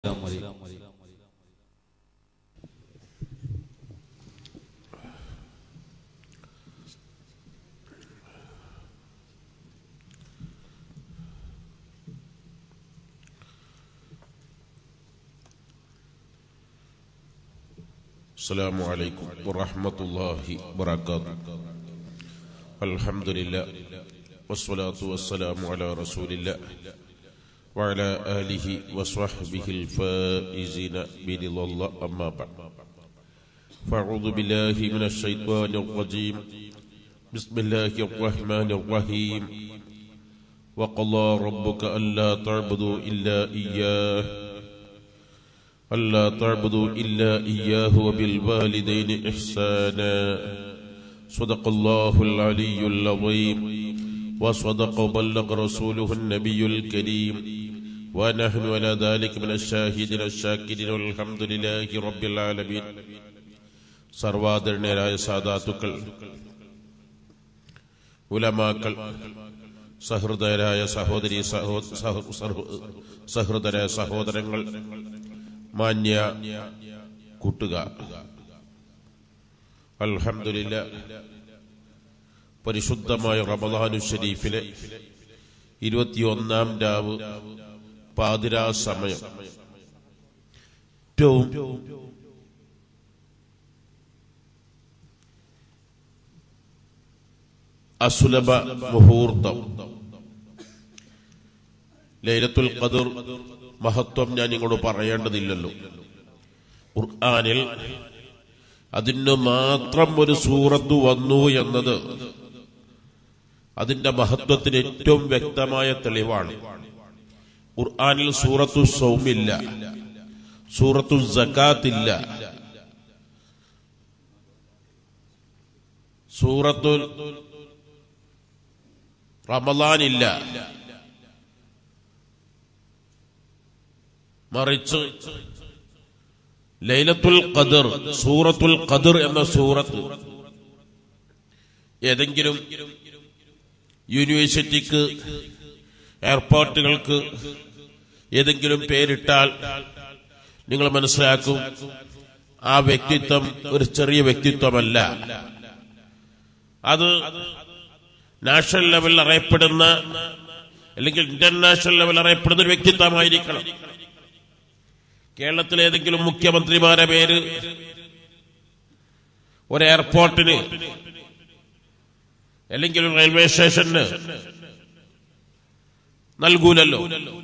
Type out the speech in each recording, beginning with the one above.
السلام عليكم ورحمة الله وبركاته الحمد لله والصلاة والسلام على رسول الله وعلى آله وصحبه الفائزين برضا الله أما بعد فأعوذ بالله من الشيطان الرجيم بسم الله الرحمن الرحيم وقضى ربك ألا تعبدوا إلا إياه ألا تعبدوا إلا إياه وبالوالدين إحسانا صدق الله العلي العظيم وصدق وبلغ رسوله النبي الكريم ونحن على ذلك من الشاهدين الشاكرين والحمد لله رب العالمين സർവാദരണീയരായ സാധാത്തുക്കൾ ഉലമാക്കൾ സഹൃദയരായ സഹോദരി സഹോ സഹ- സഹ- സഹൃദരായ സഹോദരങ്ങൾ മാന്യ കൂട്ടുകാർ അൽഹംദുലില്ല പരിശുദ്ധമായ റമദാനു ഷരീഫിലെ ഇരുപത്തിയൊന്നാം രാവ് പാതിരാ സമയം ഏറ്റവും അസുലഭ മുഹൂർത്തം ലൈലത്തുൽ ഖദർ മഹത്വം ഞാൻ നിങ്ങളോട് പറയേണ്ടതില്ലല്ലോ ഖുർആനിൽ അതിന് മാത്രം ഒരു സൂറത്ത് വന്നു എന്നത് അതിന്റെ മഹത്വത്തിന് ഏറ്റവും വ്യക്തമായ തെളിവാണ് ഖുർആനിൽ സൂറത്തു സൗമില്ല സൂറത്തു സക്കാത്തില്ല സൂറത്തു റമലാനില്ല മറിച്ച് ലൈലത്തുൽ ഖദർ സൂറത്തുൽ ഖദർ എന്ന സൂറത്ത് ഏതെങ്കിലും യൂണിവേഴ്സിറ്റിക്ക് എയർപോർട്ടുകൾക്ക് ഏതെങ്കിലും പേരിട്ടാൽ നിങ്ങൾ മനസ്സിലാക്കും ആ വ്യക്തിത്വം ഒരു ചെറിയ വ്യക്തിത്വമല്ല അത് നാഷണൽ ലെവലിൽ അറിയപ്പെടുന്ന അല്ലെങ്കിൽ ഇന്റർനാഷണൽ ലെവലിൽ അറിയപ്പെടുന്ന ഒരു വ്യക്തിത്വമായിരിക്കണം കേരളത്തിലെ ഏതെങ്കിലും മുഖ്യമന്ത്രിമാരെ പേര് ഒരു എയർപോർട്ടിന് അല്ലെങ്കിൽ ഒരു റെയിൽവേ സ്റ്റേഷന് നൽകൂലല്ലോ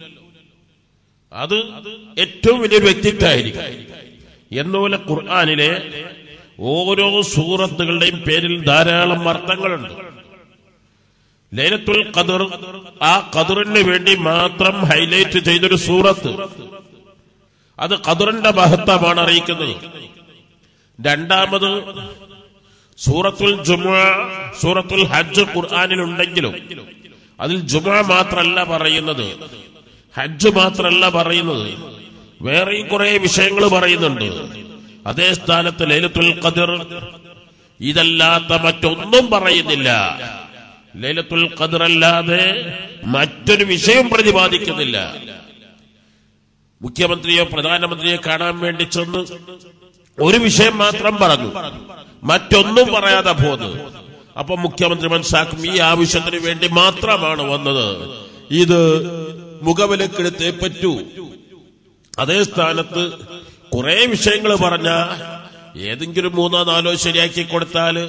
അത് ഏറ്റവും വലിയ വ്യക്തിത്വമായിരിക്കും എന്നപോലെ ഖുർആാനിലെ ഓരോ സൂറത്തുകളുടെയും പേരിൽ ധാരാളം അർത്ഥങ്ങളുണ്ട് ലൈലത്തുൽ ഖദർ ആ ഖദറിന് വേണ്ടി മാത്രം ഹൈലൈറ്റ് ചെയ്തൊരു സൂറത്ത് അത് ഖദറിന്റെ മഹത്വമാണ് അറിയിക്കുന്നത് രണ്ടാമത് സൂറത്തുൽ ജുമുഅ സൂറത്തുൽ ഹജ്ജ് ഖുർആനിൽ ഉണ്ടെങ്കിലും അതിൽ ജുമുഅ മാത്രമല്ല പറയുന്നത് ഹജ്ജ് മാത്രമല്ല പറയുന്നത് വേറെയും കുറെ വിഷയങ്ങൾ പറയുന്നുണ്ട് അതേ സ്ഥാനത്ത് ലൈലത്തുൽ ഖദർ ഇതല്ലാത്ത മറ്റൊന്നും പറയുന്നില്ല ലൈലത്തുൽ ഖദർ അല്ലാതെ മറ്റൊരു വിഷയം പ്രതിപാദിക്കുന്നില്ല മുഖ്യമന്ത്രിയോ പ്രധാനമന്ത്രിയോ കാണാൻ വേണ്ടി ചെന്ന് ഒരു വിഷയം മാത്രം പറഞ്ഞു മറ്റൊന്നും പറയാതെ പോന്ന് അപ്പൊ മുഖ്യമന്ത്രി മനസ്സിലാക്കും ഈ ആവശ്യത്തിന് വേണ്ടി മാത്രമാണ് വന്നത് ഇത് മുഖവിലക്കെടുത്തേ പറ്റൂ അതേ സ്ഥാനത്ത് കുറെ വിഷയങ്ങൾ പറഞ്ഞ ഏതെങ്കിലും മൂന്നോ നാലോ ശരിയാക്കി കൊടുത്താല്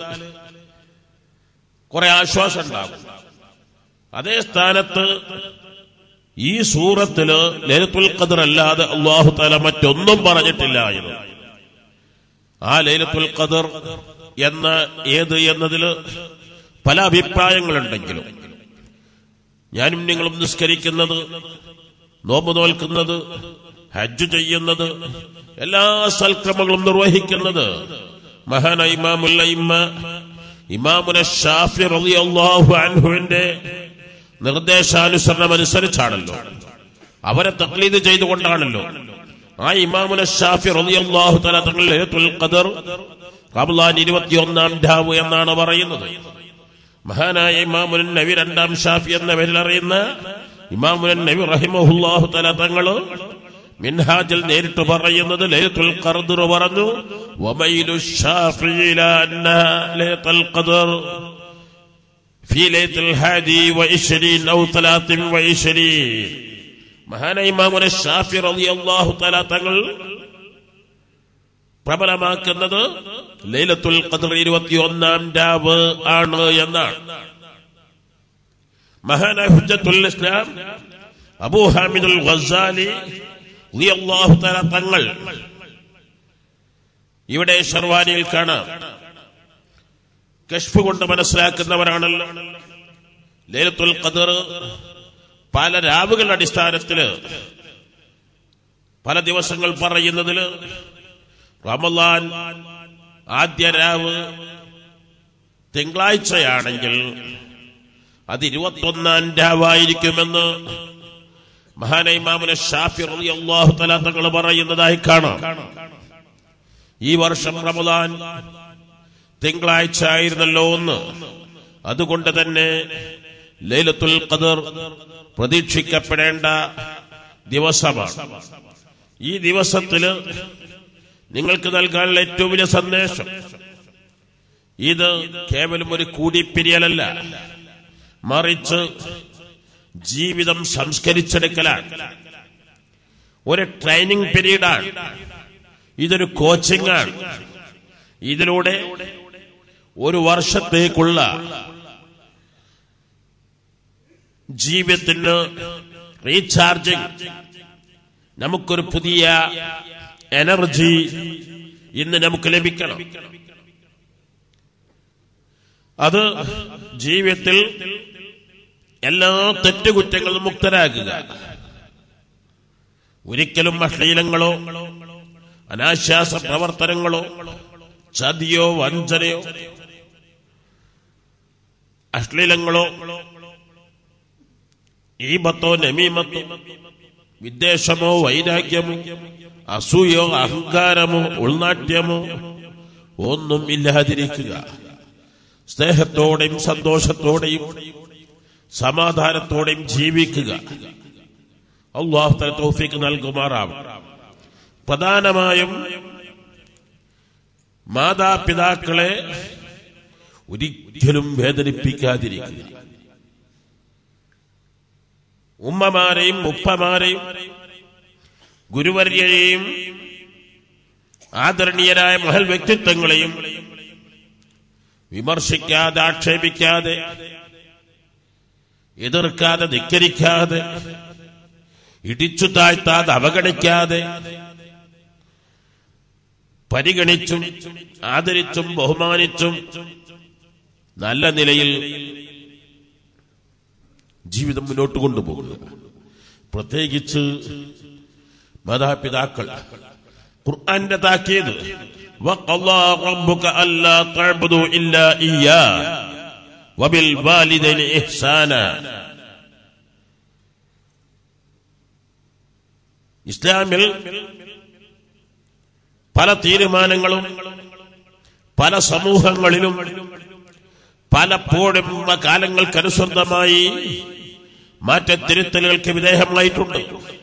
കുറെ ആശ്വാസം ഉണ്ടാകും അതേ സ്ഥാനത്ത് ഈ സൂറത്തില് ലൈലത്തുൽ ഖദർ അല്ലാതെ അള്ളാഹു താല മറ്റൊന്നും പറഞ്ഞിട്ടില്ലായിരുന്നു ആ ലൈലത്തുൽ ഖദർ എന്ന ഏത് എന്നതില് പല അഭിപ്രായങ്ങളുണ്ടെങ്കിലും ഞാനും നിങ്ങളും നിസ്കരിക്കുന്നത് നോമ്പ് നോൽക്കുന്നത് ഹജ്ജ് ചെയ്യുന്നത് എല്ലാ സൽക്രമങ്ങളും നിർവഹിക്കുന്നത് മഹാന ഇമാമുൽ ഇമ്മ ഇമാമുന ഷാഫി റളിയല്ലാഹു അൻഹുവിന്റെ നിർദ്ദേശാനുസരണം അനുസരിച്ചാണല്ലോ അവരെ തക്ലീദ് ചെയ്തുകൊണ്ടാണല്ലോ ആ ഇമാമുന ഷാഫി റളിയല്ലാഹു തആല തങ്ങൾ ലൈലത്തുൽ ഖദർ റമളാൻ ഇരുപത്തിയൊന്നാം രാവ് എന്നാണ് പറയുന്നത് മഹാനായ ഇമാമുൻ നബി രണ്ടാം ഷാഫി എന്ന പേരിൽ അറിയുന്ന ഇമാമുൻ നബി റഹിമഹുല്ലാഹു തആല തങ്ങൾ മിൻഹാജിൽ നേരിട്ട് പറയുന്നത് ലൈലത്തുൽ ഖദ്ർ പറഞ്ഞു വമൈലു ശാഫിഈ ഇലാ അന്നഹാ ലൈലത്തുൽ ഖദ്ർ في ليلة الحادي وعشرين أو ثلاث وعشرين മഹാന ഇമാമുന ഷാഫി റളിയല്ലാഹു തആല തങ്ങൾ പ്രബലമാക്കുന്നത് ലൈലത്തുൽ ഖദ്ർ ഇരുപത്തിയൊന്നാം രാവ് ആണ് എന്നാണ് മഹാന ഹുജ്ജത്തുൽ ഇസ്ലാം അബൂ ഹാമിദുൽ ഗസാലി റളിയല്ലാഹു തആല തങ്ങൾ ഇവിടെ ഷർവാനിയിൽ കാണാം കഷ്ഫ് കൊണ്ട് മനസ്സിലാക്കുന്നവരാണല്ലോ ലൈലത്തുൽ ഖദർ പല രാവുകളുടെ അടിസ്ഥാനത്തില് പല ദിവസങ്ങൾ പറയുന്നതില് റമലാൻ ആദ്യ രാവ് തിങ്കളാഴ്ചയാണെങ്കിൽ അത് ഇരുപത്തൊന്നാം രാവായിരിക്കുമെന്ന് മഹാനൈമാമുന ഷാഫി അള്ളാഹു തലാത്തങ്ങൾ പറയുന്നതായി കാണാം ഈ വർഷം റമലാൻ തിങ്കളാഴ്ച ആയിരുന്നല്ലോ ഒന്ന് അതുകൊണ്ട് തന്നെ ലൈലത്തുൽ ഖദർ പ്രതീക്ഷിക്കപ്പെടേണ്ട ദിവസമാണ് ഈ ദിവസത്തില് നിങ്ങൾക്ക് നൽകാനുള്ള ഏറ്റവും വലിയ സന്ദേശം ഇത് കേവലം ഒരു കൂടിപ്പിരിയലല്ല മറിച്ച് ജീവിതം സംസ്കരിച്ചെടുക്കലാണ് ഒരു ട്രെയിനിങ് പീരീഡാണ് ഇതൊരു കോച്ചിങ് ആണ് ഇതിലൂടെ ഒരു വർഷത്തേക്കുള്ള ജീവിതത്തിന് റീചാർജിങ് നമുക്കൊരു പുതിയ എനർജി ഇന്ന് നമുക്ക് ലഭിക്കണം അത് ജീവിതത്തിൽ എല്ലാ തെറ്റുകുറ്റങ്ങളും മുക്തരാകുക ഒരിക്കലും അശ്ലീലങ്ങളോ അനാശ്വാസ പ്രവർത്തനങ്ങളോ ചതിയോ വഞ്ചനയോ അശ്ലീലങ്ങളോ ഈബത്തോ നമീമത്തോ വിദ്വേഷമോ വൈരാഗ്യമോ അസൂയോ അഹങ്കാരമോ ഉൾനാട്യമോ ഒന്നും ഇല്ലാതിരിക്കുക സ്നേഹത്തോടെയും സന്തോഷത്തോടെയും സമാധാനത്തോടെയും ജീവിക്കുക അള്ളാഹു തല തോഫിക്ക് നൽകുമാറാവും പ്രധാനമായും മാതാപിതാക്കളെ ഒരിക്കലും വേദനിപ്പിക്കാതിരിക്കുക ഉമ്മമാരെയും ഉപ്പമാരെയും ഗുരുവര്യയെയും ആദരണീയരായ മഹൽ വ്യക്തിത്വങ്ങളെയും വിമർശിക്കാതെ ആക്ഷേപിക്കാതെ എതിർക്കാതെ ധിക്കരിക്കാതെ ഇടിച്ചു താഴ്ത്താതെ അവഗണിക്കാതെ പരിഗണിച്ചും ആദരിച്ചും ബഹുമാനിച്ചും നല്ല നിലയിൽ ജീവിതം മുന്നോട്ട് കൊണ്ടുപോകുക പ്രത്യേകിച്ച് മാതാപിതാക്കൾ ഖുർആന്റെ താക്കീത് وقضى ربك ألا تعبدوا إلا إياه وبالوالدين إحسانا ഇസ്ലാമിൽ പല തീരുമാനങ്ങളും പല സമൂഹങ്ങളിലും പലപ്പോഴും കാലങ്ങൾക്കനുസൃതമായി മാറ്റത്തിരുത്തലുകൾക്ക് വിധേയമായിട്ടുണ്ട്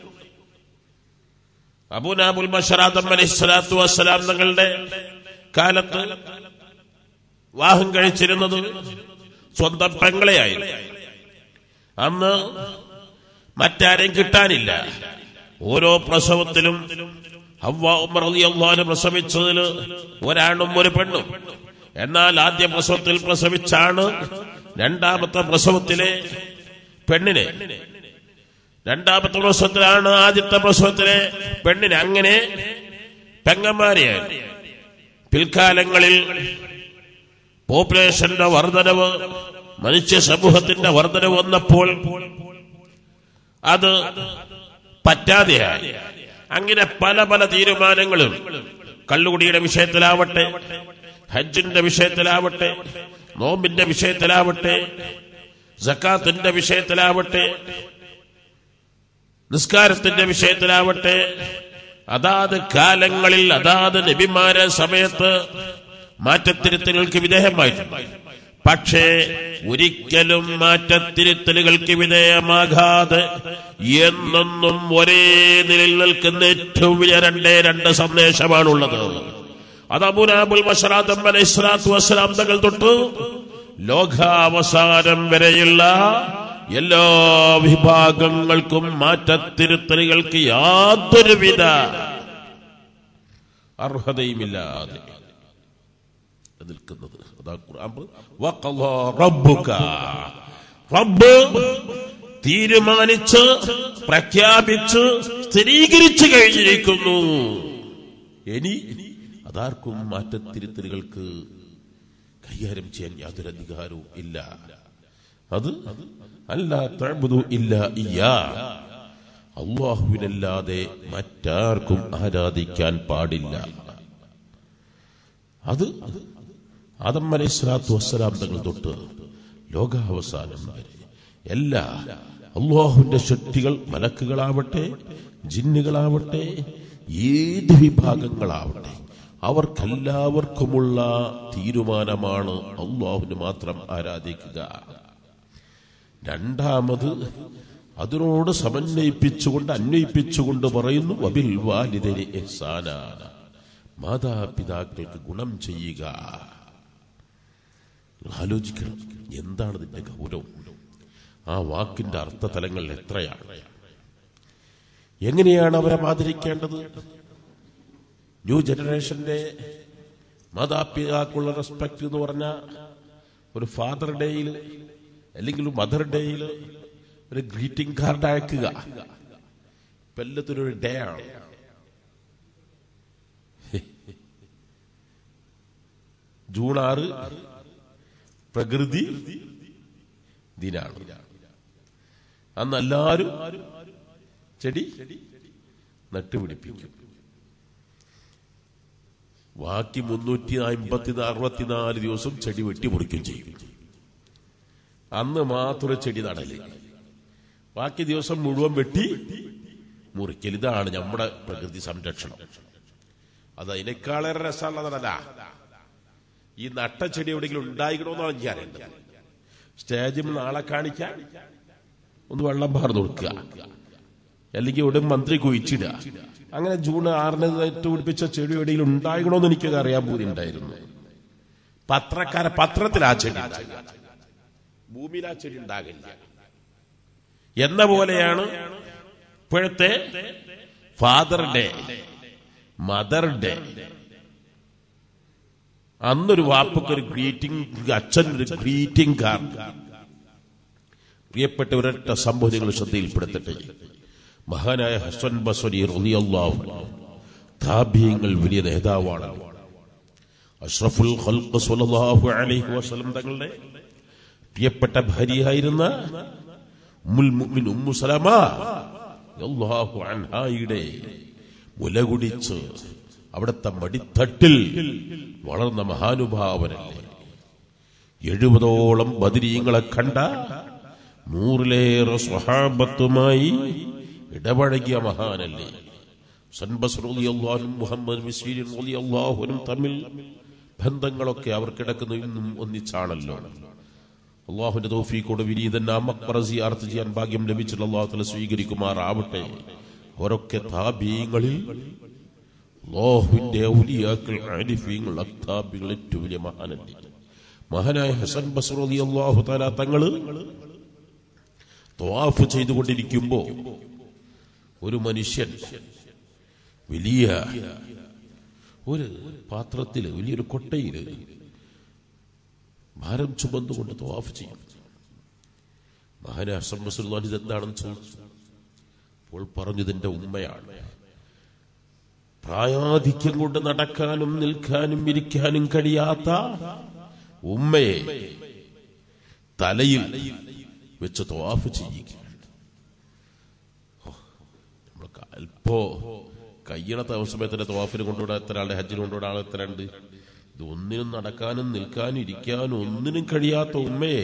അബുനാബുൽ ബഷറാദം അലൈഹി സ്വലാത്തു വസ്സലാം തങ്ങളുടെ കാലത്ത് വിവാഹം കഴിച്ചിരുന്നത് സ്വന്തം പെങ്ങളെയായിരുന്നു അന്ന് മറ്റാരെയും കിട്ടാനില്ല ഓരോ പ്രസവത്തിലും ഹവ്വ ഉമർ റളിയല്ലാഹു പ്രസവിച്ചതിൽ ഒരാണും ഒരു പെണ്ണും എന്നാൽ ആദ്യ പ്രസവത്തിൽ പ്രസവിച്ചാണ് രണ്ടാമത്തെ പ്രസവത്തിലെ പെണ്ണിനെ രണ്ടാമത്തെ പ്രസവത്തിലാണ് ആദ്യത്തെ പ്രസവത്തിലെ പെണ്ണിനെ അങ്ങനെ പെങ്ങന്മാരെയാണ് പിൽക്കാലങ്ങളിൽ പോപ്പുലേഷന്റെ വർധനവ് മനുഷ്യ സമൂഹത്തിന്റെ വർധനവ് വന്നപ്പോൾ അത് പറ്റാതെയായി അങ്ങനെ പല പല തീരുമാനങ്ങളും കള്ളുകുടിയുടെ വിഷയത്തിലാവട്ടെ ഹജ്ജിന്റെ വിഷയത്തിലാവട്ടെ നോമ്പിന്റെ വിഷയത്തിലാവട്ടെ സക്കാത്തിന്റെ വിഷയത്തിലാവട്ടെ നിസ്കാരത്തിന്റെ വിഷയത്തിലാവട്ടെ അതാത് കാലങ്ങളിൽ അതാത് നബിമാരെ സമയത്ത് മാറ്റത്തിരുത്തലുകൾക്ക് വിധേയമായിട്ടുണ്ട് പക്ഷേ ഒരിക്കലും മാറ്റത്തിരുത്തലുകൾക്ക് വിധേയമാകാതെ എന്നെന്നും ഒരേ നിലയിൽ നിൽക്കുന്ന ഏറ്റവും വലിയ രണ്ടേ രണ്ട് സന്ദേശമാണുള്ളത് അത് അബുനാബുൽ വഷറാദം അലൈഹി സ്വലാത്തു വസ്സലാം തങ്ങൾ തൊട്ട് ലോകാവസാനം വരെയുള്ള എല്ലാ വിഭാഗങ്ങൾക്കും മാറ്റത്തിരുത്തലുകൾക്ക് യാതൊരുവിധ അർഹതയുമില്ലാതെ നിൽക്കുന്നത് അതാ ഖുർആൻ പറഞ്ഞത്. വഖളാ റബ്ബുക റബ്ബ് തീരുമാനിച്ച് പ്രഖ്യാപിച്ച് സ്ഥിരീകരിച്ചു കഴിഞ്ഞിരിക്കുന്നു ഇനി അതാർക്കും മാറ്റത്തിരുത്തലുകൾക്ക് കൈകാര്യം ചെയ്യാൻ യാതൊരു അധികാരവും ഇല്ല അത് അല്ല തഅബുദു ഇല്ല ഇയ്യാ അള്ളാഹുവിനല്ലാതെ മറ്റാർക്കും ആരാധിക്കാൻ പാടില്ല അത് ആദം അലൈഹി സ്വലാത്തു വസ്സലാം തങ്ങൾ തൊട്ട് ലോകാവസാനം വരെ എല്ലാ അള്ളാഹുവിന്റെ ശക്തികൾ മലക്കുകളാവട്ടെ ജിന്നുകളാവട്ടെ ഏത് വിഭാഗങ്ങളാവട്ടെ അവർക്കെല്ലാവർക്കുമുള്ള തീരുമാനമാണ് അള്ളാഹുവിന് മാത്രം ആരാധിക്കുക രണ്ടാമത് അതിനോട് സമന്വയിപ്പിച്ചുകൊണ്ട് അന്വയിപ്പിച്ചുകൊണ്ട് പറയുന്നു വബിൽ വാലിദനി ഇഹ്സാനാന മാതാപിതാക്കൾക്ക് ഗുണം ചെയ്യുക ആലോചിക്കണം എന്താണ് ഇതിന്റെ ഗൗരവം ആ വാക്കിന്റെ അർത്ഥതലങ്ങൾ എത്രയാണ് എങ്ങനെയാണ് അവരെ ആദരിക്കേണ്ടത് ന്യൂ ജനറേഷന്റെ മാതാപിതാക്കുള്ള റെസ്പെക്ട് എന്ന് പറഞ്ഞ ഒരു ഫാദർ ഡേയിൽ അല്ലെങ്കിൽ മദർ ഡേയിൽ ഒരു ഗ്രീറ്റിംഗ് കാർഡ് അയക്കുക ഇപ്പൊ എല്ലാത്തിനും ഒരു ഡേ ആണ് ജൂൺ ആറ് പ്രകൃതി ദിനാണ് അന്ന് എല്ലാവരും ചെടി നട്ടുപിടിപ്പിക്കും ബാക്കി മുന്നൂറ്റി അമ്പത്തി അറുപത്തിനാല് ദിവസം ചെടി വെട്ടി മുറിക്കും ചെയ്യും അന്ന് മാത്രം ചെടി നടല് ബാക്കി ദിവസം മുഴുവൻ വെട്ടി മുറിക്കൽ ഇതാണ് നമ്മുടെ പ്രകൃതി സംരക്ഷണം അത് അതിനേക്കാളേറെ രസമുള്ളതല്ല ഈ നട്ട ചെടി എവിടെയെങ്കിലും ഉണ്ടായിക്കണമെന്നാണ് എനിക്ക് അറിയേണ്ടത് സ്റ്റേജിൽ നാളെ കാണിക്കാൻ ഒന്ന് വെള്ളം പാർന്നു കൊടുക്കുക അല്ലെങ്കിൽ ഇവിടെ മന്ത്രി കുഴിച്ചിടുക അങ്ങനെ ജൂൺ ആറിന് ഏറ്റവും പിടിപ്പിച്ച ചെടി എവിടെയെങ്കിലും ഉണ്ടായിക്കണമെന്ന് എനിക്കത് അറിയാൻ പോലും ഉണ്ടായിരുന്നു പത്രക്കാരെ പത്രത്തിൽ ആ ചെടി ഉണ്ടാകുക ഭൂമിയിൽ ആ ചെടി ഉണ്ടാകില്ല എന്ന പോലെയാണ് ഇപ്പോഴത്തെ ഫാദർ ഡേ മദർ ഡേ അന്നൊരു വാപ്പക്ക് ഒരു ഗ്രീറ്റിംഗ് അച്ഛൻ ഒരു ഗ്രീറ്റിംഗ് കാർഡ് പ്രിയപ്പെട്ട ഒരൊറ്റ സംഭവങ്ങൾ ശ്രദ്ധയിൽപ്പെടുത്തട്ടെ മഹാനായ ഹസൻ ബസരി റളിയല്ലാഹു താബിയങ്ങൾ വലിയ നേതാവാണ് അഷ്റഫുൽ ഖൽഖ് സ്വല്ലല്ലാഹു അലൈഹി വസല്ലം തങ്ങളുടെ പ്രിയപ്പെട്ട ഭാര്യയായിരുന്ന ഉമ്മുൽ മുഅ്മിൻ ഉമ്മു സലമ റളിയല്ലാഹു അൻഹായുടെ മുല കുടിച്ച് അവിടുത്തെ മടിത്തട്ടിൽ വളർന്ന മഹാനുഭാവനല്ലേ എഴുപതോളം ബദിരീങ്ങളെ കണ്ട നൂറിലേറെ സ്വഹാബത്തുമായി ഇടപഴകിയ മഹാനല്ലേ സൻബസ് റളിയല്ലാഹും മുഹമ്മദ് മിസ്രീൻ റളിയല്ലാഹുനും തമ്മിൽ ബന്ധങ്ങളൊക്കെ അവർക്കിടക്കുന്ന ഇന്നും ഒന്നിച്ചാണല്ലോ അള്ളാഹുന്റെ തൗഫീഖോട് വിനീതൻ അമ്മക്ബറ സിയാർത്ത് ചെയ്യാൻ ഭാഗ്യം ലഭിച്ചിട്ട് അള്ളാഹു തല സ്വീകരിക്കുമാറാവട്ടെ അവരൊക്കെ താബീങ്ങളിൽ അള്ളാഹുവിന്റെ ഔലിയാക്കൾ ആരിഫീങ്ങൾ അക്താബികൾ ഏറ്റവും വലിയ മഹാനല്ലേ മഹാനായ ഹസൻ ബസ്റലി അള്ളാഹു താല തങ്ങള് ത്വാഫ് ചെയ്തുകൊണ്ടിരിക്കുമ്പോ ഒരു മനുഷ്യൻ വലിയ ഒരു പാത്രത്തില് വലിയൊരു കൊട്ടയില് ഭാരം ചുമന്നുകൊണ്ട് ത്വാഫ് ചെയ്യും മഹാനായ ഹസൻ ബസ്റുല്ലാൻ ഇത് എന്താണെന്ന് ചോദിച്ചു അപ്പോൾ പറഞ്ഞതിന്റെ ഉമ്മയാണ് പ്രായാധിക്യം കൊണ്ട് നടക്കാനും നിൽക്കാനും ഇരിക്കാനും കഴിയാത്ത ഉമ്മയെ തലയിൽ വെച്ച് ത്വാഫ് ചെയ്യുക നമ്മൾക്ക് അല്പോ കയ്യണ സമയത്തിന്റെ ത്വാഫിന് കൊണ്ടുവിടാൻ എത്ര ആളുടെ ഹജ്ജിന് കൊണ്ടുവിടാൻ ആൾ എത്ര ഉണ്ട് ഇത് ഒന്നിനും നടക്കാനും നിൽക്കാനും ഇരിക്കാനും ഒന്നിനും കഴിയാത്ത ഉമ്മയെ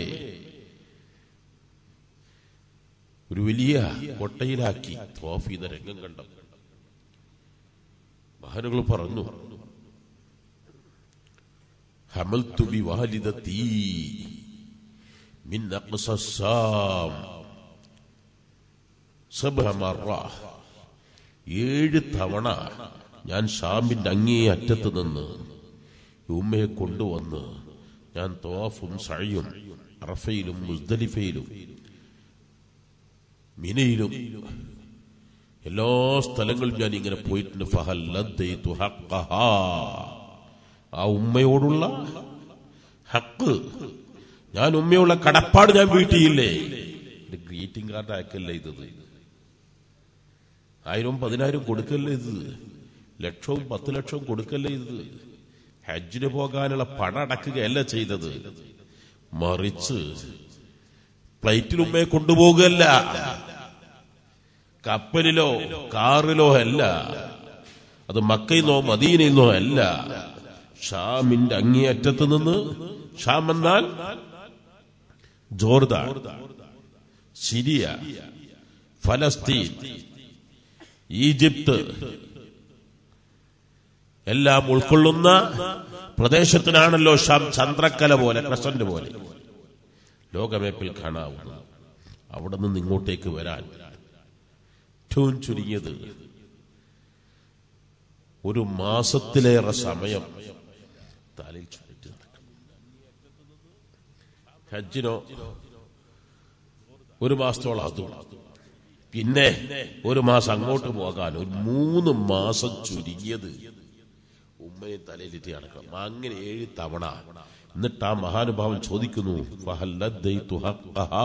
ഒരു വലിയ കൊട്ടയിലാക്കി ത്വാഫ് ചെയ്ത രംഗം കണ്ടു മഹാനുകൾ പറഞ്ഞു ഹമൽത്തു ബി വാലിദത്തി മിൻ അഖ്സസാം സബ്ഹ മറ ഏഴ് തവണ ഞാൻ ഷാമിന്റെ അങ്ങേ അറ്റത്ത് നിന്ന് ഈ ഉമ്മയെ കൊണ്ടുവന്ന് ഞാൻ തോഫും സഴിയും അറഫയിലും മുസ്ദലിഫയിലും മിനയിലും എല്ലാ സ്ഥലങ്ങളിലും ഞാൻ ഇങ്ങനെ പോയിട്ടുണ്ട് ഫഹല്ലദ്ദൈതു ഹഖഹാ. ആ ഉമ്മയോടുള്ള ഹക്ക് ഞാൻ ഉമ്മയുള്ള കടപ്പാട് ഞാൻ വീട്ടിയില്ലേ ഇത് ഗ്രീറ്റിംഗ് കാർഡ് അയക്കല്ലേ ഇത് ആയിരം പതിനായിരം കൊടുക്കല്ലേ ഇത് ലക്ഷവും പത്ത് ലക്ഷവും കൊടുക്കല്ലേ ഇത് ഹജ്ജിന് പോകാനുള്ള പണം അടക്കുകയല്ല ചെയ്തത് മറിച്ച് ഫ്ലൈറ്റിൽ ഉമ്മയെ കൊണ്ടുപോകുകയല്ല കപ്പലിലോ കാറിലോ അല്ല അത് മക്കയിന്നോ മദീനയിന്നോ അല്ല ഷാമിന്റെ അങ്ങേയറ്റത്ത് നിന്ന് ഷാം എന്നാൽ ജോർദാൻ സിരിയ ഫലസ്തീൻ ഈജിപ്ത് എല്ലാം ഉൾക്കൊള്ളുന്ന പ്രദേശത്തിനാണല്ലോ ഷാം ചന്ദ്രക്കല പോലെ ക്രസന്റ് പോലെ ലോകമേപ്പിൽ കാണാവുന്നത് അവിടെ നിന്ന് ഇങ്ങോട്ടേക്ക് വരാൻ ഏറ്റവും ചുരുങ്ങിയത് ഒരു മാസത്തിലേറെ സമയം തലയിൽ ചുറ്റി നടക്കണം ഹജ്ജിനോ ഒരു മാസത്തോളം അതും പിന്നെ ഒരു മാസം അങ്ങോട്ട് പോകാൻ ഒരു മൂന്ന് മാസം ചുരുങ്ങിയത് ഉമ്മയെ തലയിലിട്ട് നടക്കണം അങ്ങനെ ഏഴ് തവണ എന്നിട്ട് ആ മഹാനുഭാവൻ ചോദിക്കുന്നു ഫഹല്ലദ്ദൈതു ഹഖഹാ.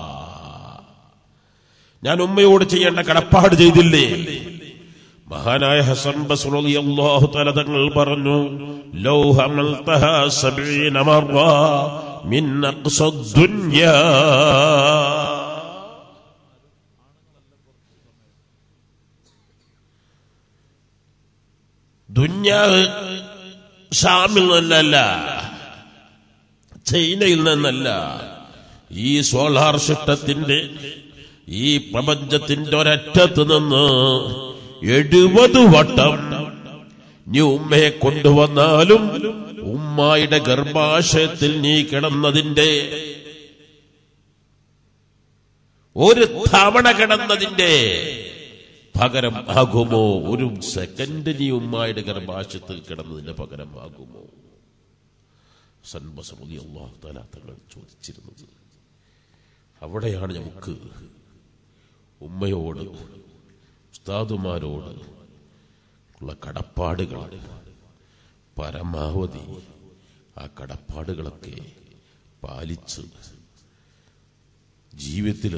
ഞാൻ ഉമ്മയോട് ചെയ്യേണ്ട കടപ്പാട് ചെയ്തില്ലേ മഹാനായ ഹസൻ ബസ്റലി അള്ളാഹു തല തങ്ങൾ പറഞ്ഞു ലൗ ഹമൽതഹാ സബീന മറ മിൻ അഖ്സ ദുനിയാ ദുന്യാവ് ഷാമിൽ നിന്നല്ല ചൈനയിൽ നിന്നല്ല ഈ സോളാർ സിസ്റ്റത്തിന്റെ ഈ പ്രപഞ്ചത്തിന്റെ ഒരറ്റത്ത് നിന്ന് എഴുപത് വട്ടം നീ ഉമ്മയെ കൊണ്ടുവന്നാലും ഉമ്മായുടെ ഗർഭാശയത്തിൽ നീ കിടന്നതിന്റെ ഒരു തവണ കിടന്നതിന്റെ പകരം ആകുമോ ഒരു സെക്കൻഡ് നീ ഉമ്മായുടെ ഗർഭാശയത്തിൽ കിടന്നതിന്റെ പകരം ആകുമോ സൻബസമുദി അള്ളാഹു താല തങ്ങൾ ചോദിച്ചിരുന്നത് അവിടെയാണ് നമുക്ക് ഉമ്മയോട് ഉസ്താദുമാരോട് ഉള്ള കടപ്പാടുകൾ പരമാവധി ആ കടപ്പാടുകളൊക്കെ പാലിച്ച് ജീവിതത്തിൽ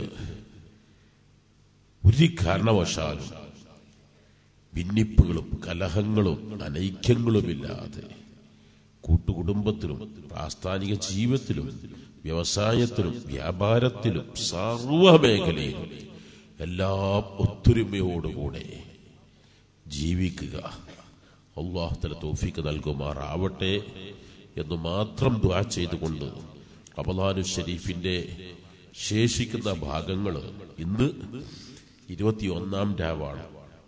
ഒരു കാരണവശാലും ഭിന്നിപ്പുകളും കലഹങ്ങളും അനൈക്യങ്ങളുമില്ലാതെ കൂട്ടുകുടുംബത്തിലും പ്രാസ്ഥാനിക ജീവിതത്തിലും വ്യവസായത്തിലും വ്യാപാരത്തിലും സർവ മേഖലയിലും എല്ലാം ഒത്തൊരുമയോടുകൂടെ ജീവിക്കുക അള്ളാഹുത്തല തോഫിക്ക് നൽകുമാറാവട്ടെ എന്ന് മാത്രം ദ്വാ ചെയ്തുകൊണ്ട് റമദാനു ഷരീഫിന്റെ ശേഷിക്കുന്ന ഭാഗങ്ങൾ ഇന്ന് ഇരുപത്തിയൊന്നാം രാവാണ്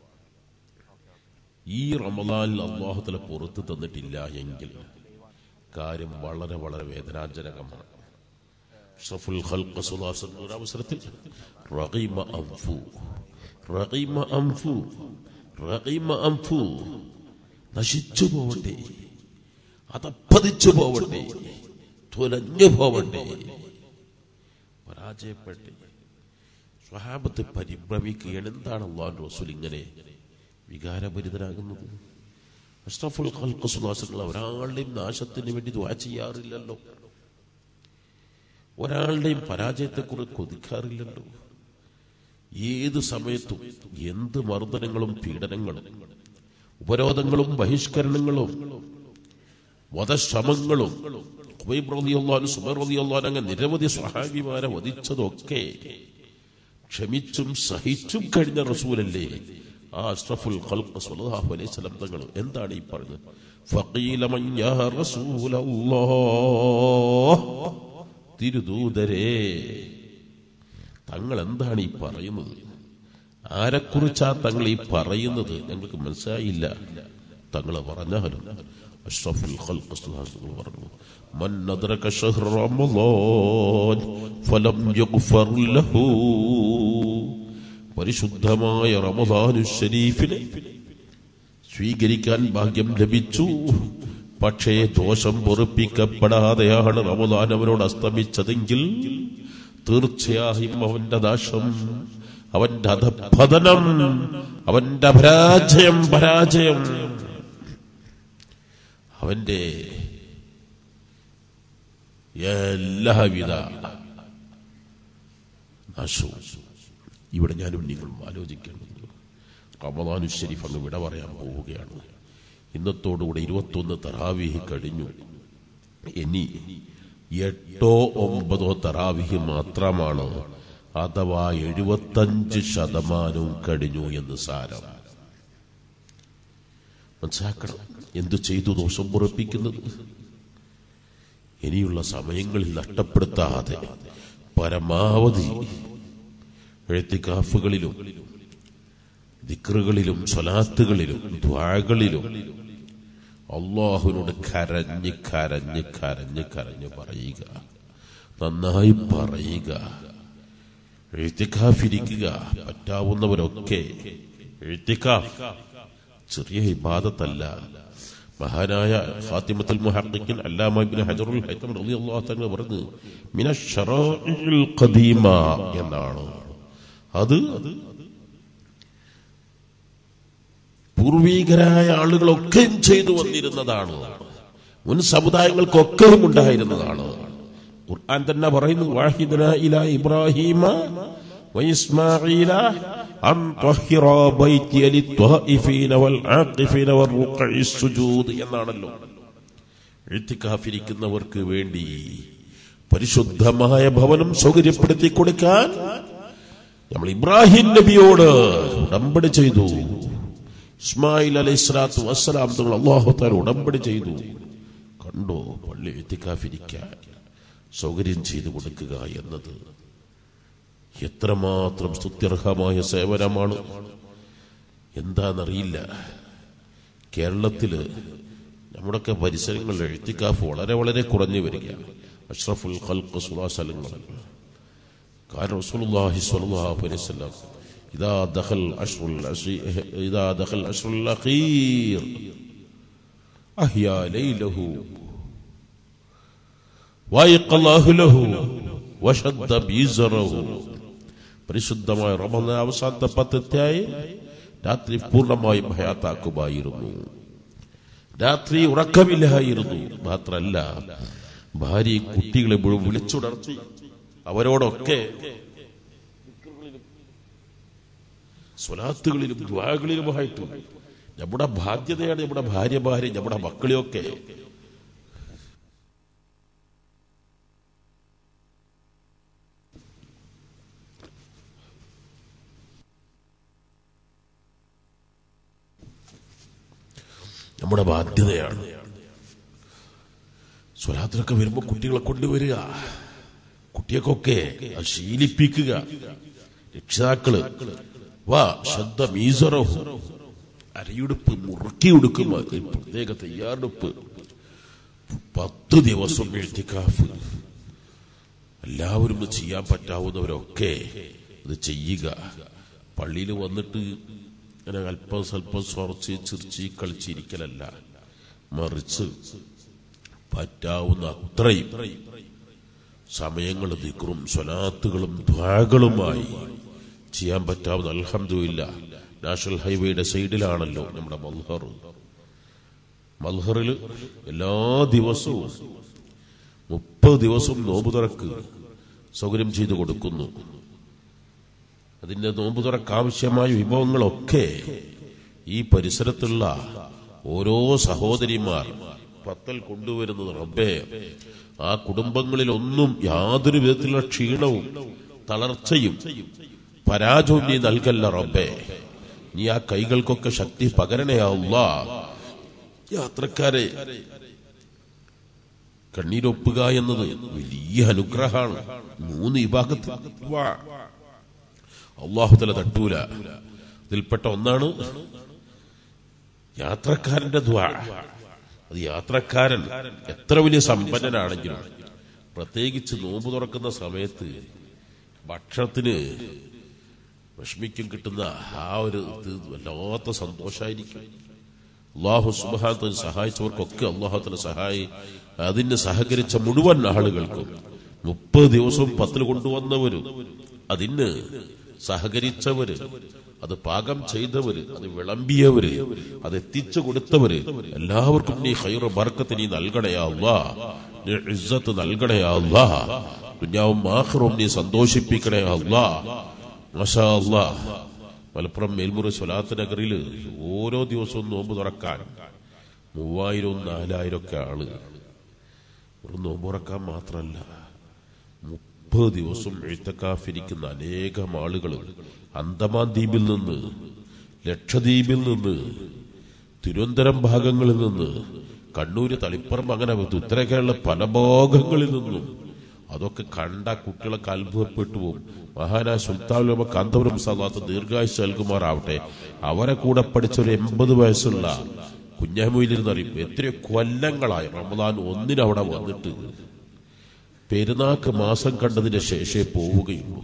ഈ റമദാനിൽ അള്ളാഹുത്തല പുറത്തു തന്നിട്ടില്ല എങ്കിൽ കാര്യം വളരെ വളരെ വേദനാജനകമാണ് ഷഫുൽ ഖൽഖ് സുലാസ് എന്ന ഒരു അവസരത്തിൽ റഗീമ അംഫു റഗീമ അംഫു റഗീമ അംഫു നശിച്ചു പോവട്ടെ അതപ്പതിച്ചു പോവട്ടെ തുലഞ്ഞു പോവട്ടെ പരാജയപ്പെട്ടെ സ്വഹാബത്ത് പരിഭ്രമിക്കുകയാണ് എന്താണ് അള്ളാഹു റസൂൽ ഇങ്ങനെ വികാരഭരിതരാകുന്നത് അഷ്റഫുൽ ഖൽഖ് സുലാസുകൾ ഒരാളുടെയും നാശത്തിന് വേണ്ടി ദ്വാ ചെയ്യാറില്ലല്ലോ ഒരാളുടെയും പരാജയത്തെക്കുറിച്ച് കൊതിക്കാറില്ലല്ലോ ഏത് സമയത്തും എന്ത് മർദ്ദനങ്ങളും പീഡനങ്ങളും ഉപരോധങ്ങളും ബഹിഷ്കരണങ്ങളും വധശ്രമങ്ങളും ഖുബൈബ് റളിയല്ലാഹു സുബൈർ റളിയല്ലാഹു അങ്ങനെ നിരവധി സ്വഹാബിമാരെ വധിച്ചതൊക്കെ ക്ഷമിച്ചും സഹിച്ചും കഴിഞ്ഞ റസൂലല്ലേ ആ അഷ്റഫുൽ ഖൽഖ് സ്വല്ലല്ലാഹു അലൈഹി വസല്ലം തങ്ങൾ എന്താണ് ഈ പറഞ്ഞത് ഫഖീല മൻ യാ റസൂലല്ലാഹ് തിരുദൂതരേ തങ്ങൾ എന്താണ് ഈ പറയുന്നത് ആരെക്കുറിച്ചാ തങ്ങൾ ഈ പറയുന്നത് ഞങ്ങൾക്ക് മനസ്സിലായില്ല തങ്ങൾ പറഞ്ഞാലും അഷ്റഫുൽ ഖൽഖ് തങ്ങൾ പറഞ്ഞു മൻ അദ്റക ശഹ്റ റമളാൻ ഫലം യുഗ്ഫർ ലഹു പരിശുദ്ധമായ റമദാനു ശരീഫിനെ സ്വീകരിക്കാൻ ഭാഗ്യം ലഭിച്ചു പക്ഷേ ദോഷം പൊറുപ്പിക്കപ്പെടാതെയാണ് റമദാൻ അവനോട് അസ്തമിച്ചതെങ്കിൽ തീർച്ചയായും അവന്റെ നാശം അവന്റെ അധപതനം അവന്റെ പരാജയം പരാജയം അവന്റെ എല്ലാവിധ നാശവും ഇവിടെ ഞാനും നിങ്ങളും ആലോചിക്കേണ്ടത് റമദാനു ഷരീഫ് അങ്ങ് വിട പറയാൻ പോവുകയാണ് ഇന്നത്തോടുകൂടെ ഇരുപത്തൊന്ന് തറാവിഹി കഴിഞ്ഞു ഇനി എട്ടോ ഒമ്പതോ തറാവിഹി മാത്രമാണ് അഥവാ എഴുപത്തഞ്ച് ശതമാനവും കഴിഞ്ഞു എന്ന് സാരം മനസ്സിലാക്കണം എന്തു ചെയ്തു ദോഷം ഉറപ്പിക്കുന്നത് ഇനിയുള്ള സമയങ്ങളിൽ നഷ്ടപ്പെടുത്താതെ പരമാവധി എഴുത്തിക്കാഫുകളിലും ദിക്റുകളിലും സ്വലാത്തുകളിലും ദ്വാകളിലും അള്ളാഹുവിനോട് കരഞ്ഞ് കരഞ്ഞ് കരഞ്ഞ് കരഞ്ഞ് പറയുക നന്നായി പറയുക എഴുത്തിക്കാഫിരിക്കുക പറ്റാവുന്നവരൊക്കെ എഴുത്തിക്കാഫ് ചെറിയ ഇബാദത്തല്ല മഹാനായ ഫാത്തിമത്തുൽ മുഹഖിഖിൻ അല്ലാമ ഇബ്നു ഹജറുൽ ഹൈതം റളിയല്ലാഹു തആല പറഞ്ഞു മിന ശറാഇൽ ഖദീമ എന്നാണ് അത് പൂർവീകരായ ആളുകളൊക്കെയും ചെയ്തു വന്നിരുന്നതാണ് മുൻ സമുദായങ്ങൾക്കൊക്കെയും ഉണ്ടായിരുന്നതാണ് ഖുർആൻ തന്നെ പറയുന്നു വാഹിദന ഇല ഇബ്രാഹിമ വഇസ്മാഈല അൻ ത്വഹിറ ബൈതി ലിത്വാഇഫീന വൽ ആഖിഫീന വറുഖഇ സുജൂദ് എന്നാണല്ലോ എഴുത്തിക്കാഫിരിക്കുന്നവർക്ക് വേണ്ടി പരിശുദ്ധമായ ഭവനം സൗകര്യപ്പെടുത്തി കൊടുക്കാൻ നമ്മൾ ഇബ്രാഹിം നബിയോട് ഉടമ്പടി ചെയ്തു ഇസ്മായിൽ അലൈഹി സ്വലാത്തു വസ്സലാം തങ്ങൾ അള്ളാഹുത്താൻ ഉടമ്പടി ചെയ്തു കണ്ടോ പള്ളി എത്തിക്കാഫിരിക്കാൻ സൗകര്യം ചെയ്തു കൊടുക്കുക എന്നത് എത്രമാത്രം സ്തുത്യർഹമായ സേവനമാണ് എന്താണെന്നറിയില്ല കേരളത്തില് നമ്മുടെയൊക്കെ പരിസരങ്ങളിൽ എഴുത്തിക്കാഫ് വളരെ വളരെ കുറഞ്ഞു വരികയാണ് അഷ്റഫുൽ ഖൽഖ് സുലാസലങ്ങൾ കാരണം റസൂലുള്ളാഹി സ്വല്ലല്ലാഹു അലൈഹി വസല്ലം إذا دخل عشر العشي إذا دخل عشر الأخير أحيا ليله وأيقظ أهله وشد بيزره പരിശുദ്ധമായ റമദാൻ അവസാനത്തെ പത്തത്തെയായി രാത്രി പൂർണ്ണമായും ഹയാത്താക്കുമായിരുന്നു രാത്രി ഉറക്കമില്ലായിരുന്നു മാത്രല്ല ഭാര്യ കുട്ടികളെ മുഴുവൻ വിളിച്ചുണർത്തി അവരോടൊക്കെ സ്വലാത്തുകളിലും ദ്വാകളിലുമായിട്ട് നമ്മുടെ ബാധ്യതയാണ് നമ്മുടെ ഭാര്യ ഭാര്യ നമ്മുടെ മക്കളെയൊക്കെ നമ്മുടെ ബാധ്യതയാണ് സ്വലാത്തിലൊക്കെ വരുമ്പോ കുട്ടികളെ കൊണ്ടുവരിക കുട്ടിയൊക്കെ അത് ശീലിപ്പിക്കുക രക്ഷിതാക്കള് വാ ശ്രദ്ധ മീസറഹു അരയുടുപ്പ് മുറുക്കി ഉടുക്കുമ്പോ ഒരു പ്രത്യേക തയ്യാറെടുപ്പ് പത്ത് ദിവസം എഴുത്തിക്കാഫ് എല്ലാവരും ഇത് ചെയ്യാൻ പറ്റാവുന്നവരൊക്കെ ഇത് ചെയ്യുക പള്ളിയിൽ വന്നിട്ട് ഇങ്ങനെ അല്പം സ്വല്പം സ്വർച്ച് ചിരിച്ച് കളിച്ചിരിക്കലല്ല മറിച്ച് പറ്റാവുന്ന അത്രയും സമയങ്ങൾ ദിക്റും സ്വലാത്തുകളും ദ്വാകളുമായി ചെയ്യാൻ പറ്റാവുന്ന അൽഹംദുലില്ല നാഷണൽ ഹൈവേയുടെ സൈഡിലാണല്ലോ നമ്മുടെ മൽഹർ മൽഹറിൽ എല്ലാ ദിവസവും മുപ്പത് ദിവസം നോമ്പ് തുറക്ക് സൗകര്യം ചെയ്തു കൊടുക്കുന്നു അതിന്റെ നോമ്പ് തുറക്കാവശ്യമായ വിഭവങ്ങളൊക്കെ ഈ പരിസരത്തുള്ള ഓരോ സഹോദരിമാർ പത്തൽ കൊണ്ടുവരുന്നത് റബ്ബേ ആ കുടുംബങ്ങളിലൊന്നും യാതൊരു വിധത്തിലുള്ള ക്ഷീണവും തളർച്ചയും പരാജയം നീ നൽകല്ല റബ്ബേ നീ ആ കൈകൾക്കൊക്കെ ശക്തി പകരണയാവുള്ള യാത്രക്കാരെ കണ്ണീരൊപ്പുക എന്നത് വലിയ അനുഗ്രഹമാണ് മൂന്ന് വിഭാഗത്തിൽ അള്ളാഹുതല തട്ടൂല ഇതിൽപ്പെട്ട ഒന്നാണ് യാത്രക്കാരന്റെ ദ്വാ അത് യാത്രക്കാരൻ എത്ര വലിയ സമ്പന്നനാണെങ്കിലും പ്രത്യേകിച്ച് നോമ്പ് തുറക്കുന്ന സമയത്ത് ഭക്ഷണത്തിന് വിഷമിക്കും കിട്ടുന്ന ആ ഒരു ഇത് വല്ലാത്ത സന്തോഷമായിരിക്കും അള്ളാഹു സുബാനത്തിന് സഹായിച്ചവർക്കൊക്കെ അള്ളാഹുത്തിന് സഹായി അതിന് സഹകരിച്ച മുഴുവൻ ആളുകൾക്കും മുപ്പത് ദിവസവും പത്തിൽ കൊണ്ടുവന്നവര് അതിന് സഹകരിച്ചവര് അത് പാകം ചെയ്തവര് അത് വിളമ്പിയവര് അത് എത്തിച്ചു കൊടുത്തവര് എല്ലാവർക്കും നീ ഹൈറ ബർക്കത്ത് നീ നൽകണയാ അല്ലാ നീ ഇസ്സത്ത് നൽകണയാ അല്ലാ ദുനിയാവും ആഖിറും നീ സന്തോഷിപ്പിക്കണേ അല്ലാ മാഷാ അല്ലാ മലപ്പുറം മേൽമുറി സ്വലാത്ത് നഗറിൽ ഓരോ ദിവസവും നോമ്പ് തുറക്കാൻ മൂവായിരവും നാലായിരം ഒക്കെ ആള് ഒരു നോമ്പ് തുറക്കാൻ മാത്രമല്ല മുപ്പത് ദിവസം എഴുത്തക്കാഫിരിക്കുന്ന അനേകം ആളുകൾ അന്തമാൻ ദ്വീപിൽ നിന്ന് ലക്ഷദ്വീപിൽ നിന്ന് തിരുവനന്തപുരം ഭാഗങ്ങളിൽ നിന്ന് കണ്ണൂര് തളിപ്പറമ്പ് അങ്ങനെ ഉത്തര കേരള പല ഭാഗങ്ങളിൽ നിന്നും അതൊക്കെ കണ്ട കുട്ടികളൊക്കെ അത്ഭുതപ്പെട്ടു പോകും മഹാനായ സുൽത്താനുലമ കാന്തപുരം സാദാത്ത് ദീർഘായുസ് നൽകുമാറാവട്ടെ അവരെ കൂടെ പഠിച്ച ഒരു എൺപത് വയസ്സുള്ള കുഞ്ഞാമൊയിലിരുന്നറിയും എത്രയോ കൊല്ലങ്ങളായി റമദാൻ ഒന്നിനവിടെ വന്നിട്ട് പെരുന്നാക്ക് മാസം കണ്ടതിന് ശേഷേ പോവുകയുള്ളൂ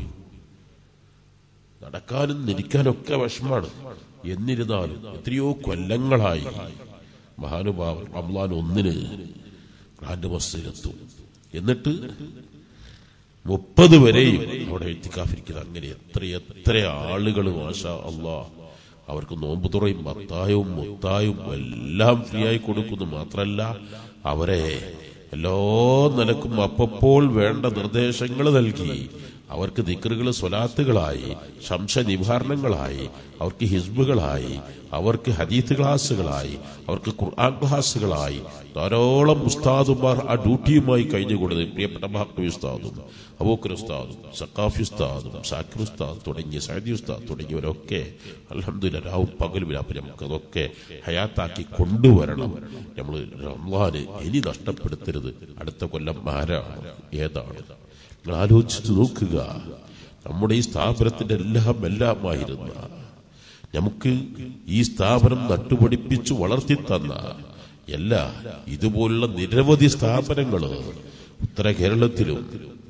നടക്കാനും നിരിക്കാനൊക്കെ വിഷമാണ് എന്നിരുന്നാലും എത്രയോ കൊല്ലങ്ങളായി മഹാനുഭാവൻ റംലാൻ ഒന്നിന് ഗ്രാൻഡ് മസ്തിലെത്തും എന്നിട്ട് മുപ്പത് വരെയും അവിടെ എത്തിക്കാഫിരിക്കുന്നത് അങ്ങനെ എത്ര എത്ര ആളുകൾ മാഷ അള്ളാ അവർക്ക് നോമ്പ് തുറയും മത്തായവും മുത്തായും എല്ലാം ഫ്രീ ആയി കൊടുക്കുന്നു മാത്രല്ല അവരെ എല്ലാ നിലക്കും അപ്പപ്പോൾ വേണ്ട നിർദ്ദേശങ്ങൾ നൽകി അവർക്ക് ദിക്കറുകൾ സ്വലാത്തുകളായി ശംശ നിവാരണങ്ങളായി അവർക്ക് ഹിസ്ബുകളായി അവർക്ക് ഹദീത്ത് ക്ലാസ്സുകളായി അവർക്ക് ഖുർആൻ ക്ലാസ്സുകളായി ധാരാളം ഉസ്താദുമാർ ആ ഡ്യൂട്ടിയുമായി കഴിഞ്ഞുകൊണ്ടത് പ്രിയപ്പെട്ട മഹാത്മ ഉസ്താദും അബൂക്കർ ഉസ്താദും സക്കാഫി ഉസ്താദും സാക്കിർ ഉസ്താദ് തുടങ്ങിയ സൈദി ഉസ്താദ് തുടങ്ങിയവരൊക്കെ അലഹമില്ല രാവും പകലും അപ്പൊ നമുക്ക് അതൊക്കെ ഹയാത്താക്കി കൊണ്ടുവരണം നമ്മൾ റംലാന് ഇനി നഷ്ടപ്പെടുത്തരുത് അടുത്ത കൊല്ലം ആരാണ് ഏതാണ് നിങ്ങൾ ആലോചിച്ച് നോക്കുക നമ്മുടെ ഈ സ്ഥാപനത്തിന്റെ എല്ലാം എല്ലാമായിരുന്ന നമുക്ക് ഈ സ്ഥാപനം നട്ടുപടിപ്പിച്ചു വളർത്തി തന്ന എല്ലാ ഇതുപോലുള്ള നിരവധി സ്ഥാപനങ്ങൾ ഉത്തര കേരളത്തിലും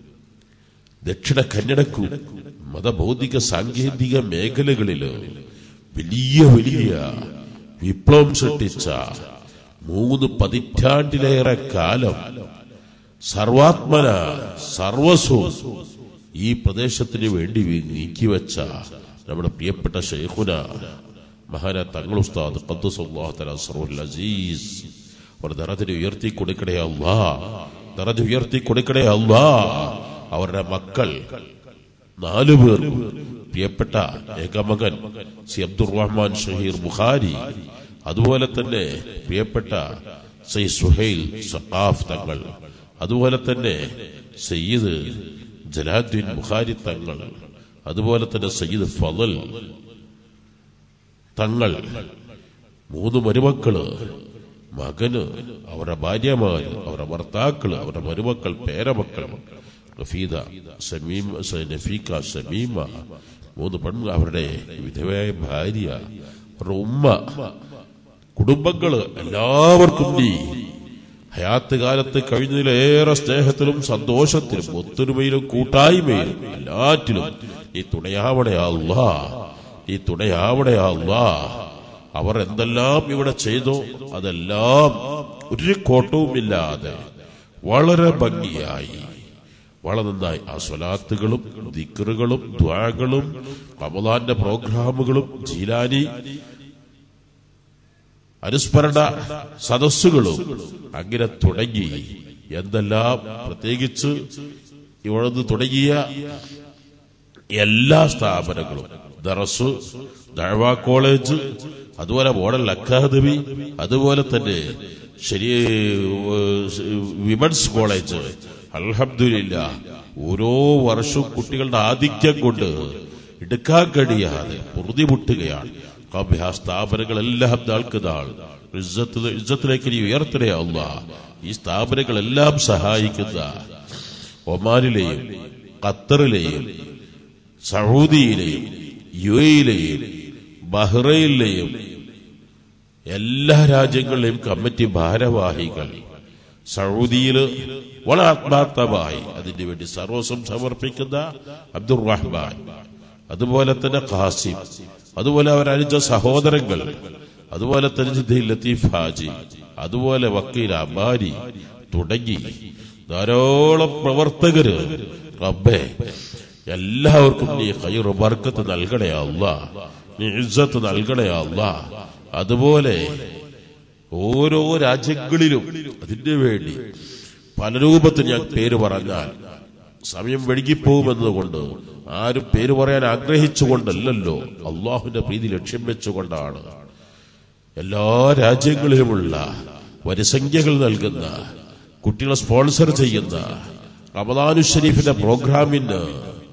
ദക്ഷിണ കന്നഡക്കും മതഭൗതിക സാങ്കേതിക മേഖലകളില് വലിയ വലിയ വിപ്ലവം സൃഷ്ടിച്ച മൂന്ന് പതിറ്റാണ്ടിലേറെ കാലം സർവാത്മന സർവസ്വം ഈ പ്രദേശത്തിന് വേണ്ടി നീക്കിവെച്ച നമ്മുടെ പ്രിയപ്പെട്ട ഷെയ്ഖുന മഹാന തങ്ങൾ ഉസ്താദ് ഖദ്ദസുല്ലാഹു അസീസ് അവർ ദറജിനെ ഉയർത്തി കൊടുക്കണേ അല്ലാ ദറജ് ഉയർത്തി കൊടുക്കണേ അല്ലാ അവരുടെ മക്കൾ നാലു പേർ പ്രിയപ്പെട്ട ഏകമകൻ സി അബ്ദുറഹ്മാൻ ഷഹീർ ബുഖാരി അതുപോലെ തന്നെ പ്രിയപ്പെട്ട സൈ സുഹൈൽ സഖാഫ് തങ്ങൾ അതുപോലെ തന്നെ സയ്യിദ് ജലാദ്ദീൻ ബുഖാരി തങ്ങൾ അതുപോലെ തന്നെ സയ്യിദ് ഫലൽ തങ്ങൾ മൂന്ന് മരുമക്കള് മകന് അവരുടെ ഭാര്യമാര് അവരുടെ ഭർത്താക്കള് അവരുടെ മരുമക്കൾ പേരമക്കൾ റഫീദ സമീം നഫീക സമീമ മൂന്ന് പെണ്ണ് അവരുടെ വിധവയായ ഭാര്യ അവരുടെ ഉമ്മ കുടുംബങ്ങള് എല്ലാവർക്കും നീ ഹയാത്ത് കാലത്ത് കഴിഞ്ഞതിലേറെ സ്നേഹത്തിലും സന്തോഷത്തിലും ഒത്തൊരുമയിലും കൂട്ടായ്മയിലും എല്ലാറ്റിലും നീ തുണയാവണയല്ല നീ തുണയാവണയല്ല അവർ എന്തെല്ലാം ഇവിടെ ചെയ്തോ അതെല്ലാം ഒരു കോട്ടവുമില്ലാതെ വളരെ ഭംഗിയായി വളരെ നന്നായി ആ സ്വലാത്തുകളും ദിക്കറുകളും ദ്വാകളും റമദാന്റെ പ്രോഗ്രാമുകളും ജീലാനി അനുസ്മരണ സദസ്സുകളും അങ്ങനെ തുടങ്ങി എന്തെല്ലാം പ്രത്യേകിച്ച് ഇവിടുന്ന് തുടങ്ങിയ എല്ലാ സ്ഥാപനങ്ങളും ദറസ് ദഴവ കോളേജ് അതുപോലെ മോഡൽ അക്കാദമി അതുപോലെ തന്നെ ശരി വിമൻസ് കോളേജ് അൽഹമില്ല ഓരോ വർഷവും കുട്ടികളുടെ ആധിക്യം കൊണ്ട് എടുക്കാൻ കഴിയാതെ പൊറുതിമുട്ടുകയാണ് റബ്ബേ, ആ സ്ഥാപനങ്ങളെല്ലാം നാൾക്ക് നാൾ ഇസ്സത്ത് ഇസ്സത്തിലേക്ക് നീ ഉയർത്തണയല്ല ഈ സ്ഥാപനങ്ങളെല്ലാം സഹായിക്കുന്ന ഒമാനിലെയും ഖത്തറിലെയും സൗദിയിലെയും യു എയിലെയും ബഹ്റൈനിലെയും എല്ലാ രാജ്യങ്ങളിലെയും കമ്മിറ്റി ഭാരവാഹികൾ സൗദിയില് വളരെ ആത്മാർത്ഥമായി അതിനു വേണ്ടി സർവസ്വം സമർപ്പിക്കുന്ന അബ്ദുറഹ്മാൻ അതുപോലെ തന്നെ ഖാസിം അതുപോലെ അവരനുജ സഹോദരങ്ങൾ അതുപോലെ തന്നെ ജിദ്ദയിൽ ലത്തീഫ് ഹാജി അതുപോലെ വക്കീൽ അമാരി തുടങ്ങി ധാരാളം പ്രവർത്തകര് റബ്ബേ എല്ലാവർക്കും നീ ഹൈറ് ബർക്കത്ത് നൽകണേ അല്ല നീ ഇസ്സത്ത് നൽകണേ അല്ല അതുപോലെ ഓരോ രാജ്യങ്ങളിലും അതിനു വേണ്ടി പല രൂപത്തിൽ ഞാൻ പേര് പറഞ്ഞാൽ സമയം വഴുകിപ്പോകുമെന്നതുകൊണ്ട് ആരും പേര് പറയാൻ ആഗ്രഹിച്ചുകൊണ്ടല്ലല്ലോ അള്ളാഹുവിന്റെ പ്രീതി ലക്ഷ്യം വെച്ചുകൊണ്ടാണ് എല്ലാ രാജ്യങ്ങളിലുമുള്ള വരിസംഖ്യകൾ നൽകുന്ന കുട്ടികളെ സ്പോൺസർ ചെയ്യുന്ന റമദാനു ഷരീഫിന്റെ പ്രോഗ്രാമിന്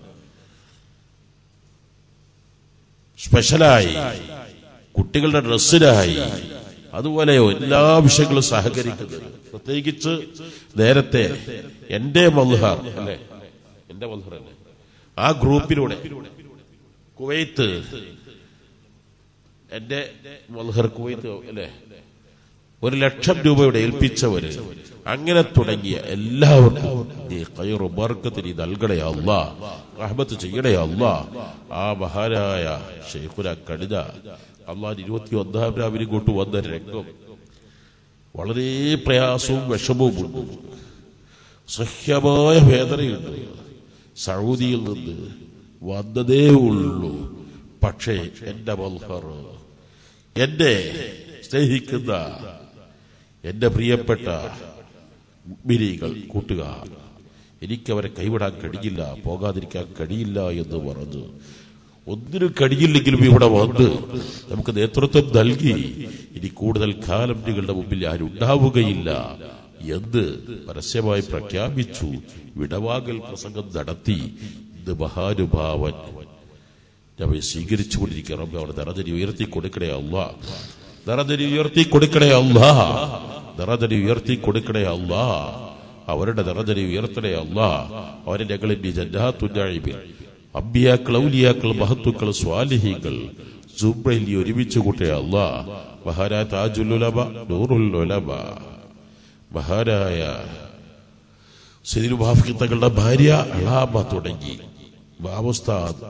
സ്പെഷ്യലായി കുട്ടികളുടെ ഡ്രസ്സിനായി അതുപോലെ എല്ലാ വിഷയങ്ങളും സഹകരിക്കുന്നത് പ്രത്യേകിച്ച് നേരത്തെ എന്റെ മൽഹാർ അല്ലെ എന്റെ മൽഹർ അല്ലേ ആ ഗ്രൂപ്പിലൂടെ കുവൈത്ത് എന്റെ മൽഹർ കുവൈത്ത് അല്ലെ ഒരു ലക്ഷം രൂപയുടെ ഏൽപ്പിച്ചവര് അങ്ങനെ തുടങ്ങിയ എല്ലാവർക്കും നീ കയറു ബർക്കത്ത് നീ നൽകണേ അല്ല റഹ്മത്ത് ചെയ്യണേ അല്ല ആ മഹാനായ ഷെയ്ഖുന കടിത അള്ളാൻ ഇരുപത്തി ഒന്നാം രാവിലെ ഇങ്ങോട്ട് വന്ന രംഗം വളരെ പ്രയാസവും വിഷമവും ഉണ്ട് സഹ്യമായ വേദനയുണ്ട് സൗദിയിൽ നിന്ന് വന്നതേ ഉള്ളൂ പക്ഷേ എന്റെ മൽഹർ എന്നെ സ്നേഹിക്കുന്ന എന്റെ പ്രിയപ്പെട്ട മിനികൾ കൂട്ടുകാർ എനിക്കവരെ കൈവിടാൻ കഴിയില്ല പോകാതിരിക്കാൻ കഴിയില്ല എന്ന് പറഞ്ഞു ഒന്നിനും കഴിയില്ലെങ്കിലും ഇവിടെ വന്ന് നമുക്ക് നേതൃത്വം നൽകി ഇനി കൂടുതൽ കാലം നിങ്ങളുടെ മുമ്പിൽ ആരുണ്ടാവുകയില്ല എന്ന് പരസ്യമായി പ്രഖ്യാപിച്ചു വിടവാകൽ പ്രസംഗം നടത്തി ഇന്ന് മഹാനുഭാവൻ ഞമ്മെ സ്വീകരിച്ചുകൊണ്ടിരിക്കുക റബ്ബെ അവിടെ നിറഞ്ഞരി ഉയർത്തി കൊടുക്കണേ അല്ല നിറഞ്ഞരി ഉയർത്തി കൊടുക്കണേ അല്ല നിറഞ്ഞരി ഉയർത്തി കൊടുക്കണേ അല്ല അവരുടെ നിറഞ്ഞരി ഉയർത്തണേ അല്ല അവരെ ഞങ്ങളിൽ നീ ജന്നാത്തുഞ്ഞാഴിമിൽ അമ്പിയാക്കൾ ഔലിയാക്കൾ മഹത്തുക്കൾ സ്വാലിഹികൾ സുബ്രയിൽ നീ ഒരുമിച്ച് കൂട്ടിയ അല്ല മഹാരായ താജുലുലബ നൂറുലുലബ മഹാരായ സിദിൽ തങ്ങളുടെ ഭാര്യ അളാമ തുടങ്ങി ബാബുസ്താദ്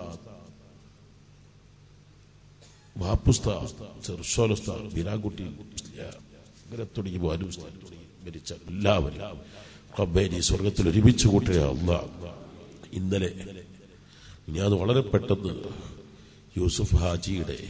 ബാപ്പുസ്താദ് ചെറുസോലുസ്താദ് ബിരാൻകുട്ടി അങ്ങനെ തുടങ്ങി ബാനുസ്താദ് തുടങ്ങി മരിച്ച എല്ലാവരും റബ്ബേനി സ്വർഗത്തിൽ ഒരുമിച്ച് കൂട്ടുക അല്ല ഇന്നലെ ഞാൻ വളരെ പെട്ടെന്ന് യൂസുഫ് ഹാജിയുടെ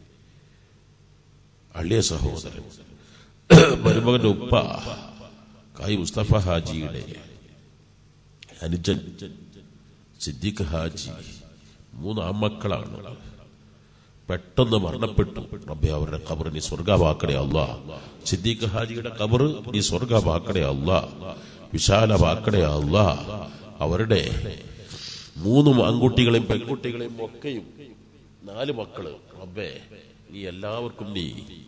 അളിയ സഹോദരൻ മരുമകന്റെ ഉപ്പ കായ് മുസ്തഫ ഹാജിയുടെ അനുജൻ സിദ്ദീഖ് ഹാജി മൂന്ന് ആമക്കളാണ് പെട്ടെന്ന് മരണപ്പെട്ടു റബ്ബെ അവരുടെ കബർ നീ സ്വർഗമാക്കണേ അല്ല സിദ്ദീഖ് ഹാജിയുടെ കബർ നീ സ്വർഗമാക്കണേ അല്ല വിശാലമാക്കണേ അല്ല അവരുടെ മൂന്ന് ആൺകുട്ടികളെയും പെൺകുട്ടികളെയും ഒക്കെയും നാല് മക്കള് റബ്ബെ നീ എല്ലാവർക്കും നീ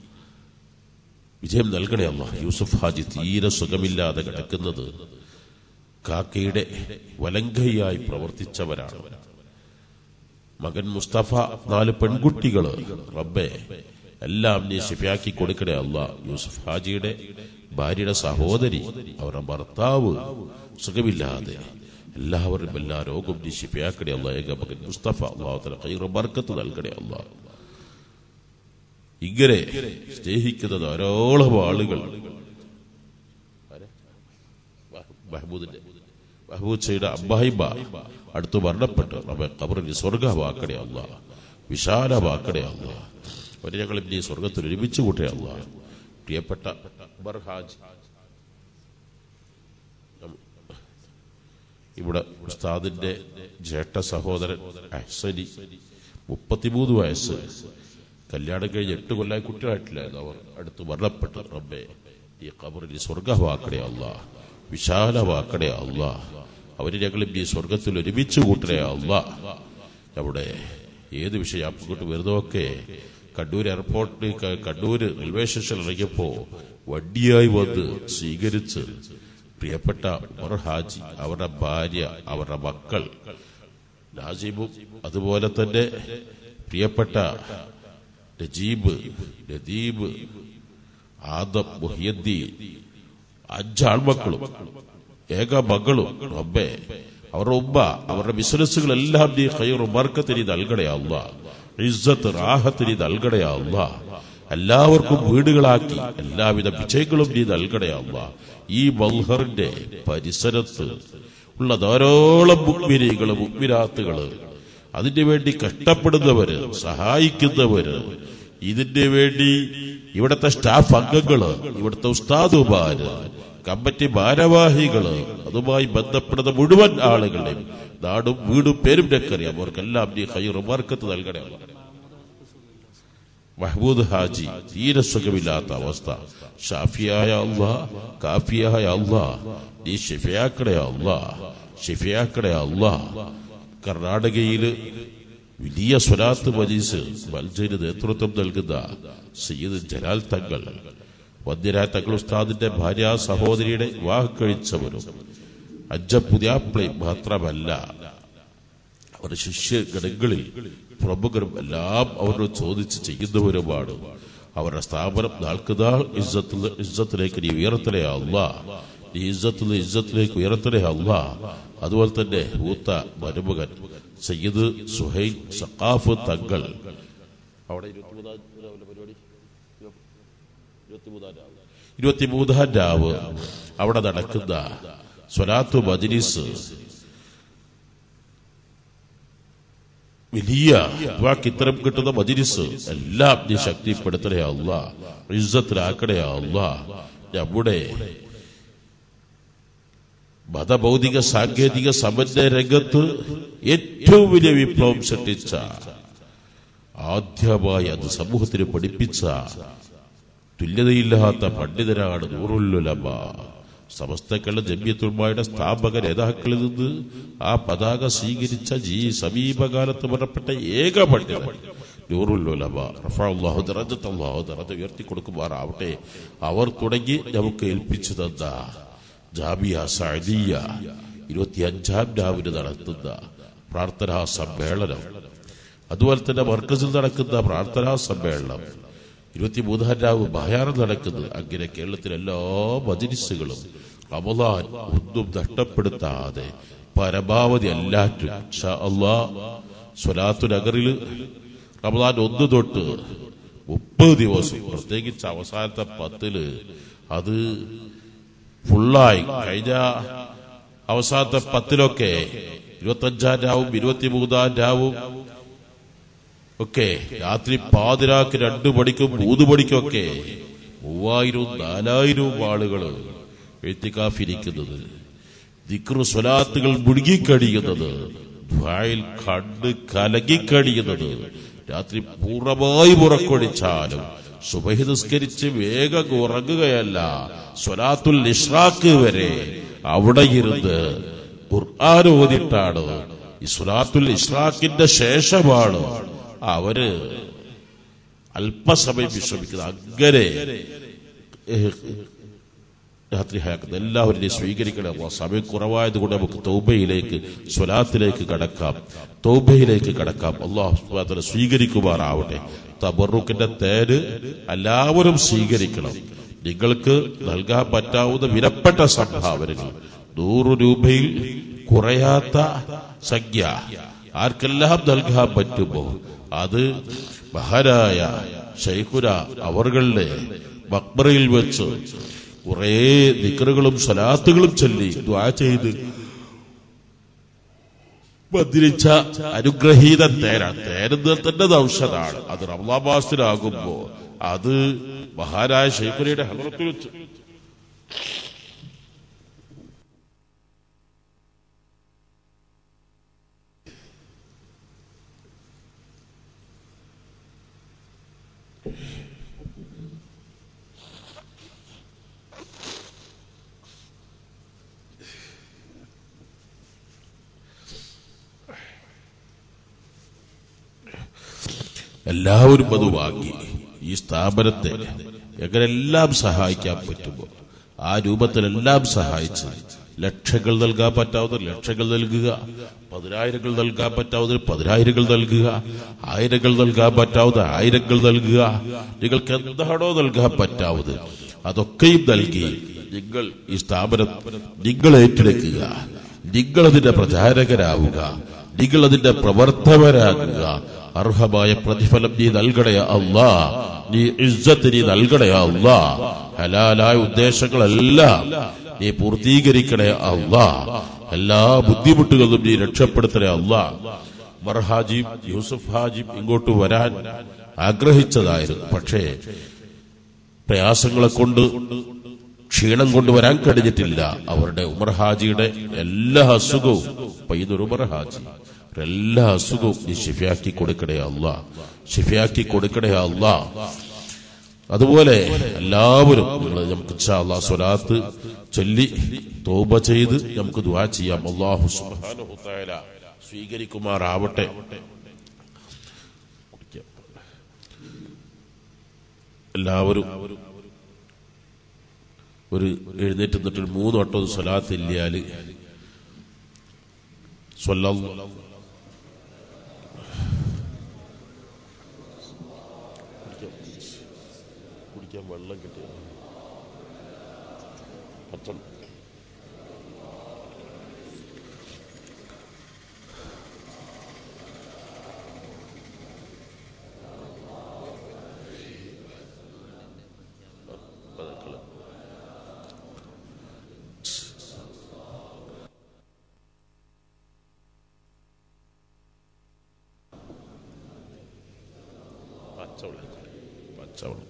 വിജയം നൽകണേ അല്ല യൂസുഫ് ഹാജി തീരെ സുഖമില്ലാതെ കിടക്കുന്നത് കാക്കയുടെ വലങ്കയായി പ്രവർത്തിച്ചവരാണ് മകൻ മുസ്തഫ നാല് പെൺകുട്ടികള് റബ്ബെ എല്ലാം നീ ശിഫയാക്കി കൊടുക്കണേ അല്ല യൂസുഫ് ഹാജിയുടെ ഭാര്യയുടെ സഹോദരി അവരുടെ ഭർത്താവ് സുഖമില്ലാതെ എല്ലാവരും എല്ലാ രോഗം നീ ശിഫയാക്കണേ അല്ല ഏക മകൻ മുസ്തഫ അള്ളാഹുത്തല കൈറ ബർക്കത്ത് നൽകണേ അല്ല ഇങ്ങനെ സ്നേഹിക്കുന്ന ധാരാളം ആളുകൾ മഹബൂദിന്റെ മഹബൂച്ചയുടെ അബ്ബാഹിബ അടുത്ത് മരണപ്പെട്ടു നമ്മെ കബറിന് സ്വർഗമാക്കണേ അല്ല വിശാലമാക്കണേ അല്ല ഒരു ഞങ്ങൾ നീ സ്വർഗത്തിൽ ഒരുമിച്ച് കൂട്ടേ അല്ല പ്രിയപ്പെട്ട ബർഹാജ് ഇവിടെ ഉസ്താദിന്റെ ജേഷ്ഠ സഹോദരൻ അഹ്സനി മുപ്പത്തിമൂന്ന് വയസ്സ് കല്യാണം കഴിഞ്ഞ് എട്ട് കൊല്ലായി കുട്ടികളായിട്ടില്ലായിരുന്നു അവർ അടുത്ത് മരണപ്പെട്ടു റബ്ബെ ഈ കബറിൽ സ്വർഗമാക്കണേ അല്ല വിശാലമാക്കണേ അല്ല അവര് ഞങ്ങളും ഈ സ്വർഗത്തിൽ ഒരുമിച്ച് കൂട്ടണേ അല്ല അവിടെ ഏത് വിഷയം അങ്ങോട്ട് വെറുതെ കണ്ണൂർ എയർപോർട്ടിൽ ക- കണ്ണൂർ റെയിൽവേ സ്റ്റേഷനിൽ ഇറങ്ങിയപ്പോ വണ്ടിയായി വന്ന് സ്വീകരിച്ച് പ്രിയപ്പെട്ട ഉമർ ഹാജി അവരുടെ ഭാര്യ അവരുടെ മക്കൾ നാസിമും അതുപോലെ തന്നെ പ്രിയപ്പെട്ട നജീബ് നദീബ് ആദം മുഹിയദ്ദീൻ അഞ്ചാൺമക്കളും ഏക മകളും റബ്ബേ അവരുടെ ഉമ്മ അവരുടെ ബിസിനസ്സുകളെല്ലാം നീ കയറും വർക്കത്തിന് നീ നൽകണേ അല്ല ഇസ്സത്ത് റാഹത്തിന് നീ നൽകണേ അല്ല എല്ലാവർക്കും വീടുകളാക്കി എല്ലാവിധ വിജയങ്ങളും നീ നൽകണേ അല്ല ഈ മൽഹറിന്റെ പരിസരത്ത് ഉള്ള ധാരാളം മുഗ്മിനികള് മുഗ്മിരാത്തുകള് അതിനു വേണ്ടി കഷ്ടപ്പെടുന്നവര് സഹായിക്കുന്നവര് ഇതിന് വേണ്ടി ഇവിടുത്തെ സ്റ്റാഫ് അംഗങ്ങള് ഇവിടുത്തെ ഉസ്താദുമാര് കമ്മിറ്റി ഭാരവാഹികള് അതുമായി ബന്ധപ്പെടുന്ന മുഴുവൻ ആളുകളെയും നാടും വീടും പേരും എനിക്കറിയാം അവർക്കെല്ലാം നീ ഹൈറും വർക്കത്ത് നൽകണേ മഹ്മൂദ് ഹാജി തീരെ സുഖമില്ലാത്ത അവസ്ഥ ഷാഫിയായ അള്ളാ കാഫിയായ അള്ളാ നീ ഷിഫിയാക്കടേ അള്ളാ ഷിഫിയാക്കടേ അള്ളാ കർണാടകയില് വലിയ സ്വലാത്ത് മജീസ് മൽജന് നേതൃത്വം നൽകുന്ന സയ്യിദ് ജലാൽ തങ്ങൾ വന്ധ്യരായ തങ്ങൾ ഉസ്താദിന്റെ ഭാര്യ സഹോദരിയുടെ വിവാഹം കഴിച്ചവരും അജ്ജ പുതിയാപ്പിളി മാത്രമല്ല അവരുടെ ശിഷ്യഗണങ്ങളിൽ പ്രമുഖരും എല്ലാം അവരോട് ചോദിച്ച് ചെയ്യുന്നവരുമാണ് അവരുടെ സ്ഥാപനം നാൾക്കുനാൾ ഇസ്സത്തിൽ ഇസ്സത്തിലേക്ക് നീ ഉയർത്തലേ അല്ല നീ ഇസ്സത്തിൽ ഇസ്സത്തിലേക്ക് ഉയർത്തലേ അല്ല അതുപോലെ തന്നെ മൂത്ത മരുമകൻ സയ്യിദ് സുഹൈൽ സഖാഫ് തങ്ങൾ അവിടെ ഇരുപത്തിമൂന്നാം രാവിലെ പരിപാടി ഇരുപത്തിമൂന്നാം രാവ് ഇരുപത്തിമൂന്നാം രാവ് അവിടെ നടക്കുന്ന സ്വലാത്തു മജ്ലിസ് വലിയ വാക്ക് ഇത്തരം കിട്ടുന്ന മജിരിസ് എല്ലാം നീ ശക്തിപ്പെടുത്തണേ അല്ല ഇസ്സത്തിലാക്കണേ അല്ല നമ്മുടെ മതഭൗതിക സാങ്കേതിക സമന്വയ രംഗത്ത് ഏറ്റവും വലിയ വിപ്ലവം സൃഷ്ടിച്ച ആദ്യമായി അത് സമൂഹത്തിന് പഠിപ്പിച്ച തുല്യതയില്ലാത്ത പണ്ഡിതരാണ് നൂറുല്ലുലമ സമസ്തക്കളുടെ ജമ്യത്തുൽമായുടെ സ്ഥാപക നേതാക്കളിൽ നിന്ന് ആ പതാക സ്വീകരിച്ച ജീ സമീപകാലത്ത് പറയപ്പെട്ട ഏക പണ്ഡിതൻ നൂറുല്ലുലമ റഫാഹു ദറജത്ത് അള്ളാഹു ദറജ ഉയർത്തി കൊടുക്കുമാറാവട്ടെ അവർ തുടങ്ങി നമുക്ക് ഏൽപ്പിച്ചു തന്ന ജാമിയ സഅദിയ ഇരുപത്തിയഞ്ചാം രാവിലെ നടത്തുന്ന പ്രാർത്ഥനാ സമ്മേളനം അതുപോലെ തന്നെ മർക്കസിൽ നടക്കുന്ന പ്രാർത്ഥനാ സമ്മേളനം ഇരുപത്തിമൂന്നാം രാവ് ഭയാനം നടക്കുന്നത് അങ്ങനെ കേരളത്തിലെ എല്ലാ മജിനിസുകളും റമദാൻ ഒന്നും നഷ്ടപ്പെടുത്താതെ പരമാവധി എല്ലാറ്റും ഇൻഷാ അള്ളാ സ്വലാത്തു നഗറിൽ റമദാൻ ഒന്ന് തൊട്ട് മുപ്പത് ദിവസം പ്രത്യേകിച്ച് അവസാനത്തെ പത്തില് അത് ഫുള്ളായി കഴിഞ്ഞ അവസാനത്തെ പത്തിലൊക്കെ ഇരുപത്തഞ്ചാം രാവും ഇരുപത്തിമൂന്നാം രാവും ഒക്കെ രാത്രി പാതിരാക്ക് രണ്ടു മണിക്കും മൂന്ന് മണിക്കൊക്കെ മൂവായിരവും നാലായിരവും ആളുകൾ എഴുത്തിക്കാഫിരിക്കുന്നത് ദിക്റു സ്വലാത്തുകൾ മുഴുകിക്കഴിയുന്നത് ദ്വായിൽ കണ്ട് കലങ്ങിക്കഴിയുന്നത് രാത്രി പൂർണ്ണമായി ഉറക്കൊഴിച്ചാലും സുബഹി നിസ്കരിച്ച് വേഗം ഉറങ്ങുകയല്ല സ്വലാത്തുൽ ഇഷ്റാക്ക് വരെ അവിടെ ഇരുന്ന് ഖുർആൻ ഓതിട്ടാണ് ഈ സ്വലാത്തുൽ ഇഷ്റാഖിന്റെ ശേഷമാണ് അവര് അല്പസമയം വിശ്രമിക്കുന്നത് അങ്ങനെ ഏഹ്, രാത്രി ഹയാക്കുന്നത് എല്ലാവരുടെയും സ്വീകരിക്കണം അള്ളാ. സമയം കുറവായതുകൊണ്ട് നമുക്ക് തൗബയിലേക്ക് സ്വലാത്തിലേക്ക് കടക്കാം തൗബയിലേക്ക് കടക്കാം അള്ളാഹു സ്വീകരിക്കുമാറാവട്ടെ തബറുക്കിന്റെ തേര് എല്ലാവരും സ്വീകരിക്കണം നിങ്ങൾക്ക് നൽകാൻ പറ്റാവുന്ന വിലപ്പെട്ട സംഭാവനകൾ നൂറ് രൂപയിൽ കുറയാത്ത സംഖ്യ ആർക്കെല്ലാം നൽകാൻ പറ്റുമോ അത് മഹാരായ ഷൈഖുര അവറുകളുടെ മക്ബറയിൽ വെച്ച് കുറേ നിക്കറുകളും സ്വലാത്തുകളും ചൊല്ലി ദ്വാ ചെയ്ത് മദ്രിച്ച അനുഗ്രഹീത തേരാണ് തേരുന്നത് തന്നെ ഔഷധാണ് അത് റംലാ മാസത്തിലാകുമ്പോ അത് മഹാരായ ഷെയ്ഖുരയുടെ ഹലത്തിൽ വെച്ച് എല്ലാവരും അത് വാങ്ങി ഈ സ്ഥാപനത്തെ എങ്ങനെല്ലാം സഹായിക്കാൻ പറ്റുമോ ആ രൂപത്തിലെല്ലാം സഹായിച്ച് ലക്ഷങ്ങൾ നൽകാൻ പറ്റാവുന്ന ലക്ഷങ്ങൾ നൽകുക പതിനായിരങ്ങൾ നൽകാൻ പറ്റാവുന്ന പതിനായിരങ്ങൾ നൽകുക ആയിരങ്ങൾ നൽകാൻ പറ്റാവുന്ന ആയിരങ്ങൾ നൽകുക നിങ്ങൾക്ക് എന്താണോ നൽകാൻ പറ്റാവുന്നത് അതൊക്കെയും നൽകി നിങ്ങൾ ഈ സ്ഥാപനം നിങ്ങൾ ഏറ്റെടുക്കുക നിങ്ങൾ അതിന്റെ പ്രചാരകരാവുക നിങ്ങൾ അതിന്റെ പ്രവർത്തകരാകുക അർഹമായ പ്രതിഫലം നീ നൽകണേ അല്ലാ നീ ഇജ്ജത്ത് നീ നൽകണേ അല്ലാ ഹലാലായ ഉദ്ദേശങ്ങളെല്ലാം നീ പൂർത്തീകരിക്കണേ അല്ലാ എല്ലാ ബുദ്ധിമുട്ടുകളും നീ രക്ഷപ്പെടുത്തണേ അല്ലാ മർ ഹാജിയും യൂസഫ് ഹാജിയും ഇങ്ങോട്ട് വരാൻ ആഗ്രഹിച്ചതായിരുന്നു പക്ഷേ പ്രയാസങ്ങളെ കൊണ്ട് ക്ഷീണം കൊണ്ട് വരാൻ കഴിഞ്ഞിട്ടില്ല അവരുടെ ഉമർ ഹാജിയുടെ എല്ലാ അസുഖവും പയ്യന്നൊരു ഉമർ ഹാജി എല്ലാ അസുഖവും നീ ഷിഫയാക്കി കൊടുക്കണേ അല്ല ഷിഫയാക്കി കൊടുക്കണേ അല്ല അതുപോലെ എല്ലാവരും നിങ്ങൾ നമുക്ക് ഇൻഷാ അല്ലാ സ്വലാത്ത് ചൊല്ലി തോബ ചെയ്ത് നമുക്ക് ദുആ ചെയ്യാം അല്ലാഹു സുബ്ഹാനഹു തആല സ്വീകരിക്കുമാറാവട്ടെ എല്ലാവരും ഒരു എഴുന്നേറ്റ് നിന്നിട്ട് ഒരു മൂന്ന് വട്ടം സ്വലാത്ത് ഇല്ലാല് സ്വല്ലല്ലാഹു കുടിക്കാൻ വെള്ളം കിട്ടിയ പച്ചം പച്ചവെള്ളം പച്ചവെള്ളം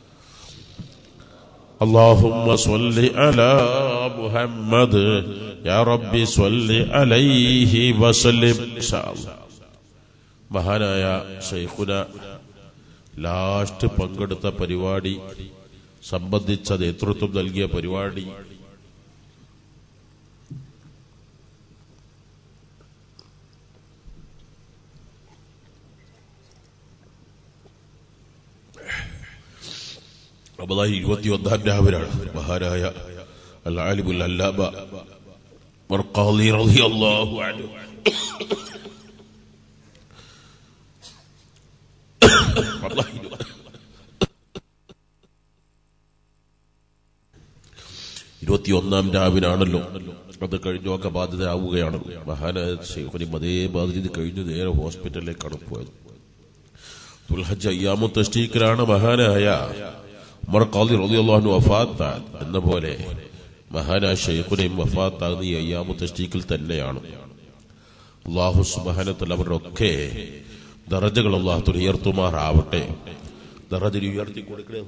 اللهم صل على محمد يا ربي صل عليه وسلم إن شاء الله മഹാനായ ഷെയ്ഖുന ലാസ്റ്റ് പങ്കെടുത്ത പരിപാടി സംബന്ധിച്ച നേതൃത്വം നൽകിയ പരിപാടി റമദാൻ ഇരുപത്തി ഒന്നാം രാവിലാണ് മഹാനായ അൽ ആലിമുൽ അല്ലാബ മർഖാലി റളിയല്ലാഹു അൻഹു വല്ലാഹി ഇരുപത്തിയൊന്നാം രാവിനാണല്ലോ അത് കഴിഞ്ഞൊക്കെ ബാധ്യതയാവുകയാണ് മഹാനായ ശേഖരും അതേ ബാധ്യത കഴിഞ്ഞ് നേരെ ഹോസ്പിറ്റലിലേക്കാണ് പോയത് ദുൽഹജ്ജ് അയ്യാമു തസ്റ്റീക്കിലാണ് മഹാനായ ഉമർ ഖാദി റളിയല്ലാഹു വഫാത്ത് എന്ന പോലെ മഹാനായ ഷെയ്ഖുനെയും വഫാത്താകുന്ന ഈ അയ്യാമു തസ്റ്റീക്കിൽ തന്നെയാണ് അള്ളാഹു സുബാനത്തിൽ അവരൊക്കെ ദറജകൾ അള്ളാഹു ഉയർത്തുമാറാവട്ടെ ദറജ ഉയർത്തി കൊടുക്കണേ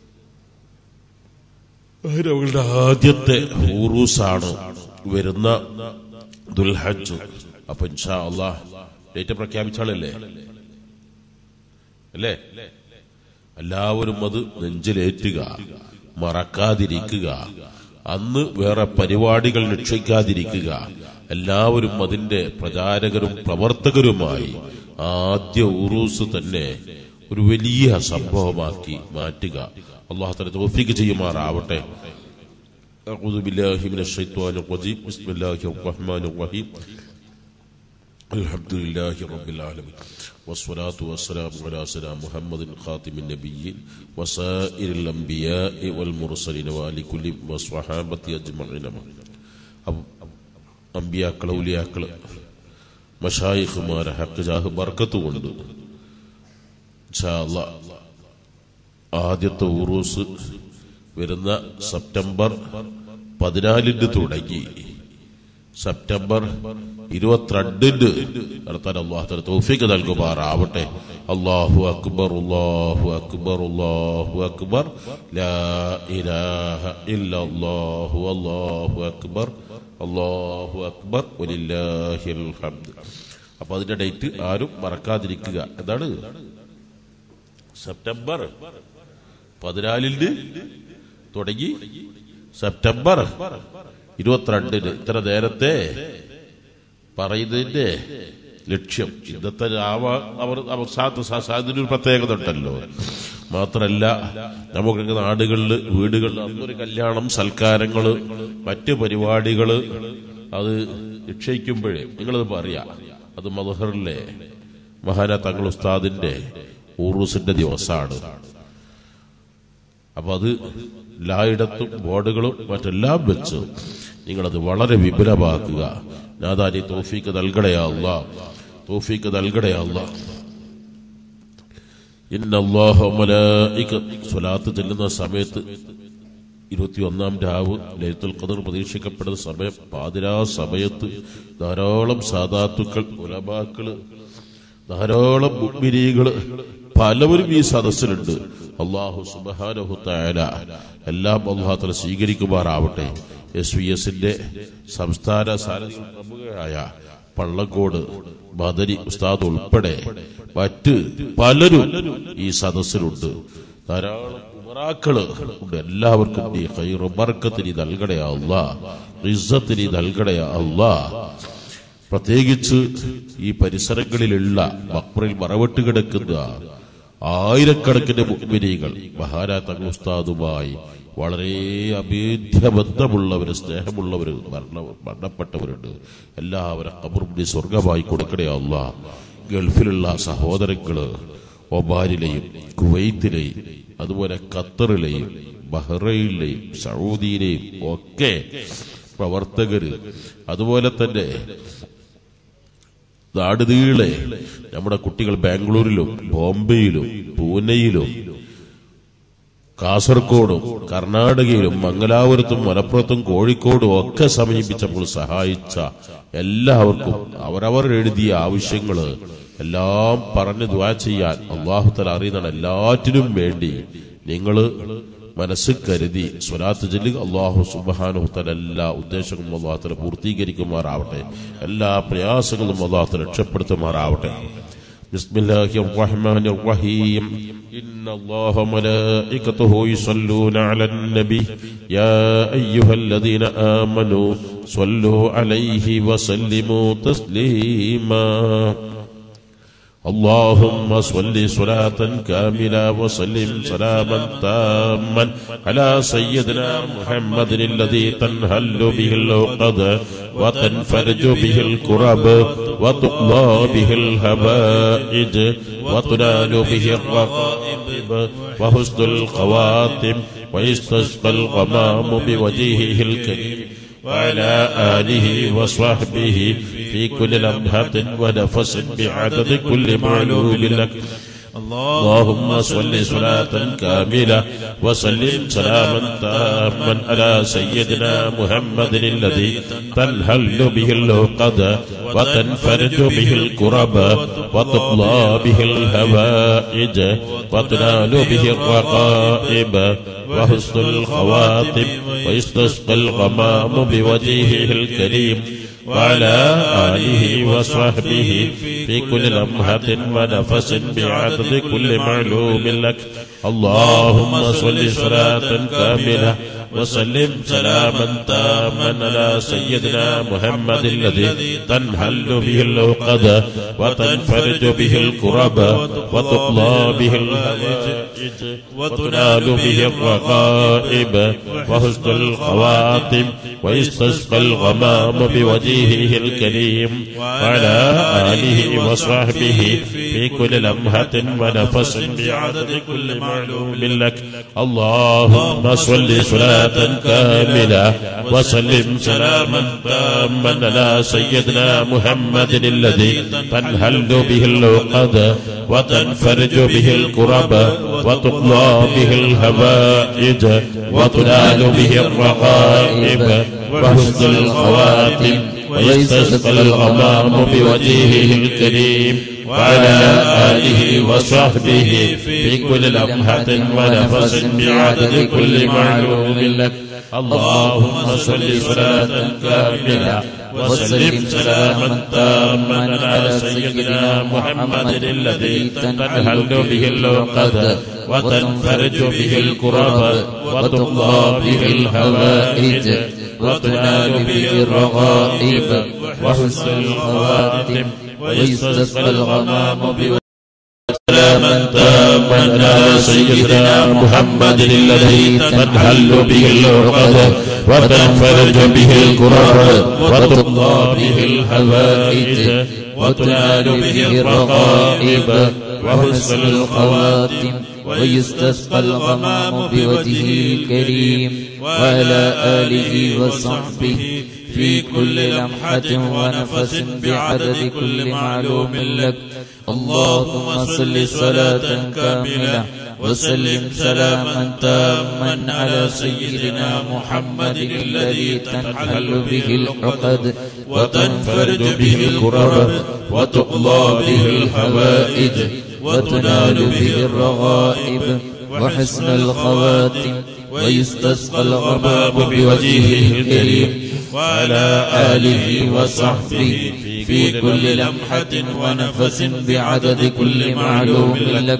അവരുടെ ആദ്യത്തെ ഊറൂസാണ് വരുന്ന ദുൽഹജ്ജ് അപ്പൊ ഇൻഷാ അള്ളാഹ് ഡേറ്റ് പ്രഖ്യാപിച്ചാളല്ലേ അല്ലേ എല്ലാവരും അത് നെഞ്ചിലേറ്റുക മറക്കാതിരിക്കുക അന്ന് വേറെ പരിപാടികൾ നിക്ഷയിക്കാതിരിക്കുക എല്ലാവരും അതിന്റെ പ്രചാരകരും പ്രവർത്തകരുമായി ആദ്യ ഉറൂസ് തന്നെ ഒരു വലിയ സംഭവമാക്കി മാറ്റുക അള്ളാഹു തല തോഫിക്ക് ചെയ്യുമാറാവട്ടെ أعوذ بالله من الشيطان الرجيم بسم الله الرحمن الرحيم الحمد لله رب العالمين والصلاة والسلام على سيدنا محمد خاتم النبيين وسائر الأنبياء والمرسلين وآل كل والصحابة أجمعين അമ്പിയാക്കൾ ഔലിയാക്കൾ മഷായിഖുമാരെ ഹക്ക് ജാഹ് ബർക്കത്ത് കൊണ്ട് ഇൻഷാ അല്ലാ ആദ്യത്തെ ഉറൂസ് വരുന്ന സെപ്റ്റംബർ പതിനാലിന് തുടങ്ങി സെപ്റ്റംബർ ഇരുപത്തിരണ്ടിന് നടത്താൻ അള്ളാഹു തൗഫീഖ് നൽകുമാറാവട്ടെ അള്ളാഹു അക്ബർ അള്ളാഹു അക്ബർ അള്ളാഹു അക്ബർ ലാ ഇലാഹ ഇല്ലല്ലാഹു അല്ലാഹു അക്ബർ അള്ളാഹു അക്ബർ വലില്ലാഹിൽ ഹംദ് അപ്പൊ അതിന്റെ ഡേറ്റ് ആരും മറക്കാതിരിക്കുക എന്താണ് സെപ്റ്റംബർ പതിനാലിന് തുടങ്ങി സെപ്റ്റംബർ ഇരുപത്തിരണ്ടിന് ഇത്ര നേരത്തെ പറയുന്നതിന്റെ ലക്ഷ്യം ഇന്നത്തെ ആവ അവർ അവസാനത്തെ സാ- അതിനൊരു പ്രത്യേകത ഉണ്ടല്ലോ മാത്രല്ല നമുക്ക് നാടുകളിൽ വീടുകളിൽ അന്നൊരു കല്യാണം സൽക്കാരങ്ങള് മറ്റ് പരിപാടികള് അത് നിക്ഷയിക്കുമ്പോഴേ നിങ്ങളത് പറയാ അത് മദഹറിലെ മഹാന തങ്ങൾ ഉസ്താദിന്റെ ഊറൂസിന്റെ ദിവസമാണ് അപ്പൊ അത് എല്ലായിടത്തും ബോർഡുകളും മറ്റെല്ലാം വെച്ച് നിങ്ങളത് വളരെ വിപുലമാക്കുക നാദാനി തോഫീക്ക് നൽകടയല്ല തോഫീക്ക് നൽകടയല്ല സ്വലാത്ത് ചെല്ലുന്ന സമയത്ത് ഇരുപത്തിയൊന്നാം രാവ് ലൈത്തുൽ ഖദർ പ്രതീക്ഷിക്കപ്പെടുന്ന സമയം പാതിരാ സമയത്ത് ധാരാളം സാധാത്തുക്കൾ ഉലമാക്കള് ധാരാളം മുഗ്മിനികള് പലവരും ഈ സദസ്സിലുണ്ട് അള്ളാഹു സുബാനഹു താല എല്ലാം അള്ളാഹത്തല സ്വീകരിക്കുമാറാവട്ടെ എസ് വി എസിന്റെ സംസ്ഥാന സാരഥി പ്രമുഖരായ പള്ളക്കോട് ബദരി ഉസ്താദ് ഉൾപ്പെടെ മറ്റ് പലരും ഈ സദസ്സിലുണ്ട് ധാരാളം ഉമറാക്കള് ഉണ്ട് എല്ലാവർക്കും നീ ഖൈറും ബർക്കത്തിന് നൽകണയാ അല്ലാ ഇസ്സത്തിന് നൽകണയാ അല്ലാ പ്രത്യേകിച്ച് ഈ പരിസരങ്ങളിലുള്ള മക്ബറിൽ മറവിട്ട് കിടക്കുന്ന ആയിരക്കണക്കിന് മുഗ്മിനികൾ മഹാരാ തങ്ങൾ ഉസ്താദുമായി വളരെ അഭേദ്യ ബന്ധമുള്ളവര് സ്നേഹമുള്ളവര് മരണ മരണപ്പെട്ടവരുണ്ട് എല്ലാവരും കബറുണ്ടി സ്വർഗമായി കൊടുക്കണേ അല്ല ഗൾഫിലുള്ള സഹോദരങ്ങള് ഒമാനിലെയും കുവൈത്തിലെയും അതുപോലെ ഖത്തറിലെയും ബഹ്റൈനിലെയും സൗദിയിലെയും ഒക്കെ പ്രവർത്തകര് അതുപോലെ തന്നെ നാടുനീളെ നമ്മുടെ കുട്ടികൾ ബാംഗ്ലൂരിലും ബോംബെയിലും പൂനെയിലും കാസർഗോഡും കർണാടകയിലും മംഗലാപുരത്തും മലപ്പുറത്തും കോഴിക്കോടും ഒക്കെ സമീപിച്ചപ്പോൾ സഹായിച്ച എല്ലാവർക്കും അവരവർ എഴുതിയ ആവശ്യങ്ങള് എല്ലാം പറഞ്ഞ് ദ്വാ ചെയ്യാൻ അള്ളാഹുത്തല അറിയുന്നതാണ് എല്ലാറ്റിനും വേണ്ടി നിങ്ങള് മനസ്സ് കരുതി സ്വലാത്ത് ചൊല്ലി അള്ളാഹു സുബാനുത്തല എല്ലാ ഉദ്ദേശങ്ങളും അള്ളാഹുത്തല പൂർത്തീകരിക്കുമാറാവട്ടെ എല്ലാ പ്രയാസങ്ങളും അള്ളാഹുത്തല രക്ഷപ്പെടുത്തുമാറാവട്ടെ بسم الله الرحمن الرحيم إن الله وملائكته يصلون على النبي يا أيها الذين آمنوا صلوا عليه وسلموا تسليما اللهم صل صلاة كاملة وسلم سلاما تاما على سيدنا محمد الذي تنهل به العقد وتنفرج به الكرب وتقضى به الهبائج وتنال به الرقائب وحسن الخواتم ويستسقى الغمام بوجهه الكريم وعلى آله وصحبه في كل لمحة ونفس بعدد كل معلوم لك اللهم صل صلاة كاملة وسلم سلاما تاما على سيدنا محمد الذي تنهل به العقد وتنفرج به الكرب وتقضى به الهوائج وتنال به الرقائب وحسن الخواتم ويستسقى الغمام بوجهه الكريم وعلى آله وصحبه في كل لمحة ونفس بعدد كل معلوم لك اللهم صل صلاة كاملة وسلم سلاما تاما على سيدنا محمد الذي تنحل به العقد وتنفرج به الكرب وتقضى به الهوائج وتنال به الرغائب وحسن الخواتم ويستسقى الغمام بوجهه الكريم وعلى آله وصحبه في كل لمحة ونفس بعدد كل معلوم لك اللهم صل صلاة كاملة وسلم سلاما تاما على سيدنا محمد الذي تنهل به العقد وتنفرج به الكرب وتقضى به الهوائج وتنال به الرقائب وحسن الخواتم ويستسقى الغمام بوجهه الكريم وعلى آله وصحبه في كل لمحة ونفس بعدد كل معلوم لك اللهم صل صلاة كاملة وسلم سلاما تاما على سيدنا محمد الذي تنحل به العقد وتنفرج به الكرب وتقضى به الهوائج وتنال به الرغائب وحسن الخواتم ويستسقى الغمام سلاما تاما على سيدنا محمد الذي تنحل به العقد وتنفرج به الكرب وتقضى به الحوائج وتنال به الرغائب وحسن الخواتم ويستسقى الغمام بوجهه الكريم وعلى آله وصحبه في كل لمحة ونفس بعدد كل معلوم لك اللهم صل صلاة كاملة وسلم سلاما تاما على سيدنا محمد الذي تنحل به العقد وتنفرج به الكرب وتقضى به الحوائج وتنال به الرغائب وحسن الخواتم ويستسقى الغمام بوجهه الكريم وعلى آله وصحبه في كل لمحة ونفس بعدد كل معلوم لك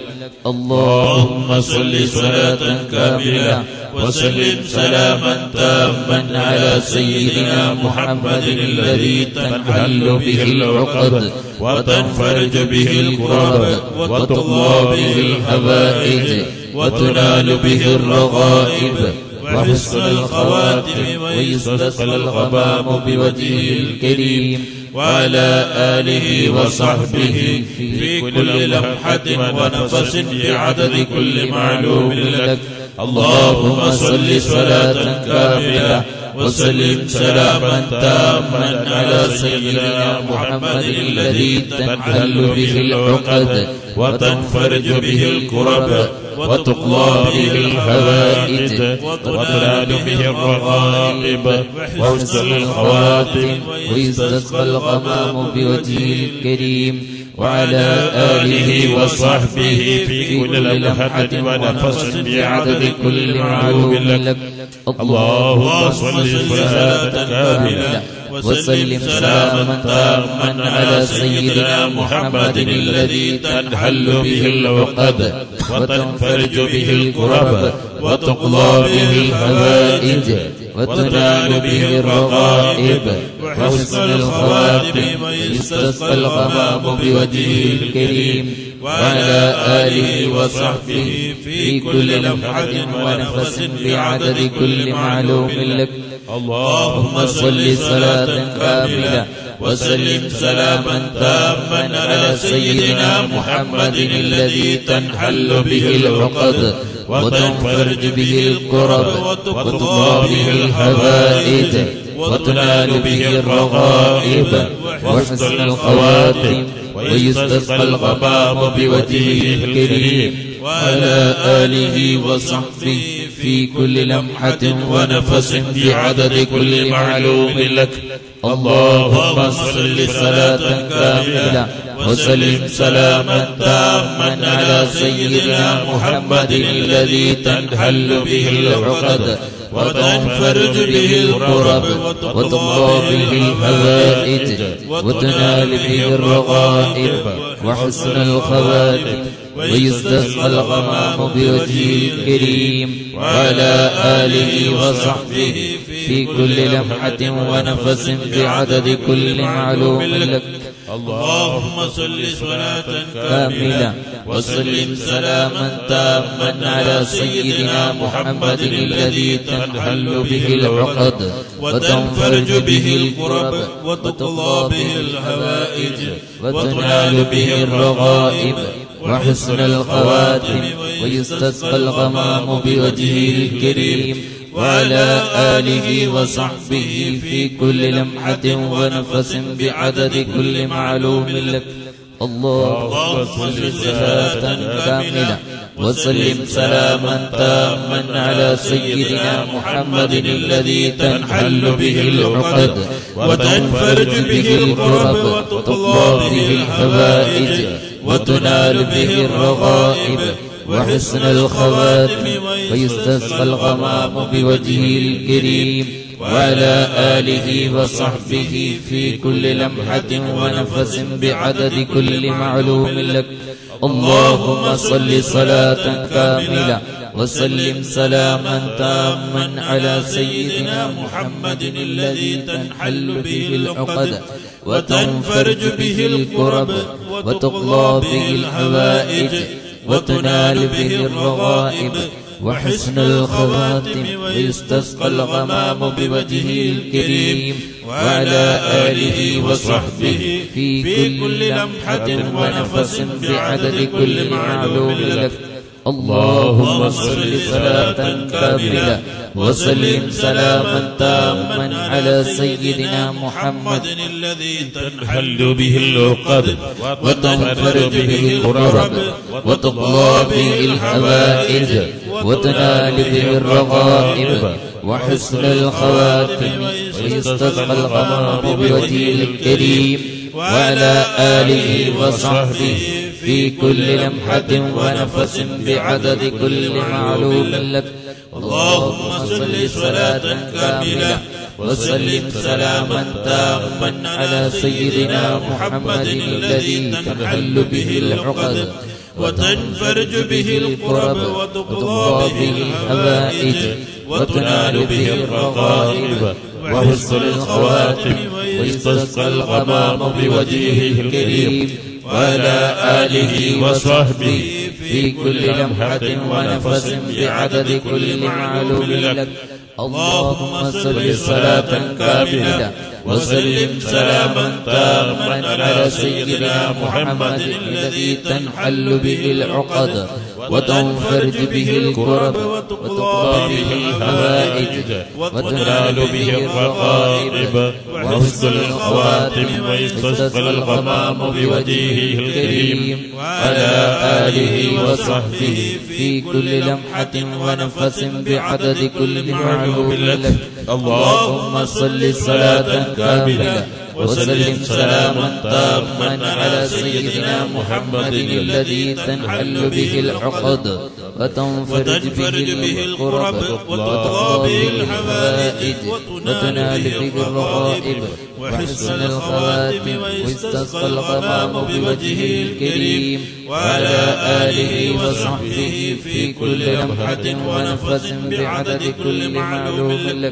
اللهم صل صلاة كاملة وسلم سلاما تاما على سيدنا محمد الذي تنحل به العقد وتنفرج به الكرب وتقضى به الحوائج وتنال به الرغائب وحسن الخواتم ويستسقى الغمام بوجهه الكريم وعلى آله وصحبه في كل لمحة ونفس بعدد كل معلوم لك اللهم صل صلاة كاملة وسلم سلاما تاما على سيدنا محمد الذي تنحل به العقد وتنفرج به الكرب وتقضى به الحوائج وتنال به الرغائب وحسن الخواتم ويستسقى الغمام بوجهه الكريم وعلى آله وصحبه في كل لمحة ونفس بعدد كل معلوم لك اللهم صل صلاة كاملة وسلم سلاما تاما على سيدنا محمد الذي تنحل به العقد وتنفرج به الكرب وتقضى به الحوائج وتنال به الرغائب وحسن الخواتم ويستسقى الغمام بوجهه الكريم وعلى آله وصحبه في كل لمحة ونفس بعدد كل معلوم لك اللهم صل صلاة كاملة وسلم سلاما تاما على سيدنا محمد الذي تنحل به العقد وتنفرج به الكرب وتقضى به الحوائج وتنال به الرغائب وحسن الخواتم ويستسقى الغمام بوجهه الكريم وعلى آله وصحبه في كل لمحة ونفس بعدد كل معلوم لك اللهم صل صلاة كاملة وسلم سلاما تاما على سيدنا محمد الذي تنحل به العقد وتنفرج به الكرب وتقضى به الحوائج وتنال به الرغائب وحسن الخواتم ويستسقى الغمام بوجهه الكريم وعلى آله وصحبه في كل لمحة ونفس بعدد كل معلوم لك اللهم صل صلاة كاملة وسلم سلاما تاما على سيدنا محمد الذي تنحل به العقد وتنفرج به الكرب وتقضى به الحوائج وتنال به الرغائب وحسن الخواتم ويستسقى الغمام بوجهه الكريم وعلى آله وصحبه في كل لمحة ونفس بعدد كل معلوم لك اللهم صل صلاة كاملة وسلم سلاما تاما على سيدنا محمد الذي تنحل به العقد وتنفرج به الكرب وتقضى به الحوائج وتنال به الرغائب وحسن الخواتم ويستسقى الغمام بوجهه الكريم وعلى آله وصحبه في كل لمحة ونفس بعدد كل معلوم لك اللهم صل صلاة كاملة وسلم سلاما تاما على سيدنا محمد الذي تنحل به العقد وتنفرج به الكرب وتقضى به الحوائج وتنال به الرغائب وحسن الخواتم ويستسقى الغمام بوجهه الكريم وعلى آله وصحبه في كل لمحة ونفس بعدد كل معلوم لك اللهم صل صلاة كاملة وسلم سلاما تاما على سيدنا محمد الذي تنحل به العقد وتنفرج به الكرب وتقضى به الحوائج وتنال به الرغائب وحسن الخواتم ويستسقى الغمام بوجهه الكريم وعلى آله وصحبه في كل لمحة ونفس بعدد كل معلوم لك اللهم صل صلاة كاملة وسلم سلاما تاما على سيدنا محمد الذي تنحل به العقد وتنفرج به الكرب وتقضى به الحوائج وتنال به الرغائب وحسن الخواتم ويستسقى الغمام بوجهه الكريم وعلى آله وصحبه في كل لمحة ونفس بعدد كل معلوم لك اللهم صل صلاة كاملة وسلم سلاما تاما على سيدنا محمد الذي تنحل به العقد وتنفرج به الكرب وتقضى به الحوائج وتنال به الرغائب وحسن الخواتم ويستسقى الغمام بوجهه الكريم وعلى آله وصحبه في كل لمحة ونفس بعدد كل معلوم لك اللهم صل صلاة كاملة وسلم سلاما تاما على سيدنا محمد الذي تنحل به العقد وتنفرج به الكرب وتقضى به الحوائج وتنال به الرغائب وحسن الخواتم ويستسقى الغمام بوجهه الكريم وعلى آله وصحبه في كل لمحة ونفس بعدد كل معلوم لك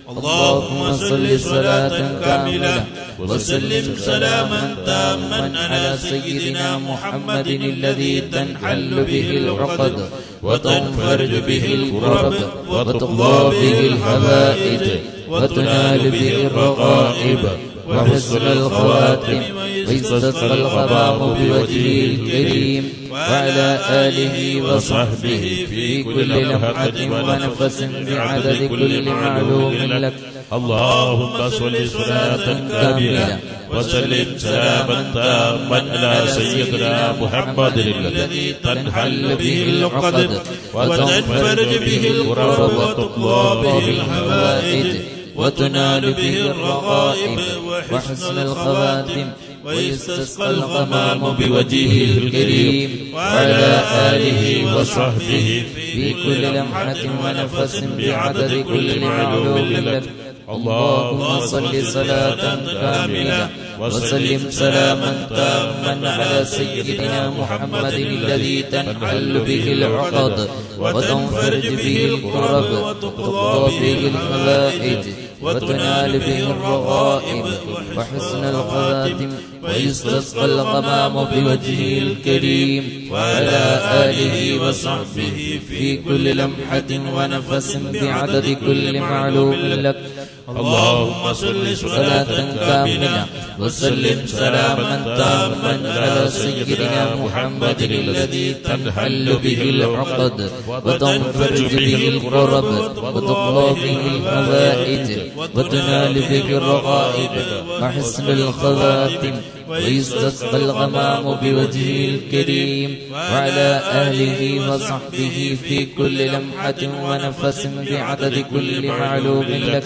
اللهم صل صلاة كاملة وسلم سلاما تاما على سيدنا محمد الذي تنحل به العقد وتنفرج به الكرب وتقضى به الحوائج وتنال به الرغائب وحسن الخواتم ويستسقى الغمام بوجهه الكريم وعلى آله وصحبه في كل لمحة ونفس بعدد كل معلوم لك اللهم صل صلاة كاملة وسلم سلاما تاما على سيدنا محمد الذي تنحل به العقد وتنفرج به الكرب وتقضى به الحوائج وتنال به الرغائب وحسن الخواتم ويستسقى الغمام بوجهه الكريم وعلى آله وصحبه في كل لمحة ونفس بعدد كل معلوم لك اللهم صل صلاة كاملة وسلم سلاما تاما على سيدنا محمد الذي تنحل به العقد وتنفرج به الكرب وتقضى به الحوائج وتنال به الرغائب وحسن الخواتم ويستسقى الغمام بوجهه الكريم وعلى آله وصحبه في كل لمحة ونفس بعدد كل معلوم لك اللهم صل صلاة كاملة وسلم سلاما تاما على سيدنا محمد الذي تنحل به العقد وتنفرج به الكرب وتقضى به الحوائج وتنال به الرغائب وحسن الخواتم ويستسقى الغمام بوجهه الكريم وعلى آله وصحبه في كل لمحة ونفس بعدد كل معلوم لك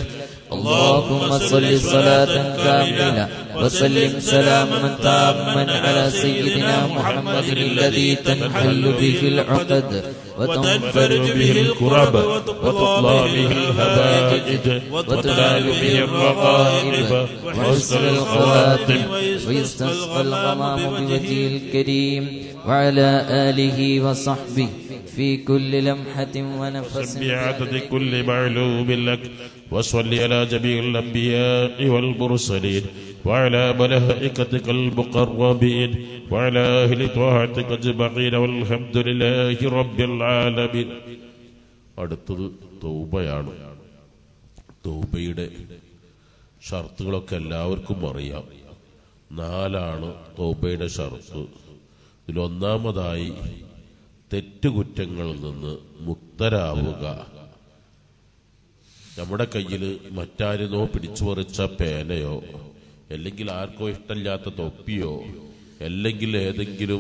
اللهم صل صلاة كاملة وسلم سلاما تاما على سيدنا محمد الذي تنحل به العقد وتنفرج به الكرب وتقضى به الهوائج وتنال به الرغائب وحسن الخواتم ويستسقى الغمام بوجهه الكريم وعلى آله وصحبه في كل لمحة ونفس بعدد كل معلوم لك وصل على جميع الأنبياء والمرسلين وعلى ملائكتك المقربين وعلى أهل طاعتك أجمعين والحمد لله رب العالمين അടുത്തത് തൗബയാണ് തൗബയുടെ ഷർത്തുകളൊക്കെ എല്ലാവർക്കും അറിയാം നാലാണ് തൗബയുടെ ഷർത്ത് ഇതിലൊന്നാമതായി തെറ്റുകുറ്റങ്ങളിൽ നിന്ന് മുക്തരാവുക നമ്മുടെ കയ്യിൽ മറ്റാരിനോ പിടിച്ചു പറിച്ച പേനയോ അല്ലെങ്കിൽ ആർക്കോ ഇഷ്ടമില്ലാത്ത തൊപ്പിയോ അല്ലെങ്കിൽ ഏതെങ്കിലും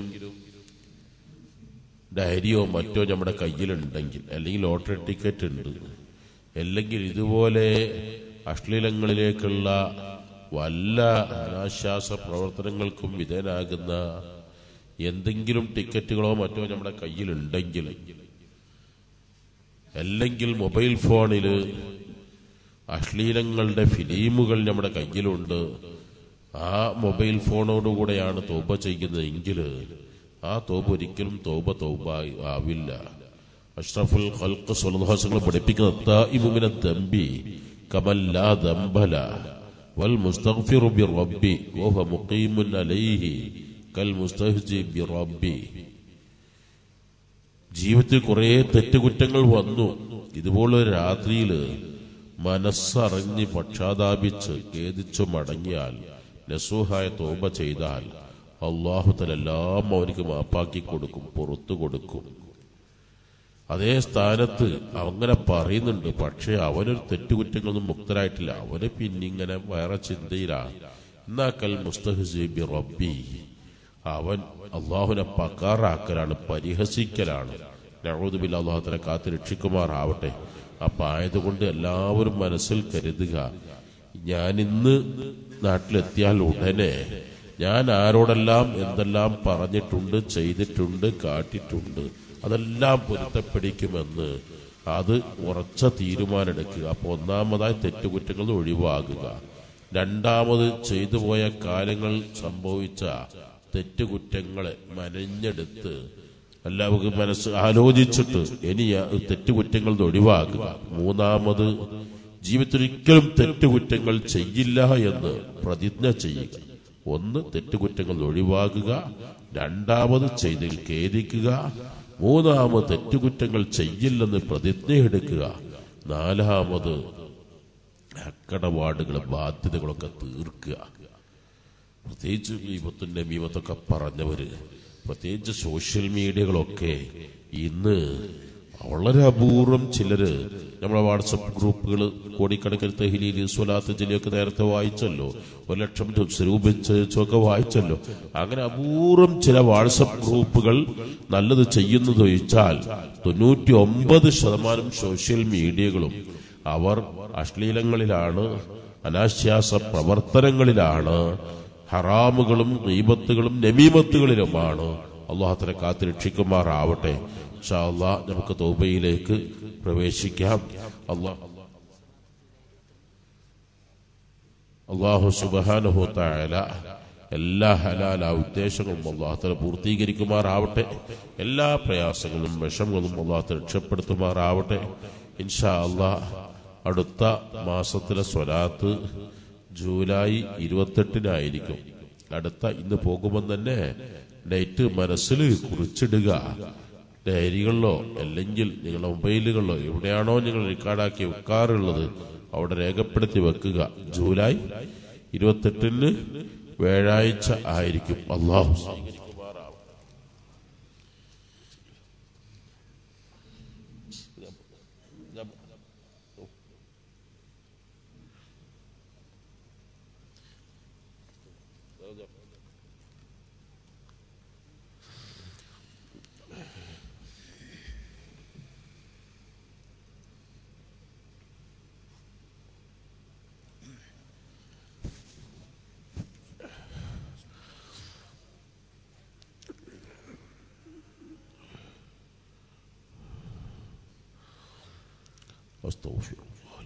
ഡയറിയോ മറ്റോ നമ്മുടെ കയ്യിലുണ്ടെങ്കിൽ അല്ലെങ്കിൽ ലോട്ടറി ടിക്കറ്റ് ഉണ്ട് അല്ലെങ്കിൽ ഇതുപോലെ അശ്ലീലങ്ങളിലേക്കുള്ള വല്ല അനാശ്വാസ പ്രവർത്തനങ്ങൾക്കും വിധേയനാകുന്ന എന്തെങ്കിലും ടിക്കറ്റുകളോ മറ്റോ നമ്മുടെ കയ്യിലുണ്ടെങ്കിൽ അല്ലെങ്കിൽ മൊബൈൽ ഫോണിൽ അശ്ലീലങ്ങളുടെ ഫിലിമുകൾ നമ്മുടെ കയ്യിലുണ്ട് ആ മൊബൈൽ ഫോണോടുകൂടെയാണ് തോപ ചെയ്യുന്നതെങ്കിൽ ആ തോപ ഒരിക്കലും തോപ തോപ ആവില്ല അഷ്റഫുൽ ഖൽഖ് സ്വലഹാസങ്ങൾ പഠിപ്പിക്കുന്ന തായിബുമിന ദമ്പി കമല്ലാ ദംബല വൽ മുസ്തഗ്ഫിറു ബി റബ്ബി വഹുവ മുഖീമുൻ അലൈഹി കൽ മുസ്തഹ്ജി ബി റബ്ബി ജീവിതത്തിൽ കുറെ തെറ്റുകുറ്റങ്ങൾ വന്നു ഇതുപോലൊരു രാത്രിയില് മനസ്സറിഞ്ഞ് പക്ഷാതാപിച്ച് ഖേദിച്ചു മടങ്ങിയാൽ നസൂഹായ തോപ ചെയ്താൽ അള്ളാഹുത്തലെല്ലാം അവനിക്ക് മാപ്പാക്കി കൊടുക്കും പുറത്തു കൊടുക്കും അതേ സ്ഥാനത്ത് അങ്ങനെ പറയുന്നുണ്ട് പക്ഷേ അവനൊരു തെറ്റുകുറ്റങ്ങളൊന്നും മുക്തരായിട്ടില്ല അവന് പിന്നിങ്ങനെ വേറെ ചിന്തയിലാണ് എന്നാക്കൽ മുസ്തഹസീബി റബ്ബി അവൻ അള്ളാഹുനെ പക്കാറാക്കലാണ് പരിഹസിക്കലാണ് നഴൂതുബിൽ അള്ളാഹുത്തിനെ കാത്ത് രക്ഷിക്കുമാറാവട്ടെ അപ്പൊ ആയതുകൊണ്ട് എല്ലാവരും മനസ്സിൽ കരുതുക ഞാൻ ഇന്ന് നാട്ടിലെത്തിയാൽ ഉടനെ ഞാൻ ആരോടെല്ലാം എന്തെല്ലാം പറഞ്ഞിട്ടുണ്ട് ചെയ്തിട്ടുണ്ട് കാട്ടിട്ടുണ്ട് അതെല്ലാം പൊരുത്തപ്പെടിക്കുമെന്ന് അത് ഉറച്ച തീരുമാനമെടുക്കുക അപ്പൊ ഒന്നാമതായി തെറ്റുകുറ്റങ്ങൾ ഒഴിവാകുക രണ്ടാമത് ചെയ്തു പോയ കാര്യങ്ങൾ സംഭവിച്ച തെറ്റുകുറ്റങ്ങളെ മനഞ്ഞെടുത്ത് എല്ലാവർക്കും മനസ്സ് ആലോചിച്ചിട്ട് ഇനി ആ തെറ്റുകുറ്റങ്ങൾ ഒഴിവാക്കുക മൂന്നാമത് ജീവിതത്തിൽ ഒരിക്കലും തെറ്റുകുറ്റങ്ങൾ ചെയ്യില്ല എന്ന് പ്രതിജ്ഞ ചെയ്യുക ഒന്ന് തെറ്റുകുറ്റങ്ങൾ ഒഴിവാക്കുക രണ്ടാമത് ചെയ്തിൽ ഖേദിക്കുക മൂന്നാമത് തെറ്റുകുറ്റങ്ങൾ ചെയ്യില്ലെന്ന് പ്രതിജ്ഞയെടുക്കുക നാലാമത് അക്കടപാടുകൾ ബാധ്യതകളൊക്കെ തീർക്കുക പ്രത്യേകിച്ച് വിപത്തും നമീമത്തൊക്കെ പറഞ്ഞവര് പ്രത്യേകിച്ച് സോഷ്യൽ മീഡിയകളൊക്കെ ഇന്ന് വളരെ അപൂർവം ചിലര് നമ്മളെ വാട്സപ്പ് ഗ്രൂപ്പുകൾ കോടിക്കണക്കിന് തെഹിലിയിൽ സ്വലാത്ത് ജില്ലയൊക്കെ നേരത്തെ വായിച്ചല്ലോ ഒരു ലക്ഷം സ്വരൂപിച്ചൊക്കെ വായിച്ചല്ലോ അങ്ങനെ അപൂർവം ചില വാട്സപ്പ് ഗ്രൂപ്പുകൾ നല്ലത് ചെയ്യുന്നത് ചോദിച്ചാൽ തൊണ്ണൂറ്റി ഒമ്പത് ശതമാനം സോഷ്യൽ മീഡിയകളും അവർ അശ്ലീലങ്ങളിലാണ് അനാശ്വാസ പ്രവർത്തനങ്ങളിലാണ് ഹറാമുകളും ഗീബത്തുകളും നമീമത്തുകളിലുമാണ് അള്ളാഹത്തിനെ കാത്ത് രക്ഷിക്കുമാറാവട്ടെ ഇൻഷാ അള്ളാഹ് നമുക്ക് തൗബയിലേക്ക് പ്രവേശിക്കാം അള്ളാഹ് അള്ളാഹു സുബാനുഹു തായാല എല്ലാ ഹലാല ഉദ്ദേശങ്ങളും അള്ളാഹത്തിന് പൂർത്തീകരിക്കുമാറാവട്ടെ എല്ലാ പ്രയാസങ്ങളും വിഷമങ്ങളും അള്ളാഹത്തെ രക്ഷപ്പെടുത്തുമാറാവട്ടെ ഇൻഷാ അള്ളാഹ് അടുത്ത മാസത്തിലെ സ്വലാത്ത് ജൂലൈ ഇരുപത്തെട്ടിനായിരിക്കും അടുത്ത ഇന്ന് പോകുമ്പോൾ തന്നെ ഡേറ്റ് മനസ്സിൽ കുറിച്ചിടുക ഡയറികളിലോ അല്ലെങ്കിൽ നിങ്ങളുടെ മൊബൈലുകളിലോ എവിടെയാണോ നിങ്ങൾ റെക്കോർഡാക്കി വെക്കാറുള്ളത് അവിടെ രേഖപ്പെടുത്തി വെക്കുക ജൂലൈ ഇരുപത്തെട്ടിന് വ്യാഴാഴ്ച ആയിരിക്കും അള്ളാഹു أستغفر الله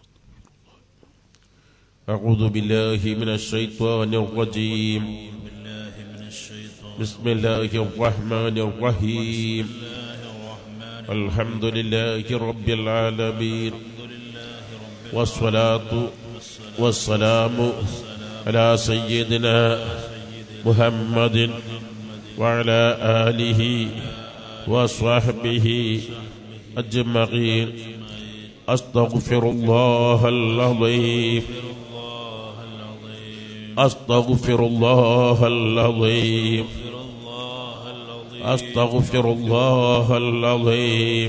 أعوذ بالله من الشيطان الرجيم بالله من الشيطان بسم الله الرحمن الرحيم الله الرحمن الحمد لله رب العالمين والصلاة والسلام على سيدنا محمد وعلى آله وصحبه أجمعين أستغفر الله العظيم أستغفر الله العظيم أستغفر الله العظيم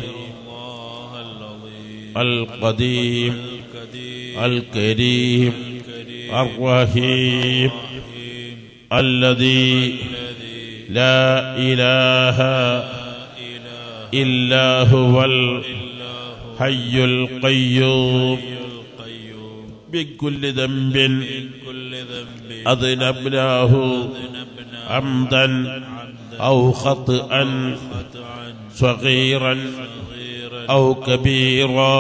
القديم الكريم الرحيم الذي لا إله إلا هو الحي القيوم بكل ذنب أذنبناه عمدا أو خطأ صغيرا أو كبيرا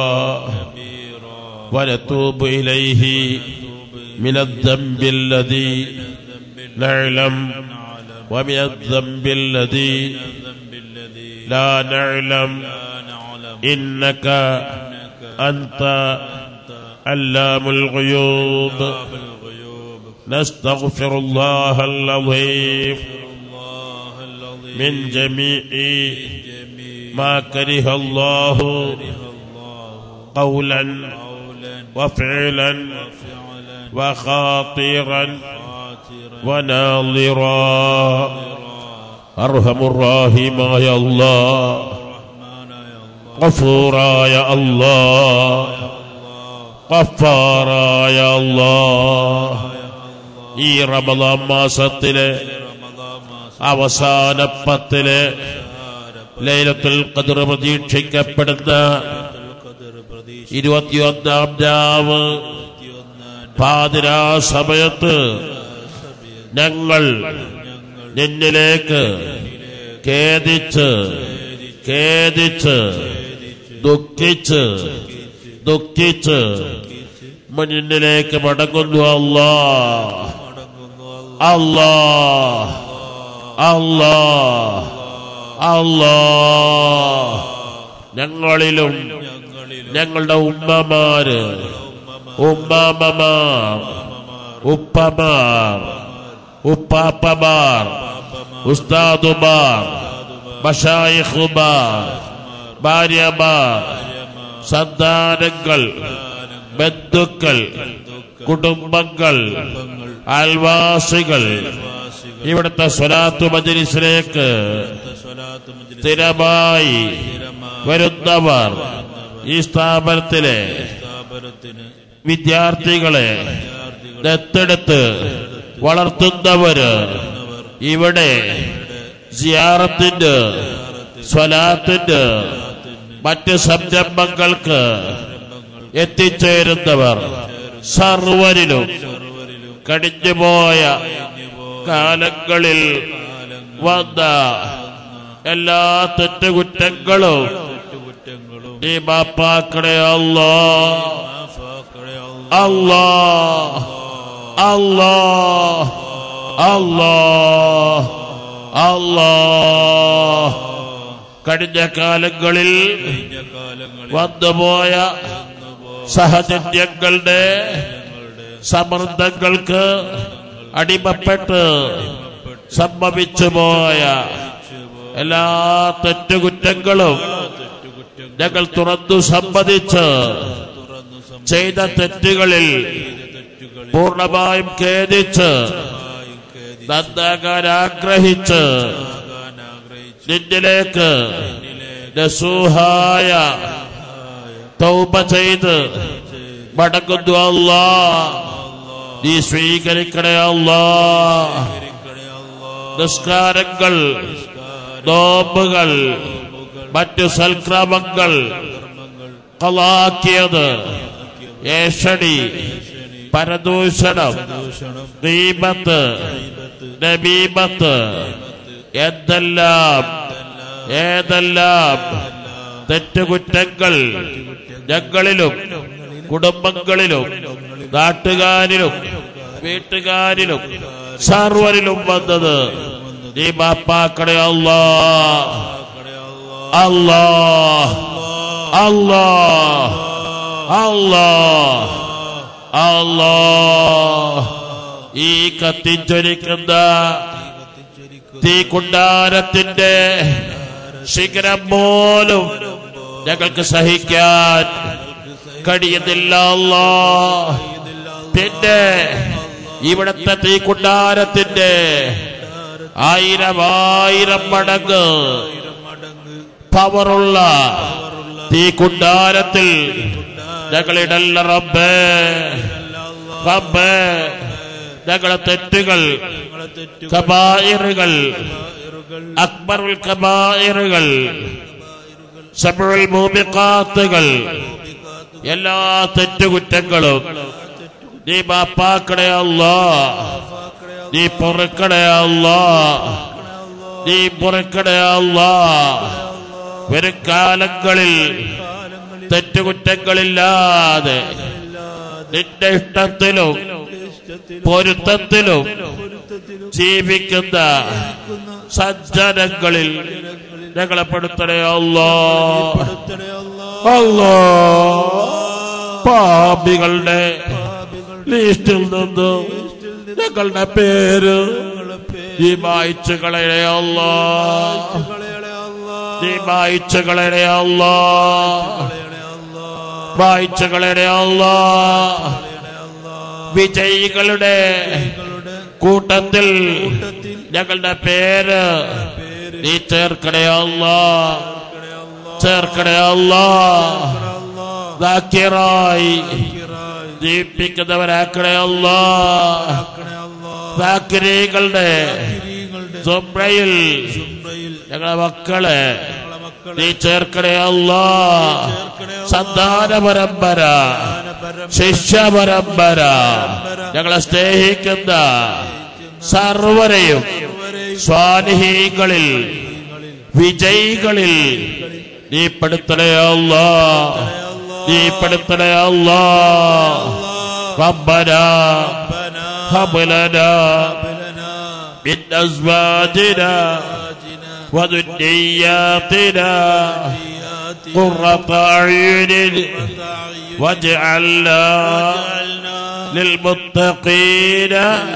ونتوب إليه من الذنب الذي نعلم ومن الذنب الذي لا نعلم إنك أنت علام الغيوب نستغفر الله العظيم من جميع ما كره الله قولا وفعلا وخاطرا وناظرا أرحم الراحم يا الله غفورا يا الله غفارا يا الله ഈ റമദാൻ മാസത്തിലെ അവസാന പത്തില് ലൈലത്തുൽ ഖദർ പ്രതീക്ഷിക്കപ്പെടുന്ന ഇരുപത്തിയൊന്നാം രാവ് പാതിരാ സമയത്ത് ഞങ്ങൾ നിന്നിലേക്ക് ഖേദിച്ച് ഖേദിച്ച് ദുഃഖിച്ച് ദുഃഖിച്ച് മുന്നിലേക്ക് മടങ്ങുന്നു അല്ലാ അല്ലാ അല്ലാ അല്ലാ ഞങ്ങളിലും ഞങ്ങളുടെ ഉമ്മമാര് ഉമ്മാമ്മമാർ ഉപ്പമാർ ഉപ്പാപ്പമാർ ഉസ്താദുമാർ ബഷായിഖുമാർ ഭാര്യമാർ സന്താനങ്ങൾ ബന്ധുക്കൾ കുടുംബങ്ങൾ അയൽവാസികൾ ഇവിടുത്തെ സ്വലാത്തു മജലിസിലേക്ക് സ്ഥിരമായി വരുന്നവർ ഈ സ്ഥാപനത്തിലെ വിദ്യാർത്ഥികളെ ദത്തെടുത്ത് വളർത്തുന്നവര് ഇവിടെ സിയാറത്തിന്റെ സ്വലാത്തിന്റെ മറ്റ് സംരംഭങ്ങൾക്ക് എത്തിച്ചേരുന്നവർ സർവരിലും കടിഞ്ഞുപോയ കാലങ്ങളിൽ വന്ന എല്ലാ തെറ്റുകുറ്റങ്ങളും നീ മാപ്പാക്കണേ അല്ലോ അല്ലോ അല്ലോ അല്ലോ അല്ലോ കഴിഞ്ഞ കാലങ്ങളിൽ വന്നുപോയ സഹചര്യങ്ങളുടെ സമ്മർദ്ദങ്ങൾക്ക് അടിമപ്പെട്ട് സംഭവിച്ചു പോയ എല്ലാ തെറ്റുകുറ്റങ്ങളും ഞങ്ങൾ തുറന്നു സമ്മതിച്ച് ചെയ്ത തെറ്റുകളിൽ പൂർണ്ണമായും ഖേദിച്ച് നന്നാകാൻ ആഗ്രഹിച്ച് നിന്നിലേക്ക് നസൂഹായ തൗബ ചെയ്ത് മടങ്ങുന്നു അല്ലാ നീ സ്വീകരിക്കണേ അല്ലാ നിസ്കാരങ്ങൾ നോമ്പുകൾ മറ്റു സൽക്രമങ്ങൾ കളാക്കിയത് ഏഷണി പരദൂഷണം ദീപത്ത് നബീബത്ത് എന്തെല്ലാം ഏതെല്ലാം തെറ്റുകുറ്റങ്ങൾ ഞങ്ങളിലും കുടുംബങ്ങളിലും നാട്ടുകാരിലും വീട്ടുകാരിലും സർവരിലും വന്നത് നീ മാപ്പാക്കണേ അല്ലാ അല്ലാഹ് അല്ലാഹ് അല്ലാഹ് അല്ലാഹ് ഈ കത്തിച്ചൊരിക്കുന്ന തീ കുണ്ടാരത്തിന്റെ ശിഖരം പോലും ഞങ്ങൾക്ക് സഹിക്കാൻ കഴിയുന്നില്ല അല്ലാ പിന്നെ ഇവിടത്തെ തീ കുണ്ടാരത്തിന്റെ ആയിരം ആയിരം മടങ്ങ് പവറുള്ള തീ കുണ്ടാരത്തിൽ ഞങ്ങളിടല്ല റബ്ബേ റബ്ബേ ഞങ്ങളെ തെറ്റുകൾ കബായിറുകൾ അക്ബറുൽ കബായിറുകൾ സബുൽ മൂമിക്കാത്തുകൾ എല്ലാ തെറ്റുകുറ്റങ്ങളും നീ ബാപ്പാക്കടേ അല്ലാ നീ പൊറുക്കടേ അല്ലാ നീ പൊറുക്കടേ അല്ലാ വരും കാലങ്ങളിൽ തെറ്റുകുറ്റങ്ങളില്ലാതെ നിന്റെ ഇഷ്ടത്തിലും പൊരുത്തത്തിലും ജീവിക്കുന്ന സജ്ജനങ്ങളിൽ ഞങ്ങളെ പെടുത്തണേ അല്ലോ അല്ലോ പാപികളുടെ ലിസ്റ്റിൽ നിന്ന് ഞങ്ങളുടെ പേര് നീ വായിച്ചു കളയണേ അല്ലോ നീ വായിച്ചു കളയണേ അല്ലോ വായിച്ചു കളയണേ അല്ലോ വിജയികളുടെ കൂട്ടത്തിൽ ഞങ്ങളുടെ പേര് നീ ചേർക്കണേ അല്ലാ ചേർക്കണേ അല്ലാ ദാക്കിറായി ജീവിപ്പിക്കുന്നവരാക്കണേ അല്ലാ ദാക്കിരികളുടെ സുബ്രയിൽ ഞങ്ങളെ മക്കളെ നീ ചേർക്കണേ അല്ലാ സന്താന പരമ്പര ശിഷ്യ പരമ്പര ഞങ്ങളെ സ്നേഹിക്കുന്ന സർവരെയും സ്വാനിഹികളിൽ വിജയികളിൽ നീ പെടുത്തണേ അല്ലാ നീ പെടുത്തണേ അല്ലാ റബ്ബന هب لنا من أزواجنا وذرياتنا قرة أعين واجعلنا للمتقين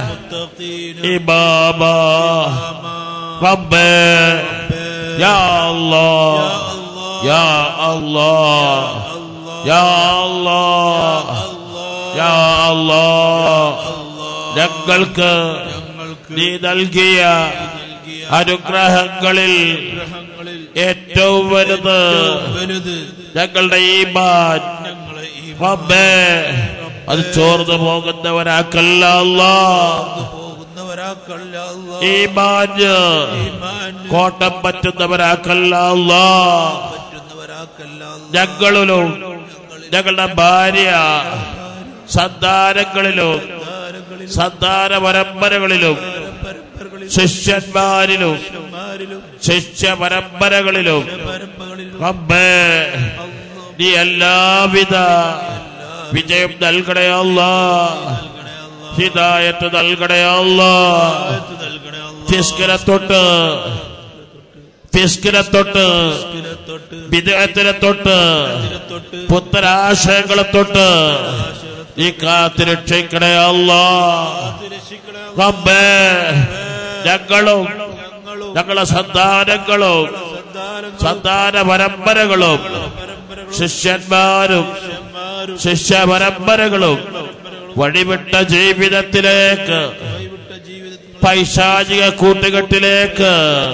إماما رب يا الله يا الله يا الله يا الله ഞങ്ങൾക്ക് നീ നൽകിയ അനുഗ്രഹങ്ങളിൽ ഏറ്റവും വലുത് വലുത് ഞങ്ങളുടെ ഈമാൻ ഞങ്ങളെ ഈ റബ്ബേ അത് ചോർന്നു പോകുന്നവരാക്കല്ല അല്ലാ പോകുന്നവരാക്കല്ല ഈമാന് കോട്ടം പറ്റുന്നവരാക്കല്ല അല്ലാ പറ്റുന്നവരാക്കല്ല ഞങ്ങളിലും ഞങ്ങളുടെ ഭാര്യ സന്താനങ്ങളിലും സന്താന പരമ്പരകളിലും ശിഷ്യന്മാരിലും ശിഷ്യ പരമ്പരകളിലും റബ്ബേ നീ എല്ലാവിധ വിജയം നൽകണേ അല്ലാ ഹിദായത്ത് നൽകണേ അല്ലാ ഫിസ്കിനെ തൊട്ട് ഫിസ്കിനെ തൊട്ട് വിദേഹത്തിനെ തൊട്ട് പുത്തരാശയങ്ങളെ തൊട്ട് നീ കാത്ത് രക്ഷിക്കണേ അല്ലാ റബ്ബേ ഞങ്ങളും ഞങ്ങളെ സന്താനങ്ങളും സന്താന പരമ്പരകളും ശിഷ്യന്മാരും ശിഷ്യ പരമ്പരകളും വഴിവിട്ട ജീവിതത്തിലേക്ക് പൈശാചിക കൂട്ടുകെട്ടിലേക്ക്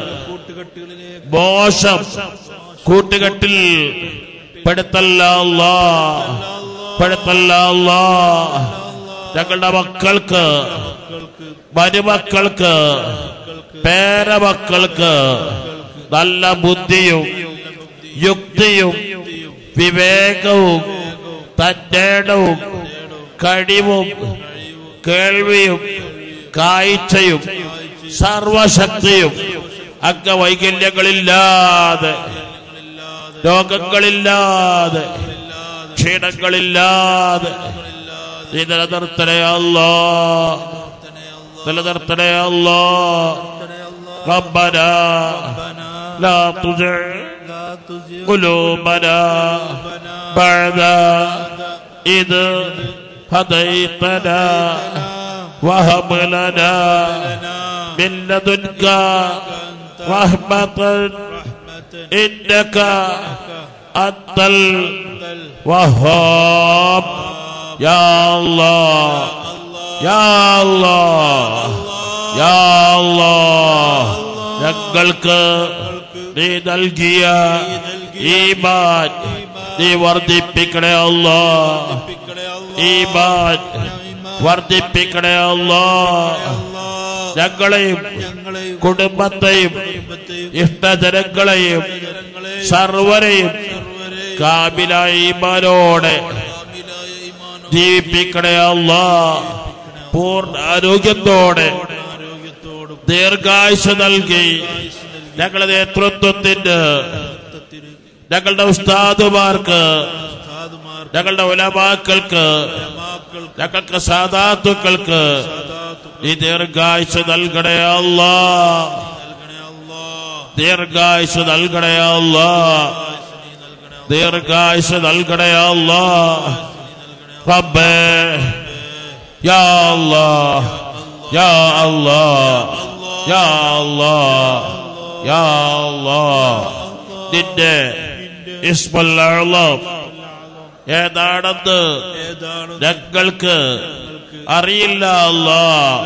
മോശം കൂട്ടുകെട്ടിൽ പെടുത്തല്ല അല്ലാ പെടുത്തല്ല അല്ലാ ഞങ്ങളുടെ മക്കൾക്ക് മരുമക്കൾക്ക് പേരമക്കൾക്ക് നല്ല ബുദ്ധിയും യുക്തിയും വിവേകവും തന്റേടവും കഴിവും കേൾവിയും കാഴ്ചയും സർവശക്തിയും അംഗവൈകല്യങ്ങളില്ലാതെ രോഗങ്ങളില്ലാതെ ക്ഷീണങ്ങളില്ലാതെ നീ നിലനിർത്തണേ അല്ലോ നിലനിർത്തണേ അല്ലോ ربنا لا تزغ تزغ قلوبنا بعد إذ هديتنا وهب لنا من لدنك رحمة إنك أنت الوهاب يا الله يا الله يا الله ഞങ്ങൾക്ക് നീ നൽകിയ ഈമാൻ നീ വർദ്ധിപ്പിക്കണേ അല്ലാ ഈമാൻ വർദ്ധിപ്പിക്കണേ അല്ലാ ഞങ്ങളെയും ഞങ്ങളെയും കുടുംബത്തെയും കുടുംബത്തെയും ഇഷ്ടജനങ്ങളെയും സർവരെയും കാമിലായ ഈമാനോടെ കാമിലായ ഈമാനോ ജീവിപ്പിക്കണേ അല്ലാ പൂർണ്ണ ആരോഗ്യത്തോടെ ആരോഗ്യത്തോടും ദീർഘായുസ് നൽകി ഞങ്ങളുടെ നേതൃത്വത്തിന് ത്തിന് ഞങ്ങളുടെ ഉസ്താദുമാർക്ക് സാധുമാർ ഞങ്ങളുടെ ഉലമാക്കൾക്ക് മാക്കൾക്ക് ഞങ്ങൾക്ക് സാധാത്തുക്കൾക്ക് ഈ ദീർഘായുസ് നൽകണേ അല്ലാ നൽകണേ അല്ലാ ദീർഘായുസ് നൽകണേ അല്ലാ ദീർഘായുസ് നൽകണേ അല്ലാ റബ്ബേ യാ അല്ലാ യാ അല്ലാ യാ അല്ലാ യാ അല്ലാ നിന്റെ ഇസ്മുൽ അഅ്ളം ഏതാണെന്ന് ഏതാണ് ഞങ്ങൾക്ക് അറിയില്ല അല്ലാ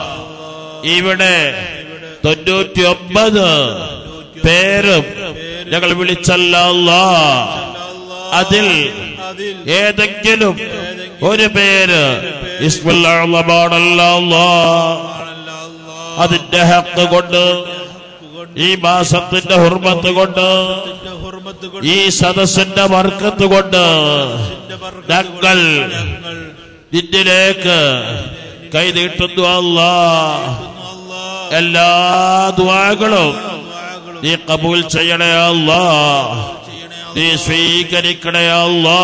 ഇവിടെ തൊണ്ണൂറ്റി ഒമ്പത് പേരും ഞങ്ങൾ വിളിച്ചല്ല അല്ലാ അതിൽ അതിൽ ഏതെങ്കിലും ഒരു പേര് ഇസ്മുല്ലാണല്ല അല്ലാ ആണല്ല അല്ലാ അതിന്റെ ഹക്ക് കൊണ്ട് ഈ മാസത്തിന്റെ ഹുർമത്ത് കൊണ്ട് നിന്റെ ഹുർമത്ത് കൊണ്ട് ഈ സദസ്സിന്റെ വർക്കത്ത് കൊണ്ട് നിന്റെ ബർക്കത്ത് ഞങ്ങൾ ഞങ്ങൾ നിന്നിലേക്ക് കൈനീട്ടുന്നു അല്ലാ അല്ലാ എല്ലാ ദ്വാകളും ദുആകളും നീ കബൂൽ ചെയ്യണേ അല്ലാ ചെയ്യണേ നീ സ്വീകരിക്കണേ അല്ലാ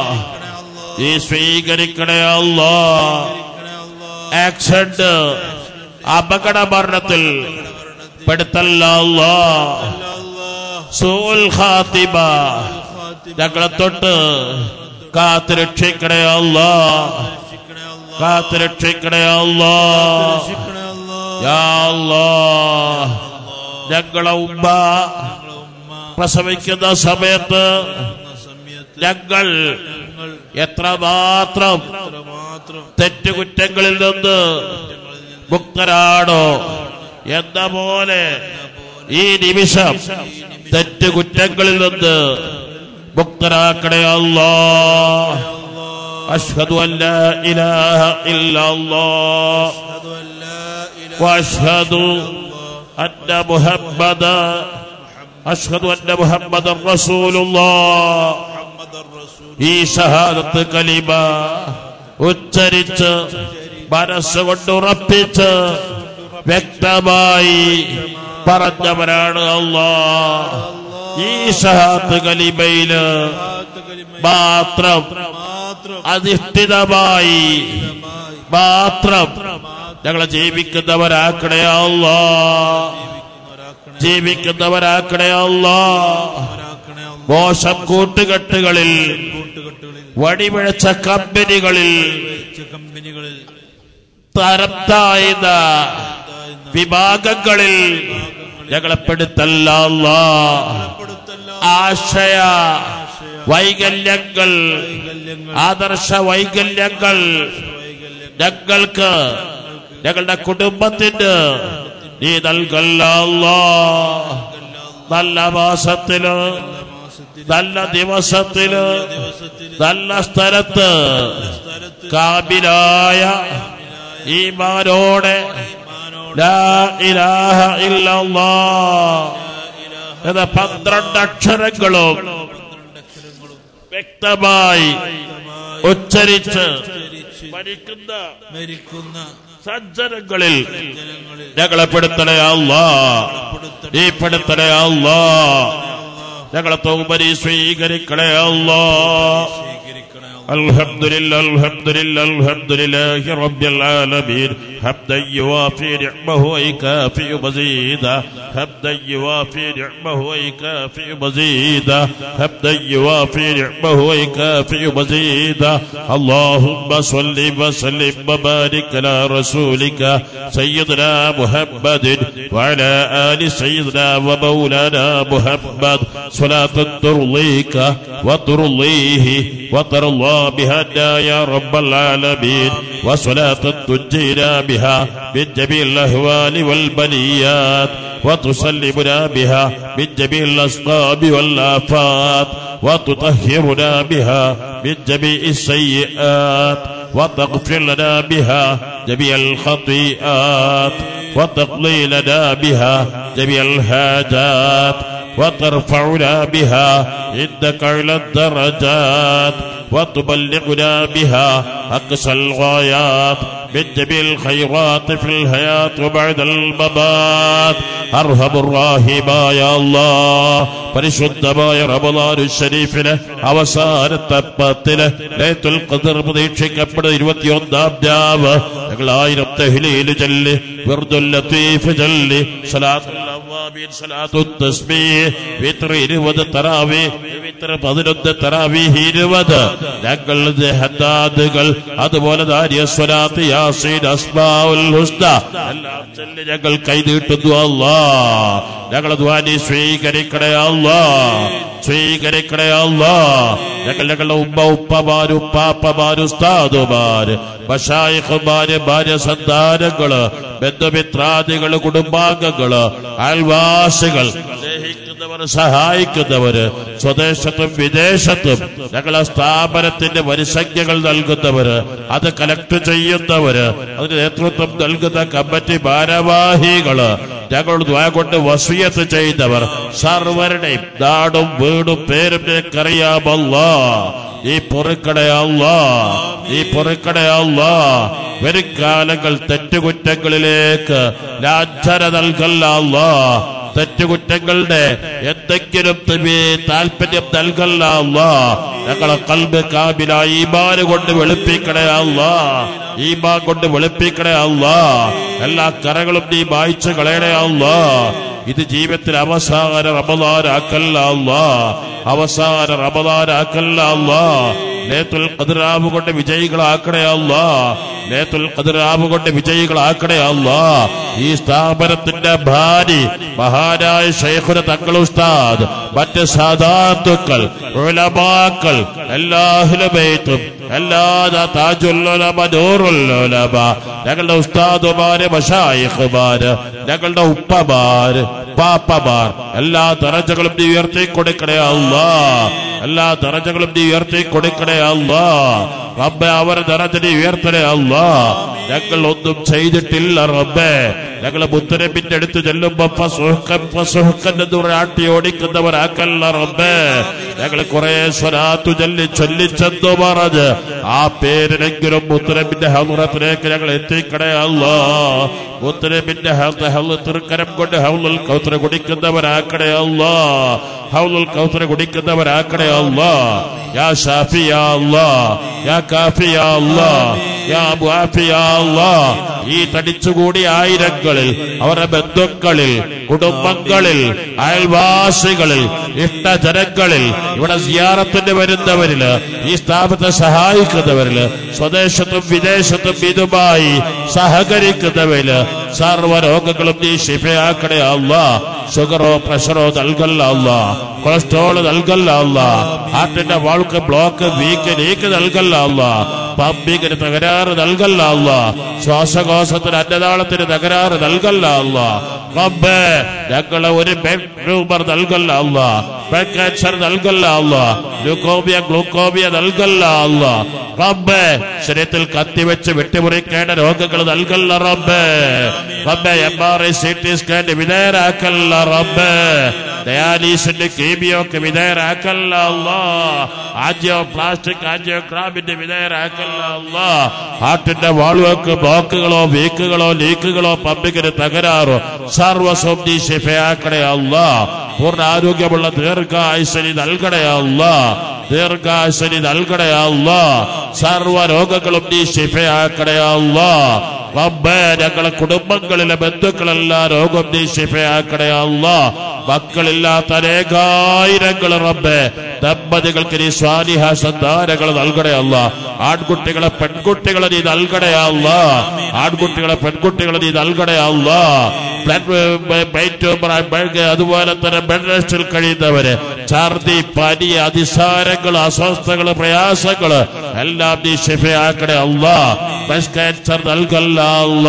നീ സ്വീകരിക്കണേ അല്ലാ അല്ലാ ആക്സിഡന്റ് അപകട മരണത്തിൽ പെടുത്തല്ല അല്ലാ അല്ലാ സൂൽ ഖാത്തിബ ഞങ്ങളെ തൊട്ട് കാത്തുരക്ഷിക്കണേ അല്ലാ രക്ഷിക്കണേ അല്ലാ കാത്തുരക്ഷിക്കണേ അല്ലാ രക്ഷിക്കണേ അല്ലാ യാ അല്ലാ ഞങ്ങളെ ഉമ്മ ഞങ്ങളെ ഉമ്മ പ്രസവിക്കുന്ന സമയത്ത് എന്ന സമയത്ത് ഞങ്ങൾ ഞങ്ങൾ എത്രമാത്രം മാത്രം തെറ്റുകുറ്റങ്ങളിൽ നിന്ന് മുക്തരാണോ എന്ന പോലെ ഈ നിമിഷം തെറ്റുകുറ്റങ്ങളിൽ നിന്ന് മുക്തരാക്കണേ അല്ലാ അഷ്ഹദു അൻ ലാ ഇലാഹ ഇല്ലല്ലാഹ് أشهد أن لا إله واشهد ان محمدا اشهد ان محمدا رسول الله محمد الرسول ഈ ഷഹാദത്ത് കലിമ ഉച്ചരിച്ച് മനസ്സുകൊണ്ട് ഉറപ്പിച്ച് വ്യക്തമായി പറഞ്ഞവരാണ് അല്ലാ ഈ ഷഹാദത്ത് കലിമയില് മാത്രം മാത്രം അധിഷ്ഠിതമായി മാത്രം ഞങ്ങളെ ജീവിക്കുന്നവരാക്കണേ അല്ലാ ജീവിക്കുന്നവരാക്കണേ അല്ലാ ഒരാക്കണേ അല്ലാ മോശം കൂട്ടുകെട്ടുകളിൽ കൂട്ടുകെട്ടുകളിൽ വടിപിഴച്ച കമ്പനികളിൽ വെച്ച കമ്പനികളിൽ തരം താഴ്ന്ന വിഭാഗങ്ങളിൽ ഞങ്ങളെ പെടുത്തല്ല അല്ലാ. പെടുത്തല്ല ആശയ വൈകല്യങ്ങൾ വൈകല്യങ്ങൾ ആദർശ വൈകല്യങ്ങൾ വൈകല്യങ്ങൾ ഞങ്ങൾക്ക് ഞങ്ങളുടെ കുടുംബത്തിന് നീ നൽകല്ല അല്ലാ. നല്ല മാസത്തില് നല്ല ദിവസത്തില് ദിവസത്തിൽ നല്ല സ്ഥലത്ത് സ്ഥലത്ത് കാബിലായ ഈമാനോടെ ലാ ഇലാഹ ഇല്ലല്ലാ എന്ന പന്ത്രണ്ട് അക്ഷരങ്ങളും വ്യക്തമായി ഉച്ചരിച്ച് മരിക്കുന്ന മരിക്കുന്ന സജ്ജനങ്ങളിൽ ജനങ്ങളിൽ ഞങ്ങളെ പെടുത്തണേ അല്ലാ ഈ പെടുത്തണേ അല്ലാ ഞങ്ങളെ തൗബരി സ്വീകരിക്കണേ അല്ലാ സ്വീകരിക്കണേ الحمد لله الحمد لله الحمد لله رب العالمين حمدا يوافي نعمه ويكافئ مزيدا حمدا يوافي نعمه ويكافئ مزيدا حمدا يوافي نعمه ويكافئ مزيدا اللهم صل وسلم وبارك على رسولك سيدنا محمد وعلى آل سيدنا ومولانا محمد صلاة ترضيك وترضيه وترضى بها يا رب العالمين وصلاة تنجينا بها من جميع الأهوال والبليات وتسلمنا بها من جميع الأسقام والآفات وتطهرنا بها من جميع السيئات وتغفر لنا بها جميع الخطيئات وتقضي لنا بها جميع الحاجات وترفعنا بها عندك على الدرجات وتبلغنا بها أقصى الغايات من جميع الخيرات في الحياة وبعد الممات أرحم الراحماയ അല്ലാഹ് പരിശുദ്ധമായ റമദാനു ഷരീഫിന് അവസാനത്തെ പത്തിന് ലൈത്തുൽ ഖദർ പ്രതീക്ഷിക്കപ്പെടുന്ന ഇരുപത്തിയൊന്നാം രാവ് ഞങ്ങൾ ആയിരം തഹ്ലീൽ ചൊല്ലി വെറുതുൽ ലത്തീഫ് ചൊല്ലി സലാത്തുൽ അവ്വാബീൻ സലാത്തു തസ്ബീഹ് വിത്ർ ഇരുപത് തറാവി വിത്ർ പതിനൊന്ന് തറാവീഹ് ഇരുപത് ഞങ്ങളുടെ ഹദ്ദാദുകൾ അതുപോലെ ദാരിയസ്വലാത്ത് യാസീൻ അസ്മാഉൽ ഹുസ്ന എല്ലാം ചൊല്ലി ഞങ്ങൾ കൈനീട്ടുന്നു അല്ലാ ഞങ്ങളെ ദ്വാനി സ്വീകരിക്കണേ അല്ലാ സ്വീകരിക്കണേ അല്ലാ ഞങ്ങൾ ഞങ്ങളുടെ ഉമ്മ ഉപ്പമാരും പാപ്പമാരും ഉസ്താദുമാര് ബഷായിഖുമാര് ഭാര്യ സന്താനങ്ങള് ബന്ധുമിത്രാദികള് കുടുംബാംഗങ്ങള് അയൽവാസികൾ സ്നേഹിക്കുന്നവർ സഹായിക്കുന്നവര് സ്വദേശത്തും വിദേശത്തും ഞങ്ങളെ സ്ഥാപനത്തിന്റെ വരിസംഖ്യകൾ നൽകുന്നവര് അത് കലക്ട് ചെയ്യുന്നവര് അതിന് നേതൃത്വം നൽകുന്ന കമ്മിറ്റി ഭാരവാഹികള് ഞങ്ങൾ ദ്വാ കൊണ്ട് വസീയത്ത് ചെയ്തവർ സർവരുടെയും നാടും വീടും പേരും നിനക്കറിയാമല്ല ഈ പൊറുക്കടയല്ല ഈ പൊറുക്കടയല്ല വരും കാലങ്ങൾ തെറ്റുകുറ്റങ്ങളിലേക്ക് ലാഞ്ചന നൽകല്ല അല്ലാ തെറ്റുകുറ്റങ്ങളുടെ എന്തെങ്കിലും തിമി താല്പര്യം നൽകല്ല അല്ലാ ഞങ്ങളെ കൽബ് കാബില ഈമാന് കൊണ്ട് വെളുപ്പിക്കണേ അല്ലാ ഈമാൻ കൊണ്ട് വെളുപ്പിക്കണേ അല്ലാ എല്ലാ കറകളും നീ വായിച്ചു കളയണേ അല്ലാ ഇത് ജീവിതത്തിൽ അവസാന റമദാനാക്കല്ല അല്ലാ അവസാന റമദാനാക്കല്ല അല്ലാ ലേത്തുൽ ഖദ്റാവ് കൊണ്ട് വിജയികളാക്കണേ അല്ലാ ലേത്തുൽ ഖദ്റാവ് കൊണ്ട് വിജയികളാക്കണേ അല്ലാ ഈ സ്ഥാപനത്തിന്റെ ഭാരി മഹാനായ ശൈഖുന തങ്ങൾ ഉസ്താദ് മറ്റ് സാധാത്തുക്കൾ ഉലമാക്കൾ എല്ലാഹിലുമേത്തും എല്ലാ താജുല്ലുലമ നൂറുല്ലുലമ ഞങ്ങളുടെ ഉസ്താദുമാര് മഷായിഖുമാര് ഞങ്ങളുടെ ഉപ്പമാര് പാപ്പമാർ എല്ലാ ദറജകളും നീ ഉയർത്തി കൊടുക്കണേ അല്ലാ എല്ലാ ദറജകളും നീ ഉയർത്തി കൊടുക്കണേ അല്ലാ റബ്ബെ അവർ ദറജ നീ ഉയർത്തണേ അല്ലാ ഞങ്ങൾ ഒന്നും ചെയ്തിട്ടില്ല റബ്ബെ ഞങ്ങളെ മുത്തരബിന്റെ അടുത്ത് ചെല്ലുമ്പോ ഫസുഹ്കൻ ഫസുഹ്കൻ എന്ന് പറഞ്ഞ് ആട്ടി ഓടിക്കുന്നവരാക്കല്ല റബ്ബെ ഞങ്ങൾ കുറെ സ്വരാത്തു ചൊല്ലി ചൊല്ലിച്ചെന്നു പറഞ്ഞ് ആ പേരിനെങ്കിലും മുത്തരബിന്റെ ഹൗറത്തിലേക്ക് ഞങ്ങൾ എത്തിക്കണേ അല്ലാ മുത്തരബിന്റെ ഹൗ തൃക്കരം കൊണ്ട് ഹൗലുൽ കൗത്തര കുടിക്കുന്നവരാക്കണേ അല്ലാ ഹൗലുൽ കൗത്തര കുടിക്കുന്നവരാക്കണേ അല്ലാ യാ ഷാഫി യാ അല്ലാ യാ കാഫി യാ അല്ലാ യാ മുആഫി യാ അല്ലാ ഈ തടിച്ചുകൂടി ആയിരങ്ങളിൽ അവരുടെ ബന്ധുക്കളിൽ കുടുംബങ്ങളിൽ അയൽവാസികളിൽ ഇഷ്ടജനങ്ങളിൽ ഇവിടെ സിയാറത്തിന് വരുന്നവരില് ഈ സ്ഥാപനത്തെ സഹായിക്കുന്നവരില് സ്വദേശത്തും വിദേശത്തും ഇതുമായി സഹകരിക്കുന്നവരില് സർവ്വരോഗങ്ങളും നീ ശിഫയാക്കണേ അല്ല ഷുഗറോ പ്രഷറോ നൽകല്ല അല്ല കൊളസ്ട്രോൾ നൽകല്ല അല്ല ഹാർട്ടിന്റെ വാൾക്ക് ബ്ലോക്ക് വീക്ക് നീക്ക് നൽകല്ല അല്ല പമ്പിങ്ങിന് തകരാറ് നൽകല്ല അല്ല ശ്വാസകോശത്തിന് അന്നതാളത്തിന് തകരാറ് നൽകല്ല അല്ല റബ്ബേ ഞങ്ങളെ ഒരു ബെഡ് ട്യൂമർ നൽകല്ല അല്ല ബ്ലഡ് ക്യാൻസർ നൽകല്ല അല്ല ഗ്ലൂക്കോമിയ ഗ്ലൂക്കോമിയ നൽകല്ല അല്ല റബ്ബേ ശരീരത്തിൽ കത്തിവെച്ച് വെട്ടിമുറിക്കേണ്ട രോഗങ്ങൾ നൽകല്ല റബ്ബേ റബ്ബേ M R I C T scan വിധേയരാക്കല്ല റബ്ബേ ഡയാലിസിന്റെ കീമിയോക്ക് വിധേയരാക്കല്ല അല്ല ആൻജിയോ പ്ലാസ്റ്റിക് ആൻജിയോഗ്രാമിന്റെ വിധേയരാക്കല്ല അല്ല ഹാർട്ടിന്റെ വാളുവക്ക് ബ്ലോക്കുകളോ വീക്കുകളോ ലീക്കുകളോ പമ്പിങ്ങിന് തകരാറോ സർവസ്വം നീ ശിഫയാക്കണേ അല്ല പൂർണ്ണ ആരോഗ്യമുള്ള ദീർഘായുസനി നൽകണേ അല്ല ദീർഘാശനി നൽകണേ അല്ല സർവ രോഗങ്ങളും നീ ശിഫയാക്കണേ അല്ല റബ്ബേ ഞങ്ങളെ കുടുംബങ്ങളിലെ ബന്ധുക്കളെല്ലാം രോഗം നീ ശിഫയാക്കണേ അല്ല മക്കളില്ലാത്ത അനേകായിരങ്ങൾ റബ്ബേ ദമ്പതികൾക്ക് നീ സ്വാലിഹ സന്താനങ്ങൾ നൽകണേ അല്ല ആൺകുട്ടികളെ പെൺകുട്ടികളെ നീ നൽകണേ അല്ല ആൺകുട്ടികളെ പെൺകുട്ടികളെ നീ നൽകണേ അല്ല ബ്ലഡ് ബ്രെയിൻ ട്യൂമർ ബൾഗ് അതുപോലെ തന്നെ ബെഡ് റെസ്റ്റിൽ കഴിയുന്നവര് ഛർദി പനി അതിസാരങ്ങൾ അസ്വസ്ഥകൾ പ്രയാസങ്ങൾ എല്ലാം നീ ശിഫയാക്കണേ അല്ല ബ്രസ്റ്റ് ക്യാൻസർ നൽകല്ല അല്ല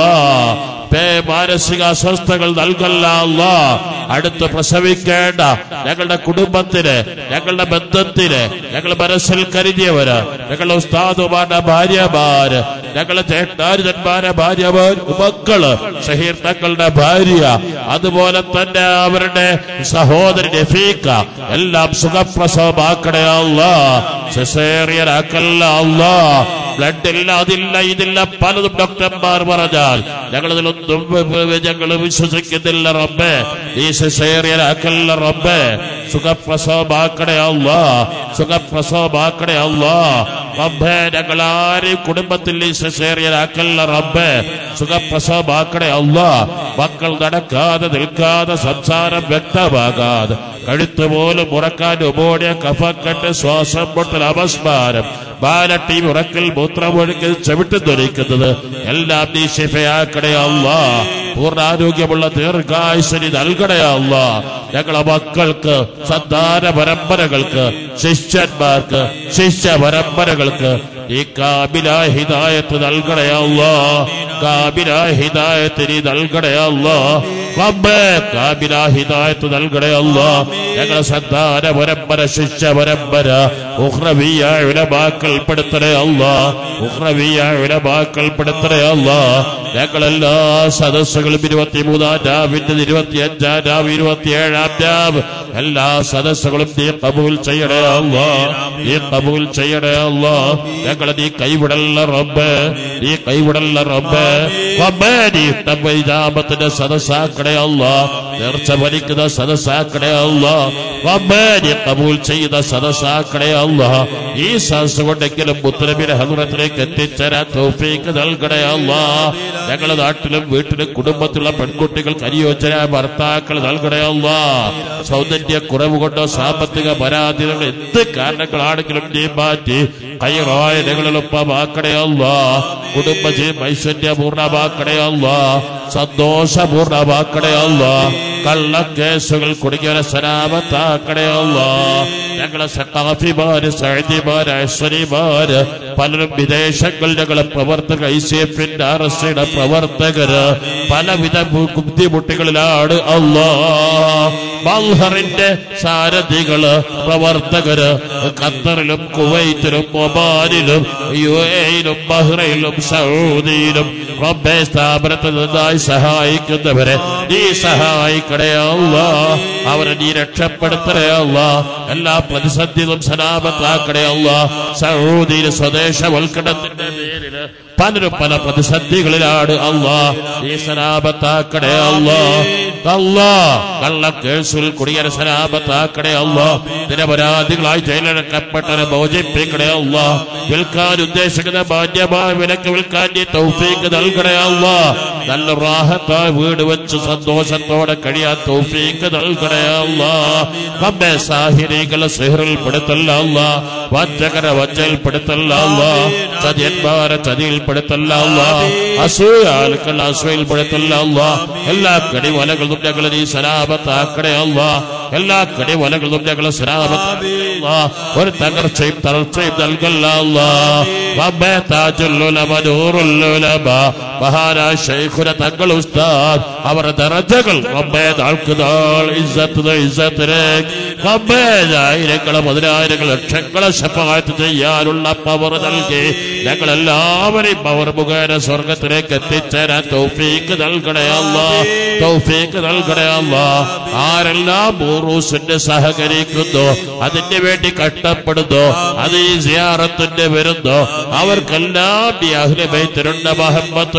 പേ- മാനസിക അസ്വസ്ഥകൾ നൽകല്ല അല്ല അടുത്ത് പ്രസവിക്കേണ്ട ഞങ്ങളുടെ കുടുംബത്തിന് ഞങ്ങളുടെ ബന്ധത്തിന് ഞങ്ങൾ മനസ്സിൽ കരുതിയവര് ഞങ്ങളുടെ ഉസ്താദുമാരുടെ ഭാര്യമാര് ഞങ്ങളുടെ ചേട്ടാരുതന്മാരെ ഭാര്യമാർ മക്കള് ഷഹീർ തങ്ങളുടെ ഭാര്യ അതുപോലെ തന്നെ അവരുടെ സഹോദരൻ നഫീക്ക എല്ലാം സുഖപ്രസവമാക്കണേ അല്ല സിസേറിയനാക്കല്ല അല്ല ബ്ലഡ് ഇല്ല അതില്ല ഇതില്ല പലതും ഡോക്ടർമാർ പറഞ്ഞാൽ ഞങ്ങൾ ഇതിലൊന്നും ഞങ്ങൾ വിശ്വസിക്കുന്നില്ല റബ്ബേ ഈ സിസേറിയനാക്കല്ല റബ്ബേ സുഖപ്രസവമാക്കണേ അല്ല സുഖപ്രസവമാക്കണേ അല്ല റബ്ബേ ഞങ്ങൾ ആരെയും കുടുംബത്തിൽ ഈ സിസേറിയനാക്കല്ല റബ്ബേ സുഖപ്രസവമാക്കണേ അല്ല മക്കൾ നടക്കാതെ നിൽക്കാതെ സംസാരം വ്യക്തമാകാതെ കഴുത്ത് പോലും ഉറക്കാൻ ഉമോടിയ കഫക്കെട്ട് ശ്വാസം മുട്ടൽ അപസ്മാരം ബാലട്ടി ഉറക്കൽ മൂത്രമൊഴുക്കൽ ചവിട്ടി ധരിക്കുന്നത് എല്ലാം നീ ശിഫയാക്കണേ അല്ല പൂർണ്ണാരോഗ്യമുള്ള ദീർഘായുസനി നൽകണേ അല്ല ഞങ്ങളെ മക്കൾക്ക് സന്താന പരമ്പരകൾക്ക് ശിഷ്യന്മാർക്ക് ശിഷ്യ പരമ്പരകൾക്ക് ഈ കാബില ഹിദായത്ത് നൽകണേ അല്ല കാബില ഹിദായത്ത് നീ നൽകണേ അല്ല റബ്ബേ കാബില ഹിദായത്ത് നൽകണേ അല്ല ഞങ്ങളെ സന്താന പരമ്പര ശിഷ്യ പരമ്പര ഉഹ്റവിയ ഉലമാക്കൾ പെടുത്തണേ അല്ല ഉഹ്റവിയ ഉലമാക്കൾ പെടുത്തണേ അല്ല ഞങ്ങളെല്ലാ സദസ്സുകളും ഇരുപത്തിമൂന്നാം രാവിന്റെ ഇരുപത്തി അഞ്ചാം രാവ് ഇരുപത്തിയേഴാം രാവ് എല്ലാ സദസ്സുകളും നീ കബൂൽ ചെയ്യണേ അല്ല നീ കബൂൽ ചെയ്യണേ അല്ല ഞങ്ങളെ നീ കൈവിടല്ല റബ്ബ് നീ കൈവിടല്ല റബ്ബ് റബ്ബേ നീ ഇജാബത്തിന്റെ സദസ്സാക്കണേ അല്ല നേർച്ച ഭരിക്കുന്ന സദസ്സാക്കണേ അല്ല റബ്ബേ നീ കബൂൽ ചെയ്ത സദസ്സാക്കണേ അല്ല ഈ സദസ് കൊണ്ടെങ്കിലും മുത്തലബിന്റെ ഹദുറത്തിലേക്ക് എത്തിച്ചേരാൻ തോഫീക്ക് നൽകണേ അല്ല ഞങ്ങളുടെ നാട്ടിലും വീട്ടിലും കുടുംബത്തിലുള്ള പെൺകുട്ടികൾക്ക് അനുയോജ്യരായ ഭർത്താക്കൾ നൽകണേ അല്ല സൗന്ദര്യ കുറവ് കൊണ്ടോ സാമ്പത്തിക പരാതികൾ എന്ത് കാരണങ്ങളാണെങ്കിലും നീ മാറ്റി കൈറായ ഞങ്ങളെളുപ്പമാക്കണേ അല്ല കുടുംബജീവം ഐശ്വര്യപൂർണ്ണമാക്കണേ അല്ല സന്തോഷപൂർണ്ണമാക്കണേ അല്ല കള്ളക്കേസുകൾ കുടുങ്ങിയവരെ സലാമത്താക്കണേ അല്ല ഞങ്ങളെ സഖാഫിമാര് സൈദിമാര് ഐശ്വര്യമാര് പലരും വിദേശങ്ങൾ ഞങ്ങളെ പ്രവർത്തകർ ഐ സി എഫിന്റെ ആർ എസ് സിയുടെ പ്രവർത്തകര് പലവിധ ബു- ബുദ്ധിമുട്ടുകളിലാണ് അല്ലാ മൽഹറിന്റെ സാരഥികള് പ്രവർത്തകര് ഖത്തറിലും കുവൈറ്റിലും ഒമാനിലും യു എയിലും ബഹ്റൈനിലും സൗദിയിലും റബ്ബെ സ്ഥാപനത്തിൽ നിന്നായി സഹായിക്കുന്നവരെ നീ സഹായിക്കണേ അല്ല അവരെ നീ രക്ഷപ്പെടുത്തണേ അല്ല എല്ലാ പ്രതിസന്ധികളും സലാമത്താക്കണേ അല്ല സൗദിയിൽ സ്വദേശവൽക്കരണത്തിന്റെ പേരില് പലരും പല പ്രതിസന്ധികളിലാണ് അല്ലാ നീ സലാമത്താക്കണേ അല്ലാ അല്ലാ കള്ളക്കേസിൽ കുടിയര സലാമത്താക്കണേ അല്ലാ നിരപരാധികളായി ജയിലിറക്കപ്പെട്ടവരെ മോചിപ്പിക്കണേ അല്ലാ വിൽക്കാൻ ഉദ്ദേശിക്കുന്ന മാന്യമായ വിലക്ക് വിൽക്കാൻ നീ തൗഫീക്ക് നൽകണേ അല്ലാ നല്ല റാഹത്തായ വീട് വെച്ച് സന്തോഷത്തോടെ കഴിയാൻ തൗഫീക്ക് നൽകണേ അല്ലാ നമ്മെ സാഹിരികളെ സിഹറിൽ പെടുത്തല്ല അല്ലാ വഞ്ചകര വഞ്ചയിൽ പെടുത്തല്ല അല്ലാ ചതിയന്മാരെ ചതിയിൽ പെടുത്തല്ല അല്ലാ അസൂയാലുക്കൾ അസൂയിൽ പെടുത്തല്ല അല്ലാ എല്ലാ കടിവലകളും ഞങ്ങൾ നീ സലാമത്താക്കണേ അല്ലാ എല്ലാ കടിവലകളും ഞങ്ങൾ സലാമത്താക്കണേ അല്ലാ. ഒരു തകർച്ചയും തളർച്ചയും നൽകല്ല അല്ലാ റബ്ബേ താജുല്ലുലമ നൂറുല്ലുലമ മഹാനായ ശൈഖുന തങ്ങൾ ഉസ്താദ് അവരുടെ ദറജകൾ റബ്ബേ നാൾക്ക് നാൾ ഇസ്സത്ത് ഇസ്സത്തിലേക്ക് റബ്ബേ ആയിരങ്ങളെ പതിനായിരങ്ങൾ ലക്ഷങ്ങളെ ശഫായത്ത് ചെയ്യാനുള്ള പവർ നൽകി ഞങ്ങളെല്ലാവരെയും പവർ മുഖേന സ്വർഗത്തിലേക്ക് എത്തിച്ചേരാൻ തൗഫീക്ക് നൽകണേ അല്ല തൗഫീക്ക് നൽകണേ അല്ല ആരെല്ലാം ബൂറൂസിന്റെ സഹകരിക്കുന്നു അതിന് വേണ്ടി കഷ്ടപ്പെടുന്നു അത് ഈ സിയാറത്തിന്റെ വരുന്നു അവർക്കെല്ലാം ഈ അഹ്ലബൈത്തിനുണ്ട മഹമ്മത്ത്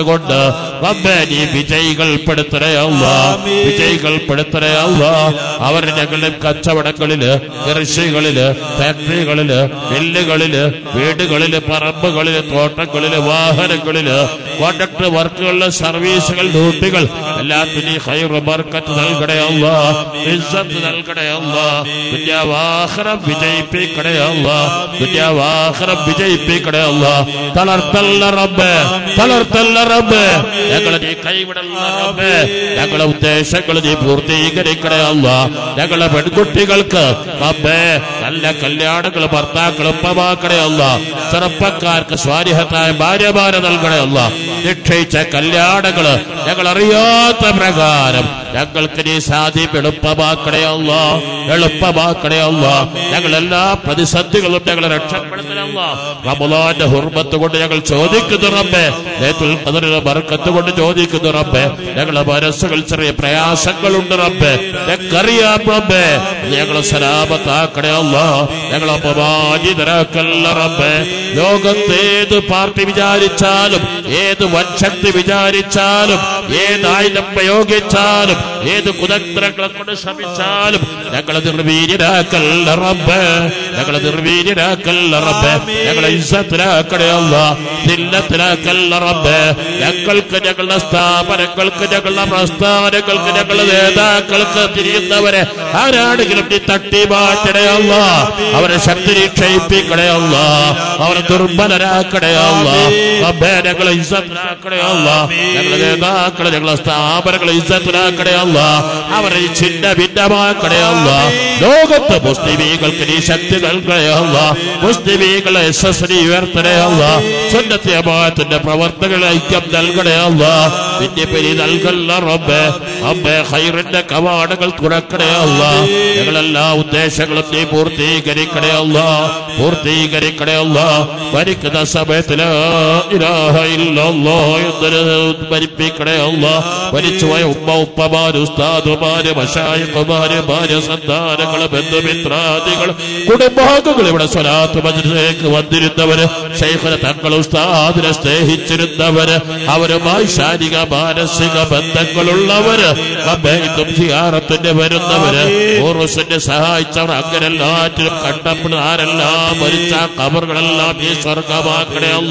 കൊണ്ട് റബ്ബേ നീ വിജയികൾ പെടുത്തണേ അല്ല വിജയികൾ പെടുത്തണേ അല്ല അവർ ഞങ്ങളുടെ കച്ചവടങ്ങളില് കൃഷികളില് ഫാക്ടറികളില് മില്ലുകളില് വീടുകളില് പറമ്പുകളില് തോട്ടങ്ങളില് വാഹനങ്ങളില് കോൺട്രാക്ട് വർക്കുകളിലെ സർവീസുകൾ ഡ്യൂട്ടികൾ എല്ലാത്തിനും ഹൈറ് ബർക്കത്ത് നൽകണേ അല്ല ഇസ്സത്ത് നൽകണേ അല്ല ദുന്യാവാഹനം വിജയിപ്പിക്കണേ അല്ല ദുന്യാവാഹനം വിജയിപ്പിക്കണേ അല്ല തളർത്തല്ല റബ്ബ് തളർത്തല്ല റബ്ബ് ഞങ്ങളെ നീ കൈവിടല്ല റബ്ബ് ഞങ്ങളെ ഉദ്ദേശങ്ങൾ നീ പൂർത്തീകരിക്കണേ അല്ല ഞങ്ങളെ പെൺകുട്ടികൾക്ക് റബ്ബേ നല്ല കല്യാണങ്ങൾ ഭർത്താക്കൾ ഉപ്പമാക്കണേ അല്ല ചെറുപ്പക്കാർക്ക് സ്വാരിഹത്തായ ഭാര്യമാരെ നൽകണേ അല്ല നിക്ഷയിച്ച കല്യാണങ്ങള് ഞങ്ങൾ അറിയാത്ത പ്രകാരം ഞങ്ങൾക്ക് നീ സാധ്യം എളുപ്പമാക്കണേ അല്ല എളുപ്പമാക്കണേ അല്ല ഞങ്ങൾ എല്ലാ പ്രതിസന്ധികളും ഞങ്ങൾ രക്ഷപ്പെടുത്തണമല്ല റമദാന്റെ ഹുർമത്ത് കൊണ്ട് ഞങ്ങൾ ചോദിക്കുന്നു റബ്ബേ ലേത്തുൽ ഖദറിലെ ബർക്കത്ത് കൊണ്ട് ചോദിക്കുന്നു റബ്ബേ ഞങ്ങളുടെ മനസ്സുകൾ ചെറിയ പ്രയാസങ്ങളുണ്ട് റബ്ബേ ഞങ്ങൾക്കറിയാം റബ്ബേ ഞങ്ങളെ സലാമത്താക്കണേ അല്ല ഞങ്ങളെ അപമാനിതരാക്കല്ല റബ്ബേ ലോകത്തേത് പാർട്ടി വിചാരിച്ചാലും ഏത് വൻശക്തി വിചാരിച്ചാലും ഏത് ആയുധം പ്രയോഗിച്ചാലും ഏത് കുതന്ത്രങ്ങളെ കൊണ്ട് ശ്രമിച്ചാലും ഞങ്ങളെ നിർവീര്യരാക്കല്ല റബ്ബേ ഞങ്ങളെ നിർവീര്യരാക്കല്ല റബ്ബേ ഞങ്ങളെ ഇസ്സത്തിലാക്കണേ അല്ല ജില്ലത്തിലാക്കല്ല റബ്ബേ ഞങ്ങൾക്ക് ഞങ്ങളുടെ സ്ഥാപനങ്ങൾക്ക് ഞങ്ങളുടെ പ്രസ്ഥാനങ്ങൾക്ക് ഞങ്ങളുടെ നേതാക്കൾക്ക് തിരിയുന്നവരെ ആരാണെങ്കിലും നീ തട്ടി മാറ്റണേ അല്ല അവരെ ശക്തി നിക്ഷയിപ്പിക്കണേ അല്ല അവരെ ദുർബലരാക്കണേ അല്ല റബ്ബേ ഞങ്ങളെ ഇസ്സത്തിലാക്കണേ അല്ല ഞങ്ങളുടെ നേതാക്കളെ ഞങ്ങളുടെ സ്ഥാപനങ്ങളെ ഇസ്സത്തിലാക്കണേ അല്ല അവരെ ചിന്ന ഭിന്നമാക്കണേ അല്ല ലോകത്ത് മുസ്ലിമീങ്ങൾക്ക് നീ ശക്തി നൽകണേ അല്ല മുസ്ലിമീകളെ യശസ്വിനി ഉയർത്തണേ അല്ല സുന്നത്തി അമാത്തിന്റെ പ്രവർത്തകളെ ഐക്യം നൽകണേ അല്ല നിന്റെ പേര് നൽകല്ല റബ്ബേ അമ്മേ ഹൈറിന്റെ കവാടങ്ങൾ തുറക്കണേ അല്ല ഞങ്ങളെല്ലാ ഉദ്ദേശങ്ങളും നീ പൂർത്തീകരിക്കണേ അല്ല പൂർത്തീകരിക്കണേ അല്ല മരിക്കുന്ന സമയത്തില് ഇലാഹ ഇല്ലല്ലോ എന്ന് മരിപ്പിക്കണേ അല്ല മരിച്ചുപോയ ഉമ്മ ഉപ്പമാര് ഉസ്താദുമാര് മഷായിക്കുമാര് ഭാര്യ സന്താനങ്ങള് ബന്ധുമിത്രാദികൾ കുടുംബാംഗങ്ങൾ ഇവിടെ സ്വലാത്ത് മജിലേക്ക് വന്നിരുന്നവര് ശൈഖന തങ്ങൾ ഉസ്താദിനെ സ്നേഹിച്ചിരുന്നവര് അവരുമായി ശാരീരിക മാനസിക ബന്ധങ്ങളുള്ളവര് അമ്മയും സിയാറത്തിന്റെ വരുന്നവര് ഓറോസിന്റെ സഹായിച്ചവർ അങ്ങനെ എല്ലാറ്റിലും കണ്ടപ്പെടുന്ന ആരെല്ലാം മരിച്ച കബറുകളെല്ലാം ഈ സ്വർഗമാക്കണേ അല്ല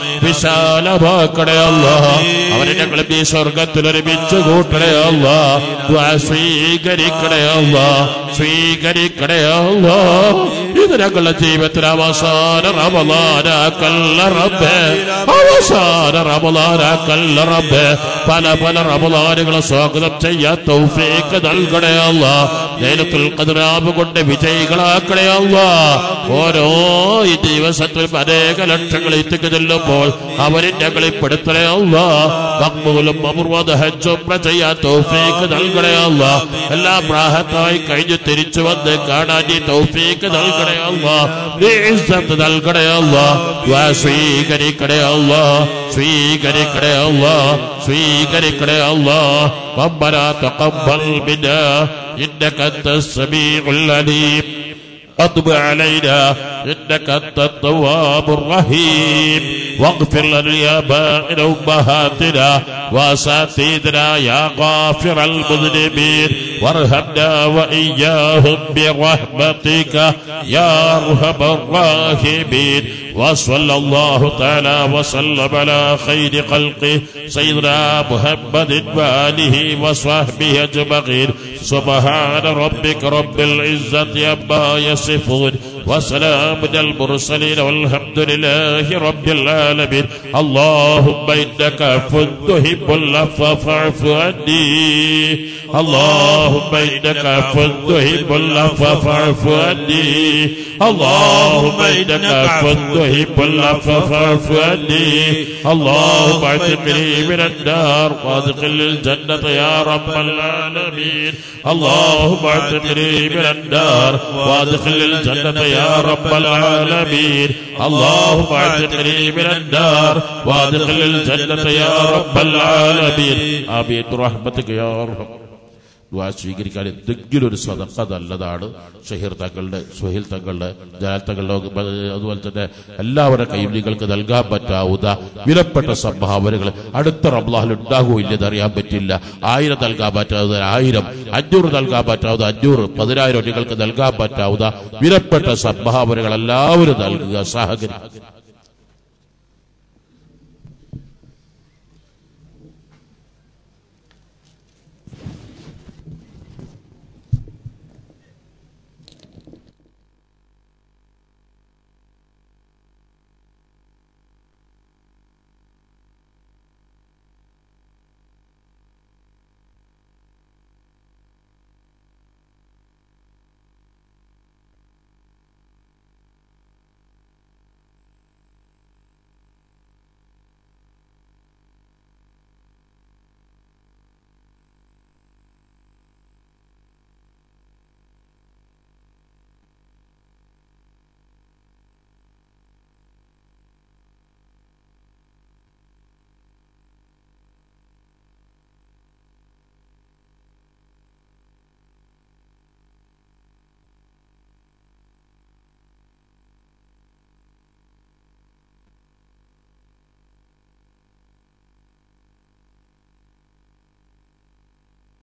വിശാലമാക്കണേ അല്ല അവരെ ഞങ്ങൾ ഈ സ്വർഗത്തിൽ ഒരുമിച്ച് കൂട്ടണേ അല്ല ദ്വാ സ്വീകരിക്കണേ അല്ല സ്വീകരിക്കണേ അല്ല ഇത് ഞങ്ങളുടെ ജീവിതത്തിൽ അവസാന റമലാനാക്കല്ല റബ്ബേ അവസാന റമലാനാക്കല്ല റബ്ബേ പല പല റമലാനുകളെ സ്വാഗതം ചെയ്യാൻ തൗഫീക്ക് നൽകണേ അല്ല ലൈലത്തുൽ ഖദ്റാബ് കൊണ്ട് വിജയികളാക്കണേ അല്ല ഓരോ ഈ ദിവസത്തിൽ അനേക ലക്ഷങ്ങൾ എത്തിക്ക് ചെല്ലുമ്പോൾ അവരെ ഞങ്ങളിൽ പെടുത്തണേ അല്ല മക്ബൂലും അപൂർവത ഹജ്ജുംറ ചെയ്യാൻ തൗഫീക്ക് നൽകണേ അല്ല എല്ലാം റാഹത്തായി കഴിഞ്ഞ് തിരിച്ചു വന്ന് കാണാൻ ഈ തൗഫീക്ക് നൽകണേ അല്ല നീ ഇസ്സത്ത് നൽകണേ അല്ല ദ്വാ സ്വീകരിക്കണേ അല്ല സ്വീകരിക്കണേ അല്ല സ്വീകരിക്കണേ അല്ല ربنا تقبل منا إنك أنت السميع العليم أطب علينا إنك أنت التواب الرحيم واغفر لنا يا بائن أمهاتنا وأساتذتنا يا غافر المذنبين وارحمنا وإياهم برحمتك يا أرحم الراحمين وصلى الله تعالى وسلم على خير خلقه سيدنا محمد وآله وصحبه أجمعين سبحان ربك رب العزة عما يصفون وسلام على المرسلين والحمد لله رب العالمين اللهم إنك عفو تحب العفو فاعف عني اللهم إنك عفو تحب العفو فاعف عني اللهم إنك عفو تحب العفو فاعف عني اللهم اعتقني من النار وادخل الجنة يا رب العالمين اللهم اعتقني من النار وادخل الجنة يا رب العالمين اللهم اعتقني من النار وادخل الجنة يا رب العالمين آمين برحمتك يا أرحم ദുആ സ്വീകരിക്കാൻ എന്തെങ്കിലും ഒരു സദക്ക നല്ലതാണ് ഷഹീർ തങ്ങളുടെ സുഹൈൽ തങ്ങളുടെ ജലാൽ തങ്ങളുടെ അതുപോലെ തന്നെ എല്ലാവരുടെ കയ്യിൽ നിങ്ങൾക്ക് നൽകാൻ പറ്റാവുന്ന വിലപ്പെട്ട സംഭാവനകൾ അടുത്ത റബ്ലാഹിൽ ഉണ്ടാകുമോ ഇല്ലെന്ന് അറിയാൻ പറ്റില്ല ആയിരം നൽകാൻ പറ്റാവുന്ന ആയിരം അഞ്ഞൂറ് നൽകാൻ പറ്റാവുന്ന അഞ്ഞൂറ് പതിനായിരം നിങ്ങൾക്ക് നൽകാൻ പറ്റാവുന്ന വിലപ്പെട്ട സംഭാവനകൾ എല്ലാവരും നൽകുക സഹകരിക്കുക